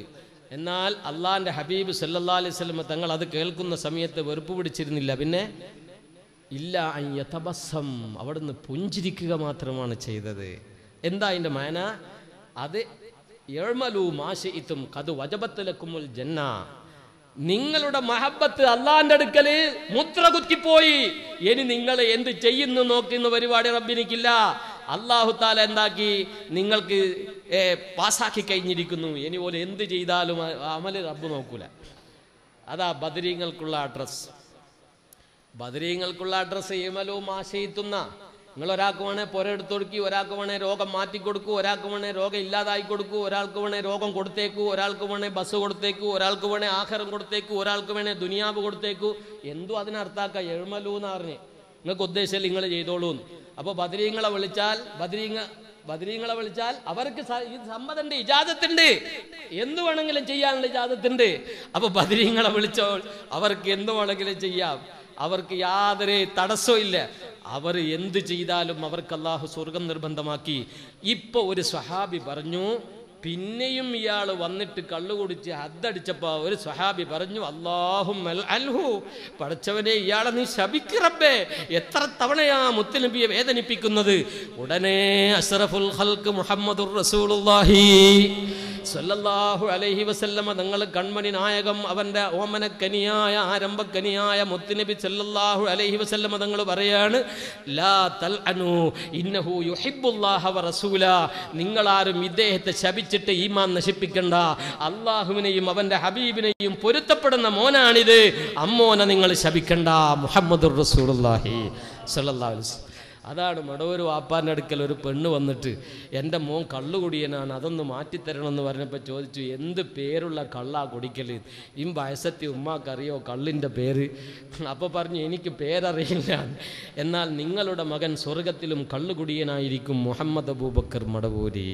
എന്നാൽ അള്ളാഹിൻ്റെ ഹബീബ് സല്ലല്ലാ അലൈഹി സ്വലമ തങ്ങൾ അത് കേൾക്കുന്ന സമയത്ത് വെറുപ്പ് പിടിച്ചിരുന്നില്ല പിന്നെ ഇല്ല അയ്യതബസം അവിടുന്ന് പുഞ്ചിരിക്കുക മാത്രമാണ് ചെയ്തത് എന്താ അതിൻ്റെ മാന അത് എഴ്മലു മാശയിത്തും കത് വജബത്തിലക്കുമുൽ ജന്ന നിങ്ങളുടെ മഹബത്ത് അള്ളാന്റെ അടുക്കല് മുദ്ര കുത്തിപ്പോയി ഇനി നിങ്ങൾ എന്ത് ചെയ്യുന്നു നോക്കുന്ന പരിപാടി റബ്ബിനിക്കില്ല അള്ളാഹു താല എന്താക്കി നിങ്ങൾക്ക് ഏ, പാസ്സാക്കി കഴിഞ്ഞിരിക്കുന്നു ഇനി പോലെ എന്ത് ചെയ്താലും അ- അമല് റബ്ബ് നോക്കൂല അതാ ബദരീങ്ങൾക്കുള്ള അഡ്രസ് ബദരീങ്ങൾക്കുള്ള അഡ്രസ്സ് ഏമലവും ആശയിത്തുന്ന നിങ്ങൾ ഒരാൾക്ക് വേണേ പുരയെടുത്ത് കൊടുക്കി ഒരാൾക്ക് വേണേ രോഗം മാറ്റി കൊടുക്കൂ ഒരാൾക്ക് വേണേ രോഗം ഇല്ലാതായി കൊടുക്കൂ ഒരാൾക്ക് വേണേ രോഗം കൊടുത്തേക്കൂ ഒരാൾക്ക് വേണേ ബസ് കൊടുത്തേക്കൂ ഒരാൾക്ക് വേണേ ആഹാരം കൊടുത്തേക്കൂ ഒരാൾക്ക് വേണേ ദുനിയാവ് കൊടുത്തേക്കൂ എന്തും അതിനർത്ഥാക്ക എഴുമലൂ എന്ന് പറഞ്ഞ് നിങ്ങൾക്ക് ഉദ്ദേശിച്ചാൽ നിങ്ങൾ ചെയ്തോളൂ അപ്പോൾ ബദരീങ്ങളെ വിളിച്ചാൽ ബദരീങ്ങ ബദരീങ്ങളെ വിളിച്ചാൽ അവർക്ക് സ- ഈ സമ്മതമുണ്ട് ഇജാദത്തുണ്ട് എന്ത് വേണമെങ്കിലും ചെയ്യാനുള്ള ഇജാദത്തുണ്ട് അപ്പൊ ബദരീങ്ങളെ വിളിച്ചോൾ അവർക്ക് എന്ത് വേണമെങ്കിലും ചെയ്യാം അവർക്ക് യാതൊരു തടസ്സവും ഇല്ല അവർ എന്ത് ചെയ്താലും അവർക്ക് അള്ളാഹു സ്വർഗം നിർബന്ധമാക്കി ഇപ്പൊ ഒരു സ്വഹാബി പറഞ്ഞു പിന്നെയും ഇയാൾ വന്നിട്ട് കള്ളു കുടിച്ച് ഹദ്ദടിച്ചപ്പോ ഒരു സ്വഹാബി പറഞ്ഞു അള്ളാഹും അൽഹു പഠിച്ചവനെ ഇയാളെ നീ ശപിക്കറബേ എത്ര തവണയാ മുത്തനബിയെ വേദനിപ്പിക്കുന്നത് ഉടനെ അഷ്റഫുൽ ഖൽക്ക് മുഹമ്മദുർ റസൂലുള്ളാഹി സല്ലല്ലാഹു അലൈഹി വസല്ലമ തങ്ങൾ കൺമണി നായകം അവന്റെ ഓമനക്കനിയായ ആരംഭക്കനിയായ മുത്തുനബി സല്ലല്ലാഹു അലൈഹി വസല്ലമ തങ്ങൾ പറയാണ് ലാ തൽഅനു ഇന്നഹു യുഹിബ്ബുല്ലാഹ വ റസൂല നിങ്ങളാരും ഇദ്ദേഹത്തെ ശപിച്ചിട്ട് ഈമാൻ നശിപ്പിക്കണ്ട അള്ളാഹുവിനെയും അവന്റെ ഹബീബിനെയും പൊരുത്തപ്പെടുന്ന മോനാണിത് അമ്മോനെ നിങ്ങൾ ശപിക്കണ്ട മുഹമ്മദുർ റസൂലുള്ളാഹി സല്ലല്ലാഹു അലൈഹി വസല്ലം അതാണ് മടവൂർ വാപ്പാൻ്റെ അടുക്കൽ ഒരു പെണ്ണ് വന്നിട്ട് എൻ്റെ മോൻ കള്ളുകുടിയനാണ് അതൊന്ന് മാറ്റിത്തരണമെന്ന് പറഞ്ഞപ്പോൾ ചോദിച്ചു എന്ത് പേരുള്ള കള്ളാ കുടിക്കൽ ഈ വയസ്സത്തി ഉമ്മാക്കറിയോ കള്ളിൻ്റെ പേര് അപ്പോൾ പറഞ്ഞു എനിക്ക് പേരറിയില്ല എന്നാൽ നിങ്ങളുടെ മകൻ സ്വർഗത്തിലും കള്ളുകുടിയനായിരിക്കും മുഹമ്മദ് അബൂബക്കർ മടവൂരി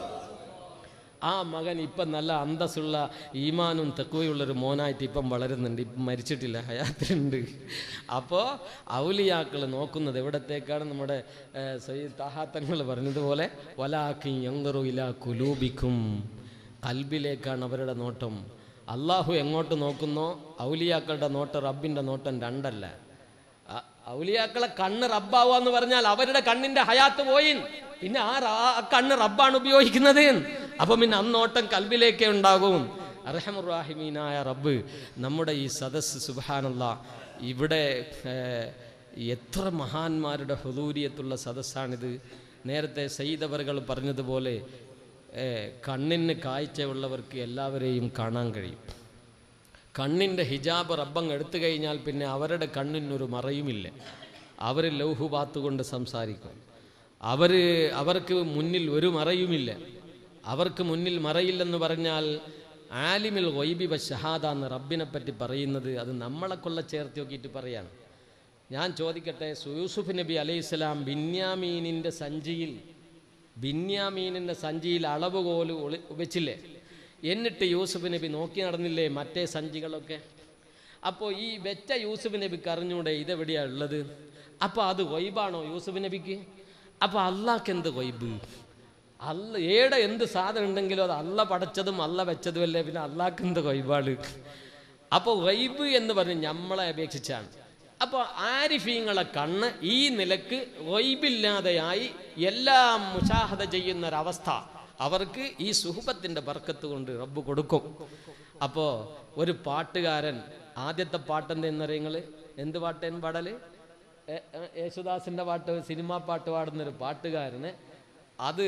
ആ മകൻ ഇപ്പം നല്ല അന്തസ്സുള്ള ഈമാനും തെക്കുവയുള്ളൊരു മോനായിട്ട് ഇപ്പം വളരുന്നുണ്ട് ഇപ്പം മരിച്ചിട്ടില്ല ഹയാത്തിലുണ്ട് അപ്പോൾ ഔലിയാക്കൾ നോക്കുന്നത് എവിടത്തേക്കാണ് നമ്മുടെ ഏഹ്, സയ്യിദ് താഹാത്തങ്ങൾ പറഞ്ഞതുപോലെ വലാക്കി യങ്കറു ഇല കുലൂബിക്കും കൽബിലേക്കാണ് അവരുടെ നോട്ടം അള്ളാഹു എങ്ങോട്ട് നോക്കുന്നോ ഔലിയാക്കളുടെ നോട്ടം റബ്ബിൻ്റെ നോട്ടം രണ്ടല്ല അ- ഔലിയാക്കളെ കണ്ണ് റബ്ബാവാന്ന് പറഞ്ഞാൽ അവരുടെ കണ്ണിന്റെ ഹയാത്ത് പോയി പിന്നെ ആ റാ- ആ കണ്ണ് റബ്ബാണ് ഉപയോഗിക്കുന്നത് അപ്പൊ പിന്നെ അന്നോട്ടം കൽബിലേക്കേ ഉണ്ടാകും അർഹമുറാഹിമീനായ റബ്ബ് നമ്മുടെ ഈ സദസ്സ് സുബാനുള്ള ഇവിടെ ഏഹ്, എത്ര മഹാന്മാരുടെ ഹുദൂരിയത്തുള്ള സദസ്സാണിത് നേരത്തെ സയ്യിദവറുകൾ പറഞ്ഞതുപോലെ ഏഹ്, കണ്ണിന് കാഴ്ചയുള്ളവർക്ക് എല്ലാവരെയും കാണാൻ കഴിയും കണ്ണിൻ്റെ ഹിജാബ് റബ്ബങ് എടുത്തു കഴിഞ്ഞാൽ പിന്നെ അവരുടെ കണ്ണിനൊരു മറയുമില്ല അവർ ലൗഹു കൊണ്ട് സംസാരിക്കും അവർ അവർക്ക് മുന്നിൽ ഒരു മറയുമില്ല അവർക്ക് മുന്നിൽ മറയില്ലെന്ന് പറഞ്ഞാൽ ആലിമിൽ വൈബി വ ഷഹാദ എന്ന് റബ്ബിനെ പറ്റി പറയുന്നത് അത് നമ്മളെ കൊള്ള ചേർത്ത് നോക്കിയിട്ട് പറയാണ് ഞാൻ ചോദിക്കട്ടെ യൂസുഫ് നബി അലൈഹി സ്വലാം ബിന്യാമീനിൻ്റെ സഞ്ചിയിൽ ബിന്യാമീനിൻ്റെ സഞ്ചിയിൽ അളവുകോല് ഒളി വെച്ചില്ലേ എന്നിട്ട് യൂസുഫ് നബി നോക്കി നടന്നില്ലേ മറ്റേ സഞ്ചികളൊക്കെ അപ്പോൾ ഈ വെച്ച യൂസുഫ് നബിക്ക് അറിഞ്ഞൂടെ ഇതെവിടെയാണ് ഉള്ളത് അപ്പോൾ അത് വൈബാണോ യൂസുഫ് നബിക്ക് അപ്പോൾ അള്ളാഹ്ക്ക് എന്ത് വൈബ് അല്ല ഏടെ എന്ത് സാധനം ഉണ്ടെങ്കിലും അത് അല്ല പടച്ചതും അല്ല വെച്ചതും അല്ലേ പിന്നെ അള്ളാഹ്ക്ക് എന്ത് വൈബാണ് അപ്പോൾ വൈബ് എന്ന് പറഞ്ഞ് നമ്മളെ അപേക്ഷിച്ചാണ് അപ്പോൾ ആരിഫീങ്ങളെ കണ്ണ് ഈ നിലക്ക് വൈബില്ലാതെയായി എല്ലാം മുഷാഹത ചെയ്യുന്ന ഒരവസ്ഥ അവർക്ക് ഈ സുഹബത്തിൻ്റെ ബർക്കത്ത് കൊണ്ട് റബ്ബ് കൊടുക്കും അപ്പോൾ ഒരു പാട്ടുകാരൻ ആദ്യത്തെ പാട്ടെന്ത് എന്നറിയങ്ങൾ എന്ത് പാട്ടേൻ പാടല് ഏ- ഏ- യേശുദാസിൻ്റെ പാട്ട് സിനിമാ പാട്ട് പാടുന്നൊരു പാട്ടുകാരന് അത്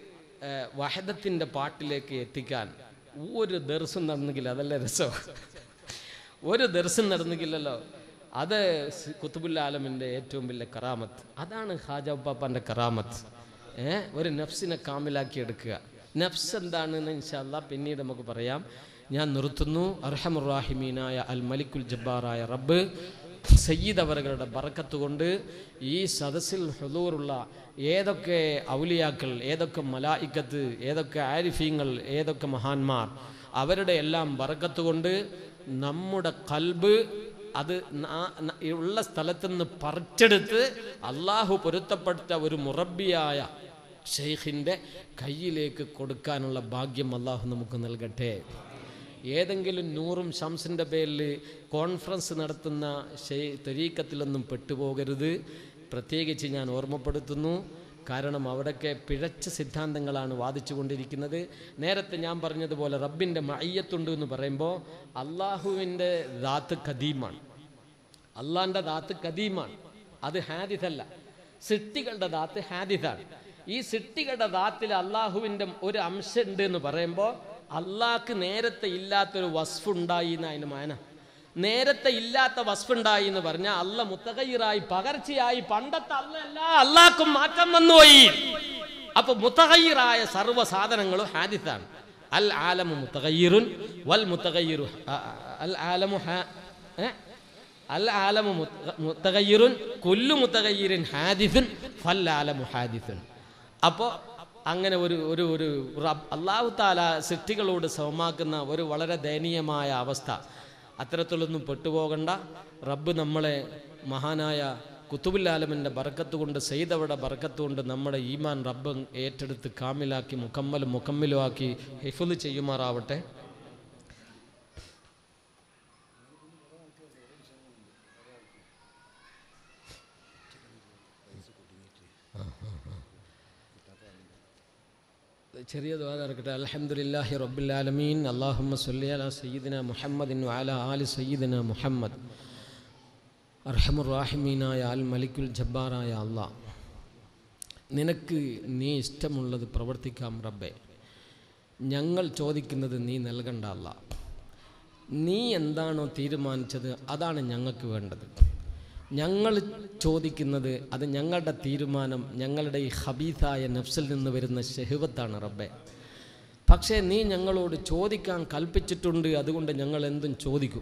വഹദത്തിൻ്റെ പാട്ടിലേക്ക് എത്തിക്കാൻ ഒരു ദർശനം നടന്നെങ്കിൽ അതല്ലേ രസം ഒരു ദർശനം നടന്നെങ്കിലല്ലോ അത് സ് കുത്തുബുൽ ആലമിൻ്റെ ഏറ്റവും വലിയ കറാമത്ത് അതാണ് ഹാജ പാപ്പാൻ്റെ കറാമത്ത് ഏ ഒരു നഫ്സിനെ കാമിലാക്കി എടുക്കുക നഫ്സ് എന്താണെന്ന് ഇൻഷാല്ല പിന്നീട് നമുക്ക് പറയാം ഞാൻ നിർത്തുന്നു അർഹമുറാഹിമീനായ അൽ മലിക്കുൽ ജബ്ബാറായ റബ്ബ് സയ്യിദ് അവറുകളുടെ ബറക്കത്ത് കൊണ്ട് ഈ സദസ്സിൽ ഹുദൂറുള്ള ഏതൊക്കെ ഔലിയാക്കൾ ഏതൊക്കെ മലായിക്കത്ത് ഏതൊക്കെ ആരിഫീങ്ങൾ ഏതൊക്കെ മഹാന്മാർ അവരുടെ എല്ലാം ബറക്കത്ത് കൊണ്ട് നമ്മുടെ കൽബ് അത് നാ- ന- ഉള്ള സ്ഥലത്തുനിന്ന് പറിച്ചെടുത്ത് അള്ളാഹു പൊരുത്തപ്പെട്ട ഒരു മുറബിയായ ഷെയ്ഖിൻ്റെ കയ്യിലേക്ക് കൊടുക്കാനുള്ള ഭാഗ്യം അള്ളാഹു നമുക്ക് നൽകട്ടെ ഏതെങ്കിലും നൂറും ഷംസിൻ്റെ പേരിൽ കോൺഫറൻസ് നടത്തുന്ന ഷെയ് തൊരീക്കത്തിലൊന്നും പെട്ടുപോകരുത് പ്രത്യേകിച്ച് ഞാൻ ഓർമ്മപ്പെടുത്തുന്നു കാരണം അവിടെയൊക്കെ പിഴച്ച സിദ്ധാന്തങ്ങളാണ് വാദിച്ചു കൊണ്ടിരിക്കുന്നത് നേരത്തെ ഞാൻ പറഞ്ഞതുപോലെ റബ്ബിൻ്റെ മയ്യത്തുണ്ട് എന്ന് പറയുമ്പോൾ അള്ളാഹുവിൻ്റെ ദാത്ത് കദീമാണ് അള്ളാൻ്റെ ദാത്ത് കദീമാണ് അത് ഹാദിഥല്ല സിട്ടികളുടെ ദാത്ത് ഹാദിഥാണ് ഈ സിട്ടികളുടെ ദാത്തിൽ അള്ളാഹുവിൻ്റെ ഒരു അംശം ഉണ്ട് എന്ന് പറയുമ്പോൾ അള്ളാഹ്ക്ക് നേരത്തെ ഇല്ലാത്തൊരു വസ്ഫുണ്ടായി എന്ന് അതിന് മാന നേരത്തെ ഇല്ലാത്ത വസ്ഫുണ്ടായി എന്ന് പറഞ്ഞാൽ അല്ല മുത്തകയിറായി പകർച്ചയായി പണ്ടത്തെ അല്ലല്ല അള്ളാഹ്ക്കും മാറ്റം വന്നുപോയി അപ്പൊ മുത്തകയിറായ സർവ്വ സാധനങ്ങളും ഹാദിത്താണ് അൽ ആലമു മുത്തകയ്യിറുൻ വൽ മുത്തകയ്യിറു അ- അ- അൽ ആലമു ഹാ ഏ? അൽ ആലമു മുത്ത- മുത്തഗയ്യിറുൻ കുല്ലു മുത്തഗയ്യിറിൻ ഹാദിസുൻ ഫൽ ആലമു ഹാദിസുൻ അപ്പോൾ അങ്ങനെ ഒരു ഒരു ഒരു റബ് അള്ളാഹു താല സൃഷ്ടികളോട് സമമാക്കുന്ന ഒരു വളരെ ദയനീയമായ അവസ്ഥ അത്തരത്തിലൊന്നും പെട്ടുപോകണ്ട റബ്ബ് നമ്മളെ മഹാനായ കുത്തുബുല്ലാലമിൻ്റെ ബർക്കത്ത് കൊണ്ട് സെയ്തവയുടെ ബർക്കത്ത് കൊണ്ട് നമ്മുടെ ഈമാൻ റബ്ബ് ഏറ്റെടുത്ത് കാമിലാക്കി മുക്കമ്മലും മുക്കമ്മിലും ആക്കി ഹിഫുൽ ചെയ്യുമാറാവട്ടെ ചെറിയ ദ്വാ നടക്കട്ടെ അൽഹംദുലില്ലാഹി റബ്ബിൽ ആലമീൻ അല്ലാഹുമ്മ സ്വല്ലി അലാ സയ്യിദിന മുഹമ്മദിൻ വഅലാ ആലി സയ്യിദിന മുഹമ്മദ് അർഹമുർ റാഹിമീനായ അൽ മലിക്കുൽ ജബ്ബാറായ അള്ളാഹ് നിനക്ക് നീ ഇഷ്ടമുള്ളത് പ്രവർത്തിക്കാം റബ്ബേ ഞങ്ങൾ ചോദിക്കുന്നത് നീ നൽകണ്ട അല്ല നീ എന്താണോ തീരുമാനിച്ചത് അതാണ് ഞങ്ങൾക്ക് വേണ്ടത് ഞങ്ങൾ ചോദിക്കുന്നത് അത് ഞങ്ങളുടെ തീരുമാനം ഞങ്ങളുടെ ഈ ഹബീസായ നഫ്സിൽ നിന്ന് വരുന്ന ഷെഹുവത്താണ് റബ്ബെ പക്ഷേ നീ ഞങ്ങളോട് ചോദിക്കാൻ കൽപ്പിച്ചിട്ടുണ്ട് അതുകൊണ്ട് ഞങ്ങൾ എന്തും ചോദിക്കും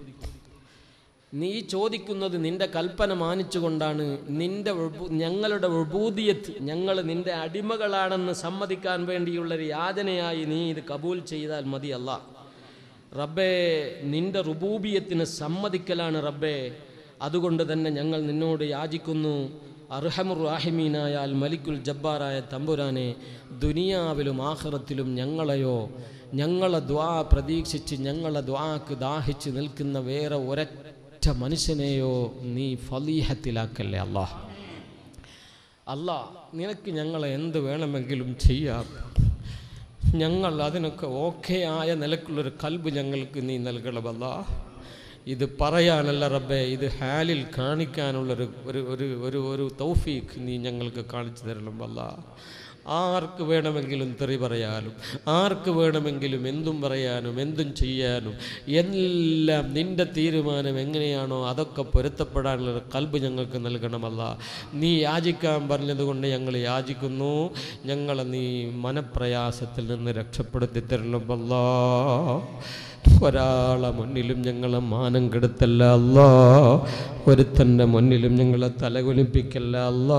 നീ ചോദിക്കുന്നത് നിന്റെ കൽപ്പന മാനിച്ചുകൊണ്ടാണ് നിന്റെ ഉൾബു- ഞങ്ങളുടെ ഉൾബൂദിയത്ത് ഞങ്ങൾ നിന്റെ അടിമകളാണെന്ന് സമ്മതിക്കാൻ വേണ്ടിയുള്ളൊരു യാതനയായി നീ ഇത് കബൂൽ ചെയ്താൽ മതിയല്ല റബ്ബേ നിന്റെ റുബൂബിയത്തിന് സമ്മതിക്കലാണ് റബ്ബേ അതുകൊണ്ട് തന്നെ ഞങ്ങൾ നിന്നോട് യാചിക്കുന്നു അർഹമുർ റാഹിമീനായാൽ മലിക്കുൽ ജബ്ബാറായ തമ്പുരാനെ ദുനിയാവിലും ആഖിറത്തിലും ഞങ്ങളെയോ ഞങ്ങളെ ദ്വാ പ്രതീക്ഷിച്ച് ഞങ്ങളെ ദ്വാക്ക് ദാഹിച്ച് നിൽക്കുന്ന വേറെ ഒരൊറ്റ മനുഷ്യനെയോ നീ ഫലീഹത്തിലാക്കല്ലേ അല്ലാഹ് അല്ലാ നിനക്ക് ഞങ്ങളെ എന്ത് വേണമെങ്കിലും ചെയ്യാം ഞങ്ങൾ അതിനൊക്കെ ഓക്കെ ആയ നിലക്കുള്ളൊരു കൽബ് ഞങ്ങൾക്ക് നീ നൽകണമല്ല ഇത് പറയാനല്ല റബ്ബേ ഇത് ഹാലിൽ കാണിക്കാനുള്ളൊരു ഒരു ഒരു ഒരു ഒരു തൗഫീഖ് നീ ഞങ്ങൾക്ക് കാണിച്ചു തരണം അല്ല ആർക്ക് വേണമെങ്കിലും തെറി പറയാനും ആർക്ക് വേണമെങ്കിലും എന്തും പറയാനും എന്തും ചെയ്യാനും എല്ലാം നിന്റെ തീരുമാനം എങ്ങനെയാണോ അതൊക്കെ പൊരുത്തപ്പെടാനുള്ള കൽബ് ഞങ്ങൾക്ക് നൽകണമല്ല നീ യാചിക്കാൻ പറഞ്ഞതുകൊണ്ട് ഞങ്ങൾ യാചിക്കുന്നു ഞങ്ങളെ നീ മനപ്രയാസത്തിൽ നിന്ന് രക്ഷപ്പെടുത്തി തരണമല്ലാ ഒരാളെ മുന്നിലും ഞങ്ങളെ മാനം കെടുത്തല്ല അല്ലാ ഒരുത്തൻ്റെ മുന്നിലും ഞങ്ങളെ തലകുലിപ്പിക്കല്ല അല്ലാ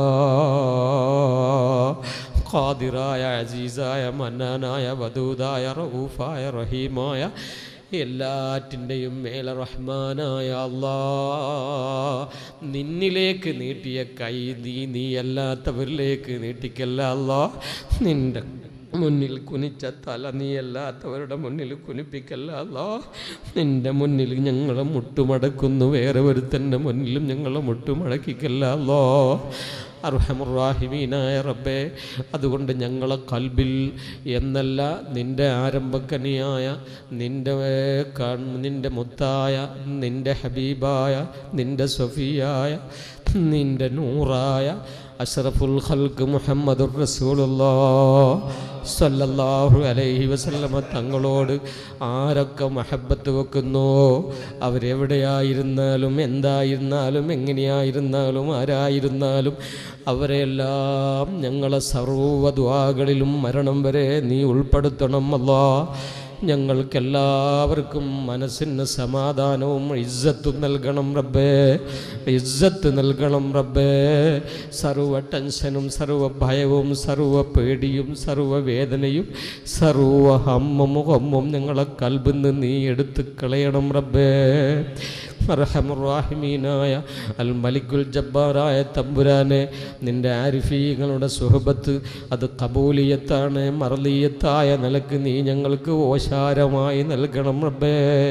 ഖാദിറായ അസീസായ മന്നാനായ വദൂദായ റഊഫായ റഹീമായ എല്ലാറ്റിൻ്റെയും മേലെ റഹ്മാനായ അല്ലാ നിന്നിലേക്ക് നീട്ടിയ കൈ നീ നീ അല്ലാത്തവരിലേക്ക് നീട്ടിക്കല്ല അല്ലാ നിന്റെ മുന്നിൽ കുനിച്ച തല നീ അല്ലാത്തവരുടെ മുന്നിൽ കുനിപ്പിക്കല്ല അല്ലാ നിന്റെ മുന്നിൽ ഞങ്ങളെ മുട്ടുമടക്കുന്നു വേറെ ഒരുത്തൻ്റെ മുന്നിലും ഞങ്ങളെ മുട്ടുമടക്കിക്കല്ല അല്ലോ അർഹമുറാഹിമീനായ റബ്ബേ അതുകൊണ്ട് ഞങ്ങളെ കൽബിൽ എന്നല്ല നിൻ്റെ ആരംഭക്കനിയായ നിൻ്റെ കൺ- നിൻ്റെ മുത്തായ നിൻ്റെ ഹബീബായ നിൻ്റെ സഫിയായ നിൻ്റെ നൂറായ അഷ്റഫുൽ ഖൽക്ക് മുഹമ്മദുർ റസൂലുള്ളാ സല്ലല്ലാഹു അലൈഹി വസല്ലമ തങ്ങളോട് ആരൊക്കെ മഹബത്ത് വെക്കുന്നോ അവരെവിടെയായിരുന്നാലും എന്തായിരുന്നാലും എങ്ങനെയായിരുന്നാലും ആരായിരുന്നാലും അവരെല്ലാം ഞങ്ങളെ സർവ്വദ്വാകളിലും മരണം വരെ നീ ഉൾപ്പെടുത്തണം അല്ലാ ഞങ്ങൾക്കെല്ലാവർക്കും മനസ്സിന് സമാധാനവും ഇജ്ജത്തും നൽകണം റബ്ബേ ഇജ്ജത്ത് നൽകണം റബ്ബേ സർവ ടെൻഷനും സർവ ഭയവും സർവ പേടിയും സർവ വേദനയും സർവ ഹമ്മും ഹമ്മും ഞങ്ങളെ കൽബിന്ന് നീ എടുത്ത് കളയണം റബ്ബേ റഹമുറാഹിമീനായ അൽ മലിക്കുൽ ജബ്ബാറായ തമ്പുരാനെ നിൻ്റെ ആരിഫീങ്ങളുടെ സുഹബത്ത് അത് കബൂലിയത്താണ് മറലീയത്തായ നിലക്ക് നീ ഞങ്ങൾക്ക് ഓശാരമായി നൽകണം റബ്ബേ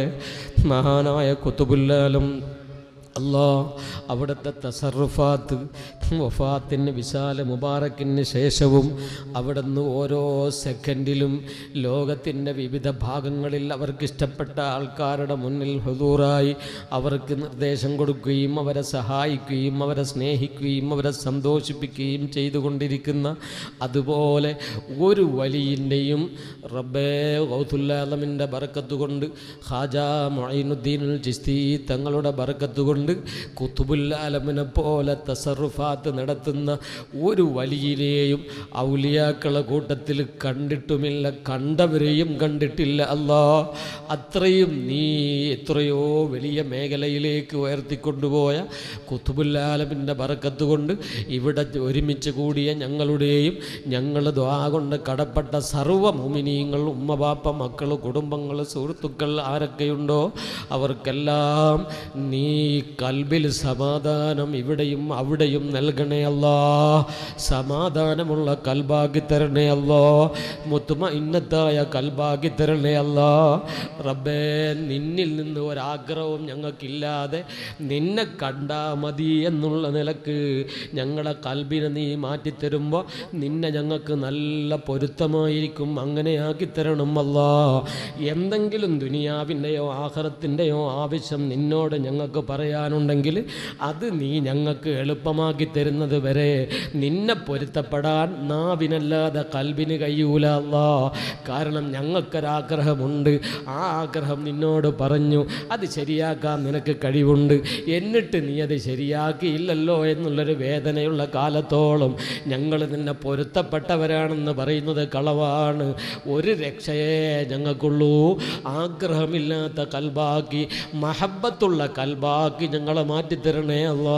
മഹാനായ കുത്തുബുല്ലാലും അല്ലാ അവിടുത്തെ തസറുഫാത്ത് വഫാത്തിന് വിശാല മുബാറക്കിന് ശേഷവും അവിടുന്ന് ഓരോ സെക്കൻഡിലും ലോകത്തിൻ്റെ വിവിധ ഭാഗങ്ങളിൽ അവർക്ക് ഇഷ്ടപ്പെട്ട ആൾക്കാരുടെ മുന്നിൽ ഹുദൂറായി അവർക്ക് നിർദ്ദേശം കൊടുക്കുകയും അവരെ സഹായിക്കുകയും അവരെ സ്നേഹിക്കുകയും അവരെ സന്തോഷിപ്പിക്കുകയും ചെയ്തുകൊണ്ടിരിക്കുന്ന അതുപോലെ ഒരു വലിയൻ്റെയും റബ്ബേ ഗൗത്തുല്ലാലമിൻ്റെ ബറക്കത്ത് കൊണ്ട് ഖാജ മൊയ്നുദ്ദീനുൽ ചിസ്തി തങ്ങളുടെ ബറക്കത്ത് കൊണ്ട് കുത്തുബുല്ലാലമിനെ പോലെ തസറുഫാത്ത് നടത്തുന്ന ഒരു വലിയനെയും ഔലിയാക്കളെ കൂട്ടത്തിൽ കണ്ടിട്ടുമില്ല കണ്ടവരെയും കണ്ടിട്ടില്ല അല്ലാ അത്രയും നീ എത്രയോ വലിയ മേഖലയിലേക്ക് ഉയർത്തിക്കൊണ്ടുപോയ കുത്തുബുല്ലാലമിൻ്റെ ബറക്കത്ത് കൊണ്ട് ഇവിടെ ഒരുമിച്ച് കൂടിയ ഞങ്ങളുടെയും ഞങ്ങൾ ദ്വാ കൊണ്ട് കടപ്പെട്ട സർവ്വ മുമിനീങ്ങൾ ഉമ്മ ബാപ്പ മക്കൾ കുടുംബങ്ങൾ സുഹൃത്തുക്കൾ ആരൊക്കെയുണ്ടോ അവർക്കെല്ലാം നീ കൽബിൽ സമാധാനം ഇവിടെയും അവിടെയും നൽകണേ അല്ലാ സമാധാനമുള്ള കൽബാക്കി തരണേ അല്ലോ മുത്തുമ ഇന്നത്തായ കൽബാക്കി തരണേ അല്ലാ റബ്ബേ നിന്നിൽ നിന്ന് ഒരാഗ്രഹവും ഞങ്ങൾക്കില്ലാതെ നിന്നെ കണ്ടാ മതി എന്നുള്ള നിലക്ക് ഞങ്ങളെ കൽബിനെ നീ മാറ്റിത്തരുമ്പോൾ നിന്നെ ഞങ്ങൾക്ക് നല്ല പൊരുത്തമായിരിക്കും അങ്ങനെ ആക്കി തരണം അല്ലാ എന്തെങ്കിലും ദുനിയാവിൻ്റെയോ ആഹാരത്തിൻ്റെയോ ആവശ്യം നിന്നോട് ഞങ്ങൾക്ക് പറയാനുണ്ടെങ്കിൽ അത് നീ ഞങ്ങൾക്ക് എളുപ്പമാക്കി തരുന്നത് വരെ നിന്നെ പൊരുത്തപ്പെടാൻ നാവിനല്ലാതെ കൽബിന് കഴിയൂല അല്ലാ കാരണം ഞങ്ങൾക്കൊരാഗ്രഹമുണ്ട് ആ ആഗ്രഹം നിന്നോട് പറഞ്ഞു അത് ശരിയാക്കാൻ നിനക്ക് കഴിവുണ്ട് എന്നിട്ട് നീ അത് ശരിയാക്കിയില്ലല്ലോ എന്നുള്ളൊരു വേദനയുള്ള കാലത്തോളം ഞങ്ങൾ നിന്നെ പൊരുത്തപ്പെട്ടവരാണെന്ന് പറയുന്നത് കളവാണ് ഒരു രക്ഷയെ ഞങ്ങൾക്കുള്ളൂ ആഗ്രഹമില്ലാത്ത കൽബാക്കി മഹബത്തുള്ള കൽബാക്കി ഞങ്ങളെ മാറ്റിത്തരണേ അല്ലാ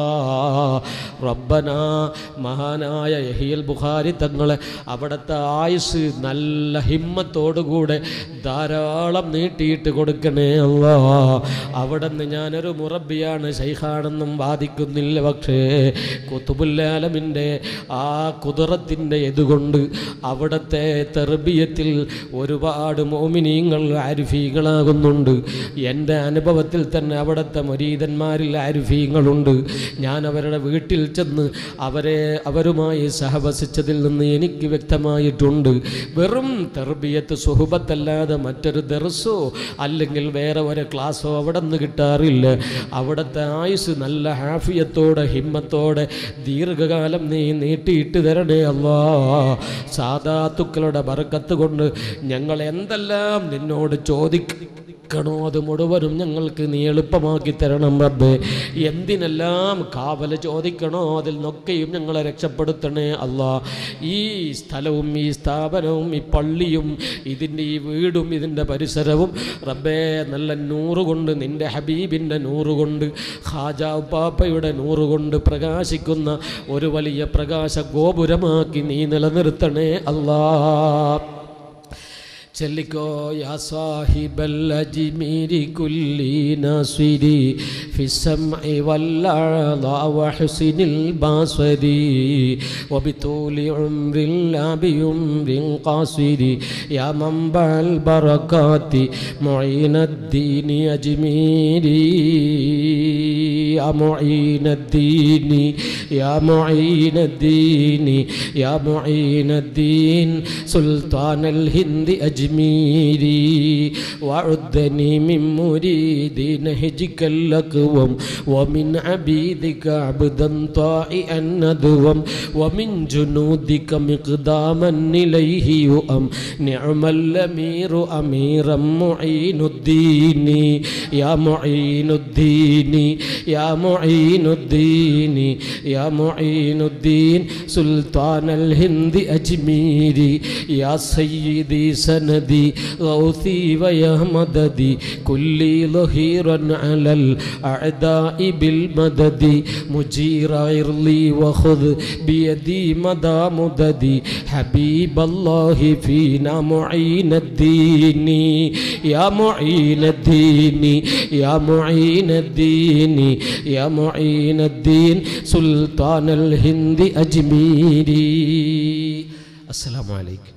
റബ്ബന മഹാനായ യഹിയൽ ബുഖാരി തങ്ങളെ അവിടുത്തെ ആയുസ് നല്ല ഹിമ്മത്തോടുകൂടെ ധാരാളം നീട്ടിയിട്ട് കൊടുക്കണേ അല്ലാ അവിടെ നിന്ന് ഞാനൊരു മുറബിയാണ് ശൈഖാണെന്നും വാദിക്കുന്നില്ല പക്ഷേ കുത്തുബുല്ലാലമിൻ്റെ ആ കുതിറത്തിൻ്റെ ഇതുകൊണ്ട് അവിടുത്തെ തെർബിയത്തിൽ ഒരുപാട് മോമിനീങ്ങൾ ആരിഫീകളാകുന്നുണ്ട് എൻ്റെ അനുഭവത്തിൽ തന്നെ അവിടുത്തെ മൊരീതന്മാരിൽ ആരിഫീങ്ങളുണ്ട് ഞാൻ അവരുടെ വീട്ടിൽ ചെന്ന് അവരെ അവരുമായി സഹവസിച്ചതിൽ നിന്ന് എനിക്ക് വ്യക്തമായിട്ടുണ്ട് വെറും തെർബിയത്ത് സുഹബത്തല്ലാതെ മറ്റൊരു ദർസോ അല്ലെങ്കിൽ വേറെ ഒരു ക്ലാസ്സോ അവിടെ നിന്ന് കിട്ടാറില്ല അവിടുത്തെ ആയുസ് നല്ല ഹാഫിയത്തോടെ ഹിമ്മത്തോടെ ദീർഘകാലം നീ നീട്ടിയിട്ട് തരണേ അല്ലാ സാധാത്തുക്കളുടെ ബർക്കത്ത് കൊണ്ട് ഞങ്ങൾ എന്തെല്ലാം നിന്നോട് ചോദിക്കണോ അത് മുഴുവനും ഞങ്ങൾക്ക് നീ എളുപ്പമാക്കി തരണം റബ്ബേ എന്തിനെല്ലാം കാവല് ചോദിക്കണോ അതിൽ നിന്നൊക്കെയും ഞങ്ങളെ രക്ഷപ്പെടുത്തണേ അല്ലാ ഈ സ്ഥലവും ഈ സ്ഥാപനവും ഈ പള്ളിയും ഇതിൻ്റെ ഈ വീടും ഇതിൻ്റെ പരിസരവും റബ്ബേ നല്ല നൂറുകൊണ്ട് നിൻ്റെ ഹബീബിൻ്റെ നൂറുകൊണ്ട് ഖാജാ പാപ്പയുടെ നൂറുകൊണ്ട് പ്രകാശിക്കുന്ന ഒരു വലിയ പ്രകാശ ഗോപുരമാക്കി നീ നിലനിർത്തണേ അല്ലാ ചൊല്ലിക്കോ യാ സാഹിബൽ അജ്മീരി കുല്ലി നാസിരി ഫിസ്സംഇ വല്ലഅളാ വഹുസ്നിൽ ബാസരി وبطول عمر لا بعمر قاصر يا منبع البركات معين الدين أجميري يا معين الدين يا معين الدين يا معين الدين سلطان الهند أجميري وعدني من مريد نهجك الأقوم ومن عبيدك عبدا طائعا ندوم ومن جنودك مقداما إليه يؤم نعم الأمير أميرا معين الدين يا معين الدين يا يا معين الدين يا معين الدين سلطان الهند أجميري يا سيدي سندي غوثي ويا مددي كلي ظهيرا على الأعداء بالمدد مجير عرلي وخذ بيدي مدى مددي حبيب الله فينا معين الدين يا معين الدين يا معين الدين يا معين الدين سلطان الهند أجميري السلام عليكم